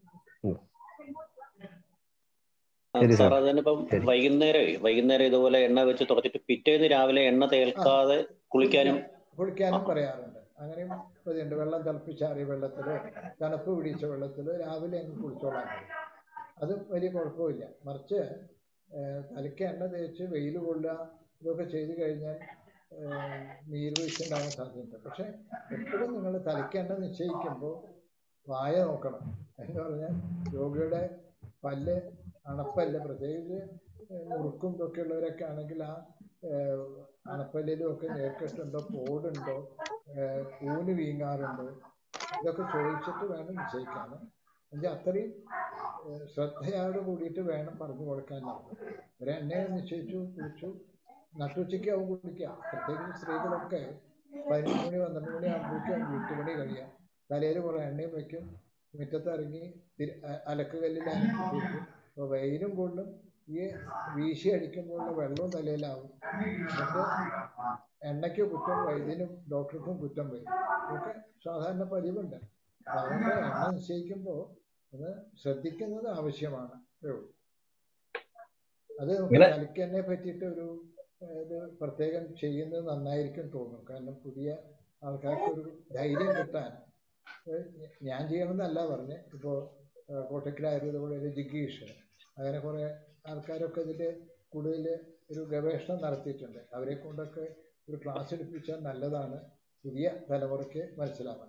ശരി
സാർ
സാർ.
അത് തന്നെ ഇപ്പം
ശരി.
വൈകുന്നേരം വൈകുന്നേരം ഇതുപോലെ എണ്ണ വെച്ച് തുടച്ചിട്ട് പിറ്റേന്ന് രാവിലെ എണ്ണ തേൽക്കാതെ കുളിക്കാനും
കുളിക്കാനും പറയാറുണ്ട് അങ്ങനെയും പതിവുണ്ട് വെള്ളം തിളപ്പിച്ചാറിയ വെള്ളത്തിലോ തണുപ്പ് പിടിച്ച വെള്ളത്തിലോ രാവിലെ അങ്ങ് കുളിച്ചോളാൻ പറയും അതും വലിയ കുഴപ്പമില്ല മറിച്ച് ഏഹ്, തലയ്ക്ക് എണ്ണ തേച്ച് വെയിൽ കൊള്ളുക ഇതൊക്കെ ചെയ്ത് കഴിഞ്ഞാൽ ഏഹ്, നീര് വീഴ്ചയുണ്ടാകാൻ സാധ്യതയുണ്ട് പക്ഷെ എപ്പോഴും നിങ്ങൾ തലയ്ക്ക് എണ്ണ നിശ്ചയിക്കുമ്പോൾ വായ നോക്കണം എന്ന് പറഞ്ഞാൽ രോഗിയുടെ പല്ല് അണപ്പല്ല് പ്രത്യേകിച്ച് ഏഹ്, മുറുക്കും ഇതൊക്കെ ഉള്ളവരൊക്കെ ആണെങ്കിൽ ആ ഏഹ്, അണപ്പല്ലിലും ഒക്കെ നേർക്കെട്ടുണ്ടോ പോടുണ്ടോ ഏഹ്, ഊന് വീങ്ങാറുണ്ടോ ഇതൊക്കെ ചോദിച്ചിട്ട് വേണം നിശ്ചയിക്കാൻ എന്നുവെച്ചാൽ അത്രയും ഏഹ്, ശ്രദ്ധയോട് കൂടിയിട്ട് വേണം പറഞ്ഞു കൊടുക്കാനാണ് ഒരു എണ്ണയെ നിശ്ചയിച്ചു കുളിച്ചു നട്ടുച്ചയ്ക്ക് ആവും കുളിക്കുക പ്രത്യേകിച്ച് സ്ത്രീകളൊക്കെ പതിനൊന്ന് മണി പന്ത്രണ്ട് മണി ആകുമ്പോഴേക്കും വീട്ടുപണി കഴിയാം തലയിൽ കുറേ എണ്ണയും വെക്കും മുറ്റത്ത് ഇറങ്ങി തിരി- അ- അലക്കുകല്ലിൽ അലക്കി കൊടുക്കും അപ്പോൾ വെയിലും കൊള്ളും ഈ വീശി അടിക്കുമ്പോഴുള്ള വെള്ളവും തലയിലാവും എന്നിട്ട് എണ്ണയ്ക്ക് കുറ്റം വൈദ്യനും ഡോക്ടർക്കും കുറ്റം വരും ഇതൊക്കെ സാധാരണ പതിവുണ്ട് അതുകൊണ്ട് എണ്ണ നിശ്ചയിക്കുമ്പോൾ അത് ശ്രദ്ധിക്കുന്നത് ആവശ്യമാണ് അത്രേ ഉള്ളൂ. അത് നമുക്ക്
ഇങ്ങനെ-
തലയ്ക്കെണ്ണെ പറ്റിയിട്ട് ഒരു ഏഹ്, ഇത് പ്രത്യേകം ചെയ്യുന്നത് നന്നായിരിക്കും തോന്നും കാരണം പുതിയ ആൾക്കാർക്ക് ഒരു ധൈര്യം കിട്ടാൻ ഏഹ്, ഞാൻ ചെയ്യണമെന്നല്ല പറഞ്ഞ് ഇപ്പോൾ കോട്ടക്കലായിരുന്നു പോലെ ഒരു ജിഗീഷ് അങ്ങനെ കുറേ ആൾക്കാരൊക്കെ ഇതിൽ കൂടുതൽ ഒരു ഗവേഷണം നടത്തിയിട്ടുണ്ട് അവരെ കൊണ്ടൊക്കെ ഒരു ക്ലാസ് എടുപ്പിച്ചാൽ നല്ലതാണ് പുതിയ തലമുറയ്ക്ക് മനസ്സിലാവാൻ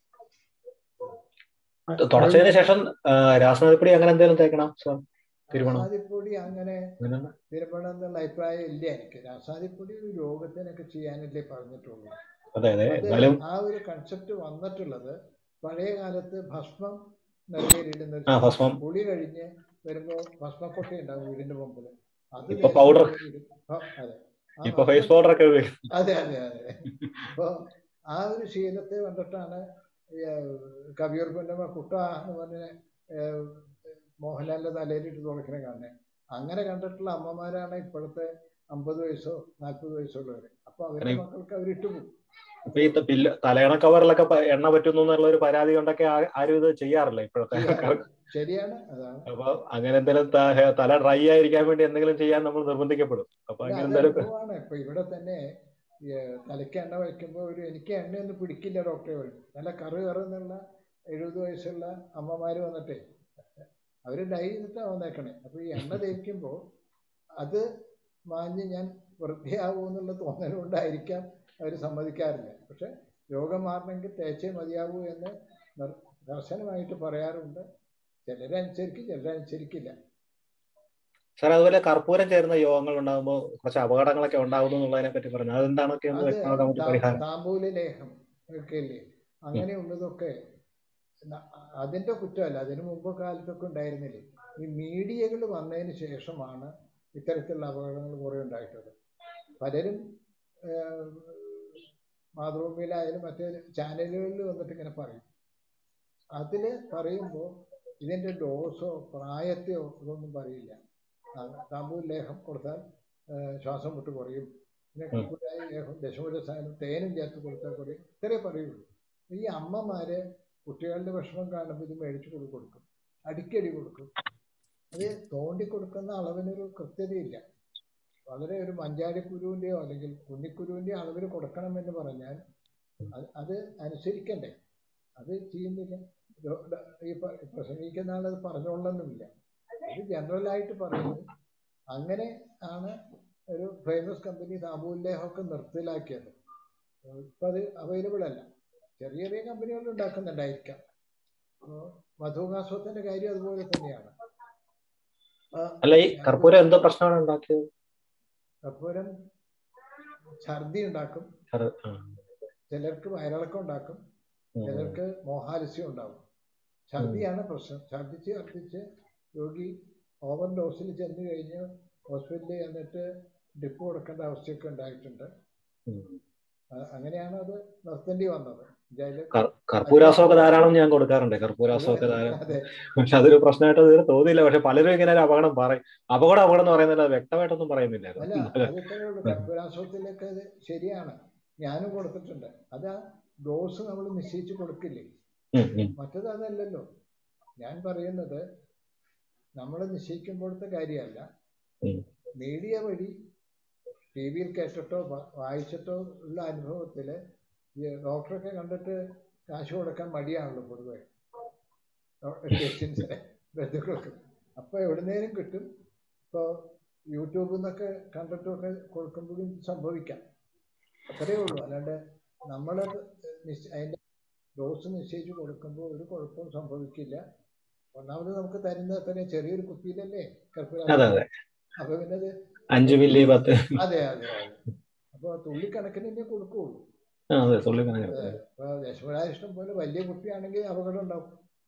തുടച്ചതിന് ശേഷം ആ, രാസനാദിപ്പൊടി അങ്ങനെ എന്തെങ്കിലും തേക്കണം സാർ തിരുമണം
രാസാദിപ്പൊടി അങ്ങനെ
അങ്ങനെയാണ്
തിരുമണം എന്നുള്ള അഭിപ്രായം ഇല്ല എനിക്ക് രാസാദിപ്പൊടി ഒരു രോഗത്തിനൊക്കെ ചെയ്യാനല്ലേ പറഞ്ഞിട്ടുള്ളൂ
അതെ അതെ
അത്
എന്നാലും
ആ ഒരു കൺസെപ്റ്റ് വന്നിട്ടുള്ളത് പഴയ കാലത്ത് ഭസ്മം നൽകിയിടുന്ന
ആ, ഭസ്മം.
കുളി കഴിഞ്ഞ് വരുമ്പോ ഭസ്മക്കൊട്ട ഉണ്ടാവും വീടിന്റെ മുമ്പിൽ അത്
ഇപ്പൊ
തേച്ച്
powder.
ഇടും. ആ, അതെ ആ
ഇപ്പൊ
ഭസ്മം-
ഫേസ് പൗഡർ ഒക്കെ ഉപയോഗിക്കും
അതെ അതെ അതെ അപ്പൊ ആ ഒരു ശീലത്തെ കണ്ടിട്ടാണ് ഈ, ഏഹ്, കവിയൂർ പൊന്നമ്മ കുട്ട എന്ന് പറഞ്ഞ ഏഹ്, മോഹൻലാലിന്റെ തലയിലിട്ട് തുറക്കണ കാണുന്നത് അങ്ങനെ കണ്ടിട്ടുള്ള അമ്മമാരാണ് ഇപ്പോഴത്തെ അമ്പത് വയസ്സോ നാൽപ്പത് വയസ്സോ ഉള്ളവര് അപ്പൊ അവരുടെ
അങ്ങനെ-
മക്കൾക്ക് അവരിട്ട് പോകും
ഇപ്പൊ ഈ ത- ബില്ല് തലയണ കവറിലൊക്കെ പ- എണ്ണ പറ്റുന്നു എന്നുള്ള ഒരു പരാതി കൊണ്ടൊക്കെ ആ- ആരും ഇത് ചെയ്യാറില്ല ഇപ്പോഴത്തെ ആൾക്കാർക്ക്
ശരിയാണ് അതാണ്
അപ്പൊ അങ്ങനെ എന്തെങ്കിലും ത- തല ഡ്രൈ ആയിരിക്കാൻ വേണ്ടി എന്തെങ്കിലും ചെയ്യാൻ നമ്മൾ നിർബന്ധിക്കപ്പെടും അപ്പൊ
അല്ല,
അങ്ങനെ
അത്
എന്തെങ്കിലും
അനുഭവമാണ് ഇപ്പൊ ഇവിടെ തന്നെ ഈ, ഏഹ്, തലയ്ക്ക് എണ്ണ വയ്ക്കുമ്പോൾ ഒരു എനിക്ക് എണ്ണയൊന്നും പിടിക്കില്ല ഡോക്ടറെ പറയും നല്ല കറ് കറന്നുള്ള എഴുപത് വയസ്സുള്ള അമ്മമാര് വന്നിട്ടേ അവര് ഡൈ ചെയ്തിട്ടാണ് വന്നേക്കണേ അപ്പൊ ഈ എണ്ണ തേക്കുമ്പോൾ അത് മാഞ്ഞ് ഞാൻ വൃത്തിയാവും എന്നുള്ള തോന്നൽ കൊണ്ടായിരിക്കാം അവർ സമ്മതിക്കാറില്ല പക്ഷെ രോഗം മാറണമെങ്കിൽ തേച്ചേ മതിയാവൂ എന്ന് നിർ- കർശനമായിട്ട് പറയാറുണ്ട് ചിലരനുസരിക്കും ചിലരനുസരിക്കില്ല
സാർ അതുപോലെ കർപ്പൂരം ചേർന്ന യോഗങ്ങൾ ഉണ്ടാകുമ്പോൾ കുറച്ച് അപകടങ്ങളൊക്കെ ഉണ്ടാകുന്നു എന്നുള്ളതിനെ പറ്റി പറഞ്ഞു അതെന്താണൊക്കെ ഒന്ന്
അത്
വ്യക്തമാക്കാൻ വേണ്ടി
താ-
പരിഹാരം
താമ്പൂല ലേഹം ഒക്കെ ഇല്ലേ അങ്ങനെയുള്ളതൊക്കെ ന- അതിന്റെ കുറ്റമല്ല അതിനു മുമ്പ് കാലത്തൊക്കെ ഉണ്ടായിരുന്നില്ലേ ഈ മീഡിയകൾ വന്നതിന് ശേഷമാണ് ഇത്തരത്തിലുള്ള അപകടങ്ങൾ കുറെ ഉണ്ടായിട്ടുള്ളത് പലരും ഏഹ്, മാതൃഭൂമിയിലായാലും മറ്റേ ചാനലുകളിൽ വന്നിട്ട് ഇങ്ങനെ പറയും അതിൽ പറയുമ്പോൾ ഇതിന്റെ ഡോസോ പ്രായത്തെയോ ഇതൊന്നും പറയില്ല ആ, താമ്പൂൽ ലേഹം കൊടുത്താൽ ഏഹ്, ശ്വാസം മുട്ട് കുറയും പിന്നെ
ഉം.
കർപ്പൂരായ ലേഹം ദശമൂലസാധനം തേനും ചേർത്ത് കൊടുത്താൽ കുറയും ഇത്രേ പറയുള്ളൂ ഈ അമ്മമാര് കുട്ടികളുടെ വിഷമം കാണുമ്പോൾ ഇത് മേടിച്ചു കൊടുക്കും അടിക്കടി കൊടുക്കും അത് തോണ്ടി കൊടുക്കുന്ന അളവിനൊരു കൃത്യതയില്ല വളരെ ഒരു മഞ്ചാടിക്കുരുവിൻ്റെയോ അല്ലെങ്കിൽ കുന്നിക്കുരുവിൻ്റെയോ അളവിൽ കൊടുക്കണമെന്ന് പറഞ്ഞാൽ അത് അത് അനുസരിക്കണ്ടേ അത് ചെയ്യുന്നില്ല ഡോ- ഡ- ഈ പ- പ്രസംഗിക്കുന്ന ആളത് പറഞ്ഞോളണമെന്നില്ല ഇത് ജനറലായിട്ട് പറയുന്നത് അങ്ങനെ ആണ് ഒരു ഫേമസ് കമ്പനി സാമൂല്യഹൊക്കെ നിർത്തലാക്കിയത് ഇപ്പം അത് അവൈലബിൾ അല്ല ചെറിയ ചെറിയ കമ്പനികൾ ഉണ്ടാക്കുന്നുണ്ടായിരിക്കാം അപ്പോ മധുകാസ്വത്തിന്റെ കാര്യം അതുപോലെ തന്നെയാണ് ആ,
അല്ല ഈ കർപ്പൂരം എന്തോ പ്രശ്നമാണ് ഉണ്ടാക്കിയത്
കർപ്പൂരം ഛർദി ഉണ്ടാക്കും
ചെറു- ആ.
ചിലർക്ക് വയറിളക്കം ഉണ്ടാക്കും
ഉം.
ചിലർക്ക് മോഹാലസ്യം ഉണ്ടാവും ഛർദിയാണ് പ്രശ്നം ഛർദിച്ച് ഛർദിച്ച് രോഗി ഓവർ ഡോസിൽ ചെന്ന് കഴിഞ്ഞ് ഹോസ്പിറ്റലിൽ ചെന്നിട്ട് ഡ്രിപ്പ് കൊടുക്കേണ്ട അവസ്ഥയൊക്കെ ഉണ്ടായിട്ടുണ്ട്
ഉം.
അ- അങ്ങനെയാണ് അത് നിർത്തേണ്ടി വന്നത് ജയില്
കർ- കർപ്പൂരാസമൊക്കെ ധാരാളം ഞാൻ കൊടുക്കാറുണ്ട് കർപ്പൂരാസമൊക്കെ ധാരാളം
അതെ
പക്ഷെ അതൊരു പ്രശ്നമായിട്ട് ഇതുവരെ തോന്നിയില്ല പക്ഷെ പലരും ഇങ്ങനെ ഒരു അപകടം പറയും അപകടം അപകടം എന്ന് പറയുന്നില്ല അത് വ്യക്തമായിട്ടൊന്നും
അല്ല
പറയുന്നില്ലായിരുന്നു
അതൊക്കെ ഉള്ളൂ കർപ്പൂരാസത്തിലൊക്കെ അത് ശരിയാണ് ഞാനും കൊടുത്തിട്ടുണ്ട് അത് ആ ഡോസ് നമ്മൾ നിശ്ചയിച്ച് കൊടുക്കില്ലേ
ഉം, ഉം.
മറ്റത് അതല്ലല്ലോ ഞാൻ പറയുന്നത് നമ്മൾ നിശ്ചയിക്കുമ്പോഴത്തെ കാര്യമല്ല
ഉം.
മീഡിയ വഴി ടി വിയിൽ കേട്ടിട്ടോ വ- വായിച്ചിട്ടോ ഉള്ള അനുഭവത്തിൽ ഈ ഡോക്ടറൊക്കെ കണ്ടിട്ട് കാശ് കൊടുക്കാൻ മടിയാണല്ലോ പൊതുവെ പേഷ്യൻസിനെ ബന്ധുക്കൾക്ക് അപ്പോൾ എവിടുന്നേലും കിട്ടും ഇപ്പോൾ യൂട്യൂബിൽ നിന്നൊക്കെ കണ്ടിട്ടൊക്കെ കൊടുക്കുമ്പോഴും സംഭവിക്കാം അത്രയേ ഉള്ളൂ അല്ലാണ്ട് നമ്മൾ അതിൻ്റെ ഡോസ് നിശ്ചയിച്ച് കൊടുക്കുമ്പോൾ ഒരു കുഴപ്പവും സംഭവിക്കില്ല ഒന്നാമത് നമുക്ക് തരുന്നത് തന്നെ ചെറിയൊരു കുപ്പിയിലല്ലേ
അതെ
കർപ്പൂരം
അതെ
അപ്പൊ പിന്നെ അത്
അഞ്ച് മില്ലി പത്ത്
അതെ അതെ അതെ അപ്പൊ തുള്ളിക്കണക്കിന് തന്നെ കൊടുക്കുള്ളൂ
ആ അതെ തുള്ളി കണക്കിന്
അപ്പൊ ദശമരാഷ്ടം പോലെ വലിയ കുപ്പിയാണെങ്കിൽ അപകടം ഉണ്ടാവും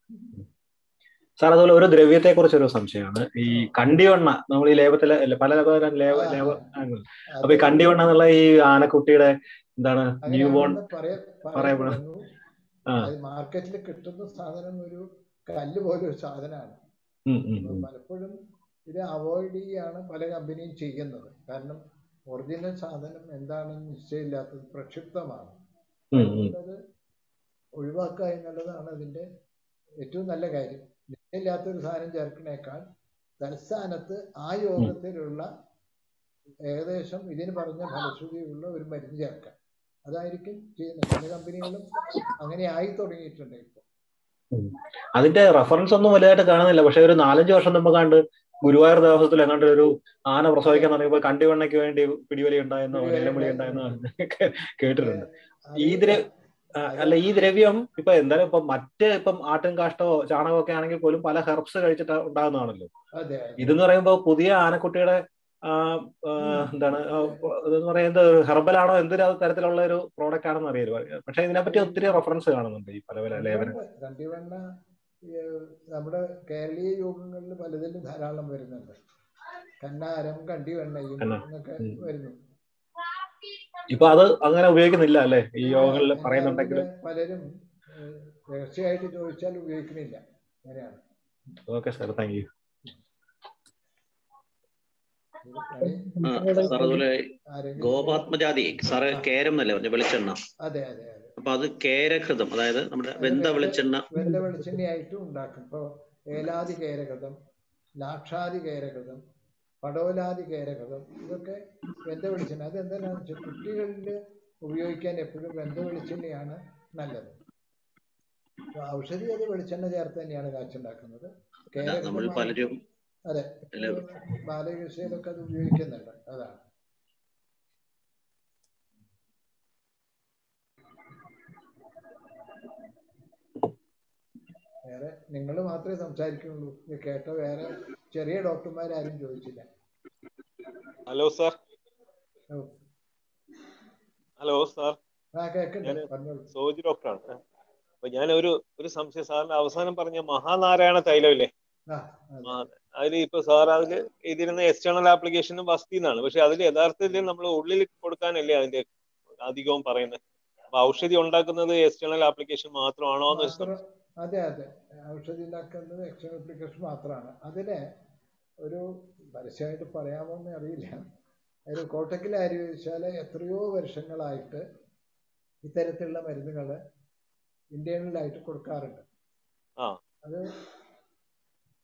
സാർ അതുപോലെ ഒരു ദ്രവ്യത്തെ കുറിച്ച് ഒരു സംശയമാണ് ഈ കണ്ടിവണ്ണ നമ്മൾ ഈ ലേപത്തിലെ അല്ല, പല തരം ലേവ
ആ,
ലേവ
ആ.
അപ്പൊ ഈ കണ്ടിവണ്ണ എന്നുള്ള ഈ ആനക്കുട്ടിയുടെ എന്താണ് ന്യൂ ബോൺ
അങ്ങനെയാണെന്ന് പറയ-
പറയപ്പെടുന്നു.
പറയപ്പെടുന്നു
ആ.
അത് മാർക്കറ്റിൽ കിട്ടുന്ന സാധനം ഒരു കല്ല് പോലെ ഒരു സാധനമാണ്
ഉം, ഉം,
അപ്പൊ
ഉം.
പലപ്പോഴും ഇത് അവോയ്ഡ് ചെയ്യാണ് പല കമ്പനിയും ചെയ്യുന്നത് കാരണം ഒറിജിനൽ സാധനം എന്താണെന്ന് നിശ്ചയമില്ലാത്തത് പ്രക്ഷിപ്തമാണ്
ഉം, ഉം.
അത് ഒഴിവാക്കുക എന്നുള്ളതാണ് അതിന്റെ ഏറ്റവും നല്ല കാര്യം നിശ്ചയമില്ലാത്ത ഒരു സാധനം ചേർക്കുന്നേക്കാൾ തൽസ്ഥാനത്ത് ആ യോഗത്തിലുള്ള ഏകദേശം ഇതിന് പറഞ്ഞ ഫലശ്രുതിയുള്ള ഒരു മരുന്ന് ചേർക്കാം അതായിരിക്കും ചെയ്യുന്നത് പല കമ്പനികളും അങ്ങനെ ആയി തുടങ്ങിയിട്ടുണ്ട് ഇപ്പോൾ
അതിന്റെ റെഫറൻസ് ഒന്നും വലുതായിട്ട് കാണുന്നില്ല പക്ഷെ ഒരു നാലഞ്ച് വർഷം മുമ്പ് കണ്ട് ഗുരുവായൂർ ദേവസ്വത്തിൽ എങ്ങാണ്ട് ഒരു ആന പ്രസവിക്കാൻ തുടങ്ങിയപ്പോൾ കണ്ടിവണ്ണയ്ക്ക് വേണ്ടി പിടിവലി ഉണ്ടായെന്നോ നിലവിളി ഉണ്ടായെന്നോ ഒക്കെ കേട്ടിട്ടുണ്ട് ഈ ദ്ര- ആ, അല്ല ഈ ദ്രവ്യം ഇപ്പൊ എന്തായാലും ഇപ്പൊ മറ്റ് ഇപ്പം ആട്ടും കാഷ്ടമോ ചാണകമോ ഒക്കെ ആണെങ്കിൽ പോലും പല ഹെർബ്സ് കഴിച്ചിട്ട് ഉണ്ടാകുന്നതാണല്ലോ
അതെ
ഇതെന്ന് പറയുമ്പോൾ പുതിയ ആനക്കുട്ടിയുടെ ആ, ആ, എന്താണ് ആ, ഇതെന്ന് പറയുന്നത് ഹെർബലാണോ എന്ത് തരത്തിലുള്ള ഒരു പ്രോഡക്റ്റ് ആണെന്ന് അറിയില്ല പക്ഷെ ഇതിനെപ്പറ്റി ഒത്തിരി റെഫറൻസ് കാണുന്നുണ്ട് ഈ പല പല ലേപനം
കണ്ടിവണ്ണ നമ്മുടെ കേരളീയ യോഗങ്ങളിൽ പലതിലും ധാരാളം വരുന്നുണ്ട് കന്നാരം കണ്ടിവെണ്ണയും
കന്ന-
എന്നൊക്കെ
ഉം.
വരുന്നു
ഇപ്പൊ അത് അങ്ങനെ ഉപയോഗിക്കുന്നില്ല അല്ലേ ഈ യോഗങ്ങളിൽ പറയുന്നുണ്ടെങ്കിൽ
അതില് പലരും ഏഹ്, രഹസ്യമായിട്ട് ചോദിച്ചാൽ ഉപയോഗിക്കുന്നില്ല അങ്ങനെയാണ്
ഓക്കെ സാർ താങ്ക് യു
ആ, സാർ അതുപോലെ
ആരെങ്കിലും
ഗോപാത്മജാതി സാറ് കേരം എന്നല്ലേ പറഞ്ഞു വെളിച്ചെണ്ണ
അതെ അതെ അതെ
അപ്പൊ അത് കേരഘൃതം അതായത് നമ്മുടെ വെന്ത വെളിച്ചെണ്ണ
വെള്ള വെളിച്ചെണ്ണയായിട്ടും ഉണ്ടാക്കും ഇപ്പോൾ ഏലാദി കേരകൃതം ലാക്ഷാദി കേരകൃതം പടോലാദി കേരകൃതം ഇതൊക്കെ വെന്ത വെളിച്ചെണ്ണ അത് എന്താണെന്ന് വെച്ചാൽ കുട്ടികളിൽ ഉപയോഗിക്കാൻ എപ്പോഴും വെന്ത വെളിച്ചെണ്ണയാണ് നല്ലത് അപ്പൊ ഔഷധി അത് വെളിച്ചെണ്ണ ചേർത്ത് തന്നെയാണ് കാച്ചുണ്ടാക്കുന്നത്
അല്ല, നമ്മൾ
കേരകൃതം
പലരും
അതെ
അല്ല,
ബാലകൃഷിയിലൊക്കെ അത് ഉപയോഗിക്കുന്നുണ്ട് അതാണ് വേറെ നിങ്ങൾ മാത്രമേ സംസാരിക്കുന്നുള്ളൂ ഇത് കേട്ട വേറെ ചെറിയ ഡോക്ടർമാരാരും ചോദിച്ചില്ല
ഹലോ സാർ
ഓ,
ഹലോ സാർ
ആ കേൾക്കണ്ട
ഞാന്
പറഞ്ഞോളൂ
സോജി ഡോക്ടറാണ് അപ്പൊ ഞാൻ ഒരു ഒരു സംശയം സാറിന് അവസാനം പറഞ്ഞ മഹാനാരായണ തൈലമില്ലേ
ആ അതെ.
അതിൽ ഇപ്പൊ സാർ അതിൽ എഴുതിയിരുന്ന എക്സ്റ്റേണൽ ആപ്ലിക്കേഷനും വസ്തി എന്നാണ് പക്ഷെ അതിൽ യഥാർത്ഥത്തിൽ നമ്മൾ ഉള്ളിൽ കൊടുക്കാനല്ലേ അതിന്റെ അധികവും പറയുന്നത് അപ്പൊ ഔഷധി ഉണ്ടാക്കുന്നത് എക്സ്റ്റേണൽ ആപ്ലിക്കേഷൻ മാത്രമാണോ എന്ന് ഒരു
മാത്രം അതെ അതെ ഔഷധി ഉണ്ടാക്കുന്നത് എക്സ്റ്റേണൽ ആപ്ലിക്കേഷൻ മാത്രമാണ് അതിന് ഒരു പരസ്യമായിട്ട് പറയാമോ എന്ന് അറിയില്ല ഒരു കോട്ടക്കിൽ ആരോഗ്യശാല എത്രയോ വർഷങ്ങളായിട്ട് ഇത്തരത്തിലുള്ള മരുന്നുകൾ ഇന്റേണലായിട്ട് കൊടുക്കാറുണ്ട്
ആ.
അത്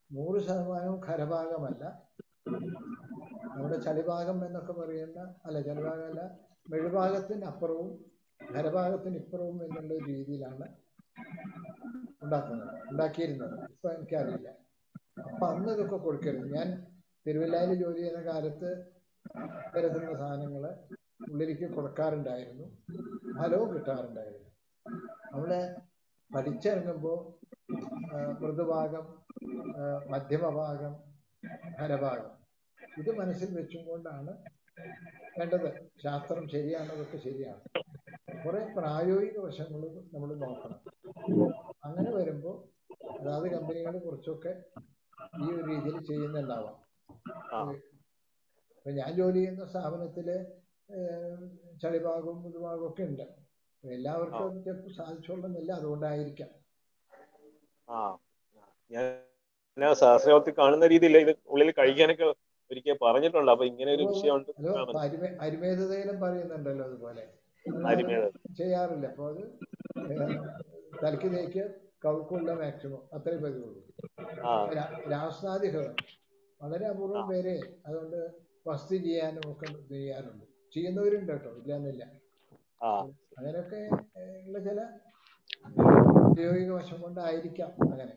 നൂറ് ശതമാനവും ഖരഭാഗമല്ല നമ്മുടെ ചളിഭാഗം എന്നൊക്കെ പറയുന്ന അല്ല ചളിഭാഗമല്ല മെഴുഭാഗത്തിന് അപ്പുറവും ഖരഭാഗത്തിന് ഇപ്പുറവും എന്നുള്ള രീതിയിലാണ് ഉണ്ടാക്കുന്നത് ഉണ്ടാക്കിയിരുന്നത് ഇപ്പൊ എനിക്കറിയില്ല അപ്പൊ അന്ന് ഇതൊക്കെ കൊടുക്കരുത് ഞാൻ തിരുവല്ലായിൽ ജോലി ചെയ്യുന്ന കാലത്ത് ഇത്തരത്തിലുള്ള സാധനങ്ങള് ഉള്ളിലേക്ക് കൊടുക്കാറുണ്ടായിരുന്നു ഫലവും കിട്ടാറുണ്ടായിരുന്നു അവിടെ പഠിച്ചിറങ്ങുമ്പോൾ മൃദുഭാഗം ആ, മധ്യമഭാഗം ഖരഭാഗം ഇത് മനസ്സിൽ വെച്ചും കൊണ്ടാണ് വേണ്ടത് ശാസ്ത്രം ശരിയാണ് അതൊക്കെ ശരിയാണ് കുറെ പ്രായോഗിക വശങ്ങൾ നമ്മൾ നോക്കണം അങ്ങനെ വരുമ്പോൾ അതാത് കമ്പനികൾ കുറച്ചൊക്കെ ഈ ഒരു രീതിയിൽ ചെയ്യുന്നുണ്ടാവാം
ആ.
ഇപ്പൊ ഞാൻ ജോലി ചെയ്യുന്ന സ്ഥാപനത്തില് ഏഹ്, ചളിഭാഗവും മൃദുഭാഗവും ഒക്കെ ഉണ്ട് എല്ലാവർക്കും അത് ചിലപ്പോൾ സാധിച്ചോളുന്നില്ല അതുകൊണ്ടായിരിക്കാം
ആ ഞാൻ ഞാൻ ശാസ്ത്രത്തിൽ കാണുന്ന രീതിയിൽ ഇത് ഉള്ളിൽ കഴിക്കാനൊക്കെ ഒരിക്കൽ പറഞ്ഞിട്ടുണ്ട് അപ്പൊ ഇങ്ങനെ ഒരു വിഷയമുണ്ട്
അത് അരിമേ അരിമേധതയിലും പറയുന്നുണ്ടല്ലോ അതുപോലെ
അരിമേധ.
ചെയ്യാറില്ല അപ്പൊ അത് ഏഹ്, തലയ്ക്ക് തേക്ക് കൗക്കുള്ള മാക്സിമം അത്രേ പതിവുള്ളൂ
ആ
രാ- രാസനാദികൾ വളരെ അപൂർവം പേരെ അതുകൊണ്ട് വസ്തു ചെയ്യാനും ഒക്കെ ചെയ്യാറുണ്ട് ചെയ്യുന്നവരുണ്ട് കേട്ടോ ഇല്ലാന്നില്ല
ആ
അങ്ങനെയൊക്കെ ഏഹ്, ഉള്ള ചില ഔദ്യോഗിക വശം കൊണ്ടായിരിക്കാം അങ്ങനെ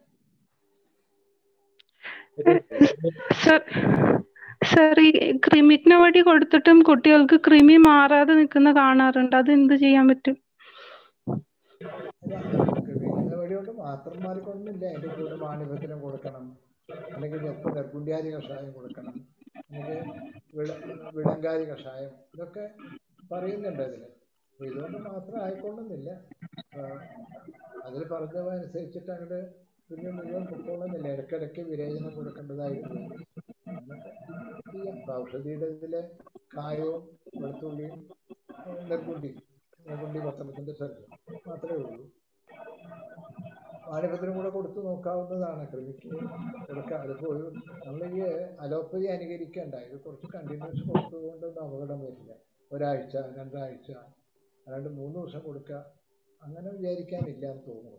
സർ സർ ഈ ക്രിമിറ്റിന് വഴി കൊടുത്തിട്ടും കുട്ടികൾക്ക് കൃമി മാറാതെ നിൽക്കുന്ന കാണാറുണ്ട് അത് എന്ത് ചെയ്യാൻ പറ്റും
ക്രമീകരണ വഴി കൊണ്ട് മാത്രം മാറിക്കൊണ്ടില്ല അതിന്റെ കൂടെ മാണിഭത്തിനും കൊടുക്കണം അല്ലെങ്കിൽ ചിലപ്പോൾ നിർഗുണ്യാദി കഷായം കൊടുക്കണം അല്ലെങ്കിൽ വിള വിളങ്കാരി കഷായം ഇതൊക്കെ പറയുന്നുണ്ട് അതിൽ അപ്പൊ ഇതുകൊണ്ട് മാത്രം ആയിക്കൊള്ളുന്നില്ല അതിൽ പറഞ്ഞതനുസരിച്ചിട്ട് അങ്ങോട്ട് പിന്നെ മുഴുവൻ പൊക്കോളുന്നില്ല ഇടയ്ക്കിടയ്ക്ക് വിരേചനം കൊടുക്കേണ്ടതായിട്ട് വരും. അങ്ങനൊക്കെ ചെയ്യാം ഇപ്പൊ ഔഷധിയുടെ ഇതിലെ കായവും വെളുത്തുള്ളിയും ഏഹ് നിർഗുണ്ടി നിർഗുണ്ടി പത്രത്തിന്റെ സ്ഥലത്ത് മാത്രമേ ഉള്ളൂ ആണിപത്തിനും കൂടെ കൊടുത്തു നോക്കാവുന്നതാണ് കൃമിക്ക് കൊടുക്കാം അതിപ്പോ ഒരു നമ്മൾ ഈ അലോപ്പതി അനുകരിക്കേണ്ട ഇത് കുറച്ച് കണ്ടിന്യൂസ് കൊടുത്തതുകൊണ്ടൊന്നും അപകടം വരില്ല ഒരാഴ്ച രണ്ടാഴ്ച അല്ലാണ്ട് മൂന്ന് ദിവസം കൊടുക്കുക അങ്ങനെ വിചാരിക്കാനില്ല എന്ന് തോന്നുന്നു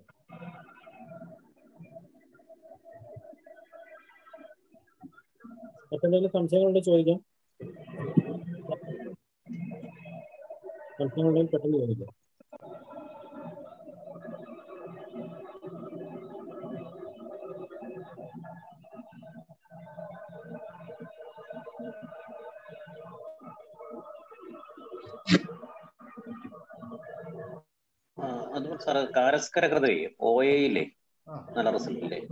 മറ്റെന്തെങ്കിലും സംശയങ്ങളുണ്ടെങ്കിൽ ചോദിക്കാം സംശയങ്ങളുണ്ടെങ്കിൽ പെട്ടെന്ന് ചോദിക്കാം
ആ, അതുപോലെ സാറ് കാരസ്കര കൃതി ഒ എയിലെ
ആ
നല്ല റിസൾട്ട് ഇല്ലേ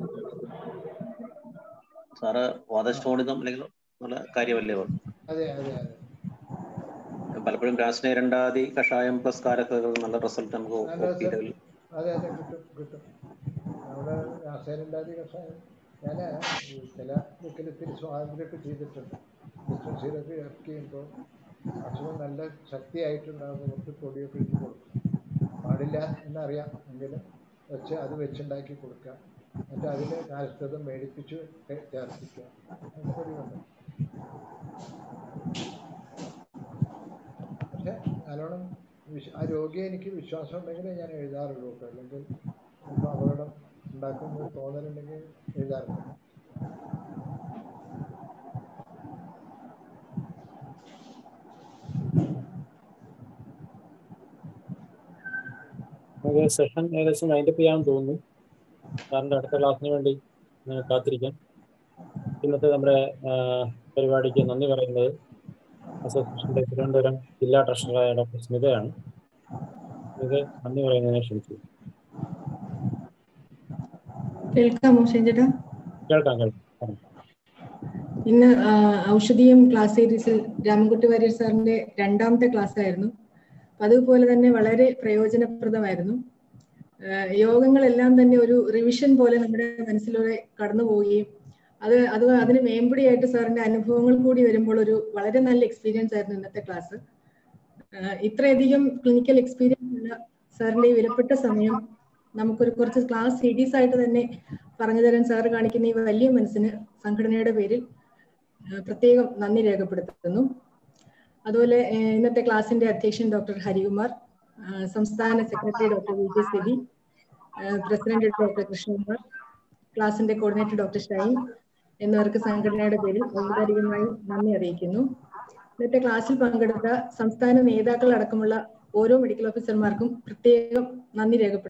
സാറ് വാദസ്റ്റോണിതം അല്ലെങ്കിൽ നല്ല കാര്യമല്ലേ അത്?
അതെ അതെ അതെ
പലപ്പോഴും രാസനേരണ്ടാതി കഷായം പ്ലസ് കാരക്കകൾ നല്ല റിസൾട്ട് നമുക്ക്
നല്ല
ഒ പിയിൽ
അതെ അതെ കിട്ടും കിട്ടും നമ്മുടെ രാസേനണ്ടാതി കഷായം ഞാൻ ചില ബുക്കിൽ ഇത്തിരി സ്വാതന്ത്ര്യമൊക്കെ ചെയ്തിട്ടുണ്ട് ഡിസ്പെൻസറിയൊക്കെ ഇറക്കി ചെയ്യുമ്പോൾ അസുഖം നല്ല ശക്തിയായിട്ടുണ്ടാകുമ്പോൾ കുറച്ച് പൊടിയൊക്കെ ഇട്ട് കൊടുക്കും പാടില്ല എന്നറിയാം എങ്കിലും വെച്ച് അത് വെച്ചുണ്ടാക്കി കൊടുക്കുക എന്നിട്ട് അതിൽ കാലസ്ഥതം മേടിപ്പിച്ച് ചേ- ചേർപ്പിക്കുക അങ്ങനെ പതിവുണ്ട് പക്ഷെ നല്ലോണം വിശ്വ ആ രോഗിയെ എനിക്ക് വിശ്വാസം ഉണ്ടെങ്കിലേ ഞാൻ എഴുതാറുള്ളൂ കേട്ടോ അല്ലെങ്കിൽ ചിലപ്പോൾ അപകടം ഉണ്ടാക്കുന്ന തോന്നലുണ്ടെങ്കിൽ എഴുതാറില്ല
നമുക്ക് സെഷൻ ഏകദേശം വൈൻഡപ്പ് ചെയ്യാൻ തോന്നുന്നു സാറിൻ്റെ അടുത്ത ക്ലാസ്സിന് വേണ്ടി ആ, കാത്തിരിക്കാം ഇന്നത്തെ നമ്മുടെ ആ, പരിപാടിക്ക് നന്ദി പറയുന്നത് അസോസിയേഷൻ്റെ തിരുവനന്തപുരം ജില്ലാ ട്രഷററായ ഡോക്ടർ സ്മിതയാണ് ഇത് നന്ദി പറയുന്നതിനെ ക്ഷണിച്ചു
കേൾക്കാമോ ഷെഞ്ചേട്ടാ
കേൾക്കാം കേൾക്കാം പറഞ്ഞു.
ഇന്ന് ആ, ഔഷധീയം ക്ലാസ് സീരീസിൽ രാമൻകുട്ടി വാര്യർ സാറിന്റെ രണ്ടാമത്തെ ക്ലാസ് ആയിരുന്നു അപ്പൊ അതുപോലെ തന്നെ വളരെ പ്രയോജനപ്രദമായിരുന്നു ആ, യോഗങ്ങളെല്ലാം തന്നെ ഒരു റിവിഷൻ പോലെ നമ്മുടെ മനസ്സിലൂടെ കടന്നു പോവുകയും അത് അത് അതിന് മേമ്പടിയായിട്ട് സാറിന്റെ അനുഭവങ്ങൾ കൂടി വരുമ്പോൾ ഒരു വളരെ നല്ല എക്സ്പീരിയൻസ് ആയിരുന്നു ഇന്നത്തെ ക്ലാസ് ഇത്രയധികം ക്ലിനിക്കൽ എക്സ്പീരിയൻസ് ഉള്ള സാറിന്റെ ഈ വിലപ്പെട്ട സമയം നമുക്കൊരു കുറച്ച് ക്ലാസ് സീരീസ് ആയിട്ട് തന്നെ പറഞ്ഞു തരാൻ സാർ കാണിക്കുന്ന ഈ വലിയ മനസ്സിന് സംഘടനയുടെ പേരിൽ ആ, പ്രത്യേകം നന്ദി രേഖപ്പെടുത്തുന്നു അതുപോലെ ആ, ഇന്നത്തെ ക്ലാസിന്റെ അധ്യക്ഷൻ ഡോക്ടർ ഹരികുമാർ ആ, സംസ്ഥാന സെക്രട്ടറി ഡോക്ടർ വി ജെ സ്ഥിതി പ്രസിഡന്റ് ഡോക്ടർ കൃഷ്ണകുമാർ ക്ലാസിന്റെ കോർഡിനേറ്റർ ഡോക്ടർ ഷൈൻ എന്നിവർക്ക് സംഘടനയുടെ പേരിൽ ഔപചാരികമായി നന്ദി അറിയിക്കുന്നു ഇന്നത്തെ ക്ലാസ്സിൽ പങ്കെടുത്ത സംസ്ഥാന നേതാക്കൾ അടക്കമുള്ള ഓരോ മെഡിക്കൽ ഓഫീസർമാർക്കും പ്രത്യേകം നന്ദി രേഖപ്പെടുത്തുന്നു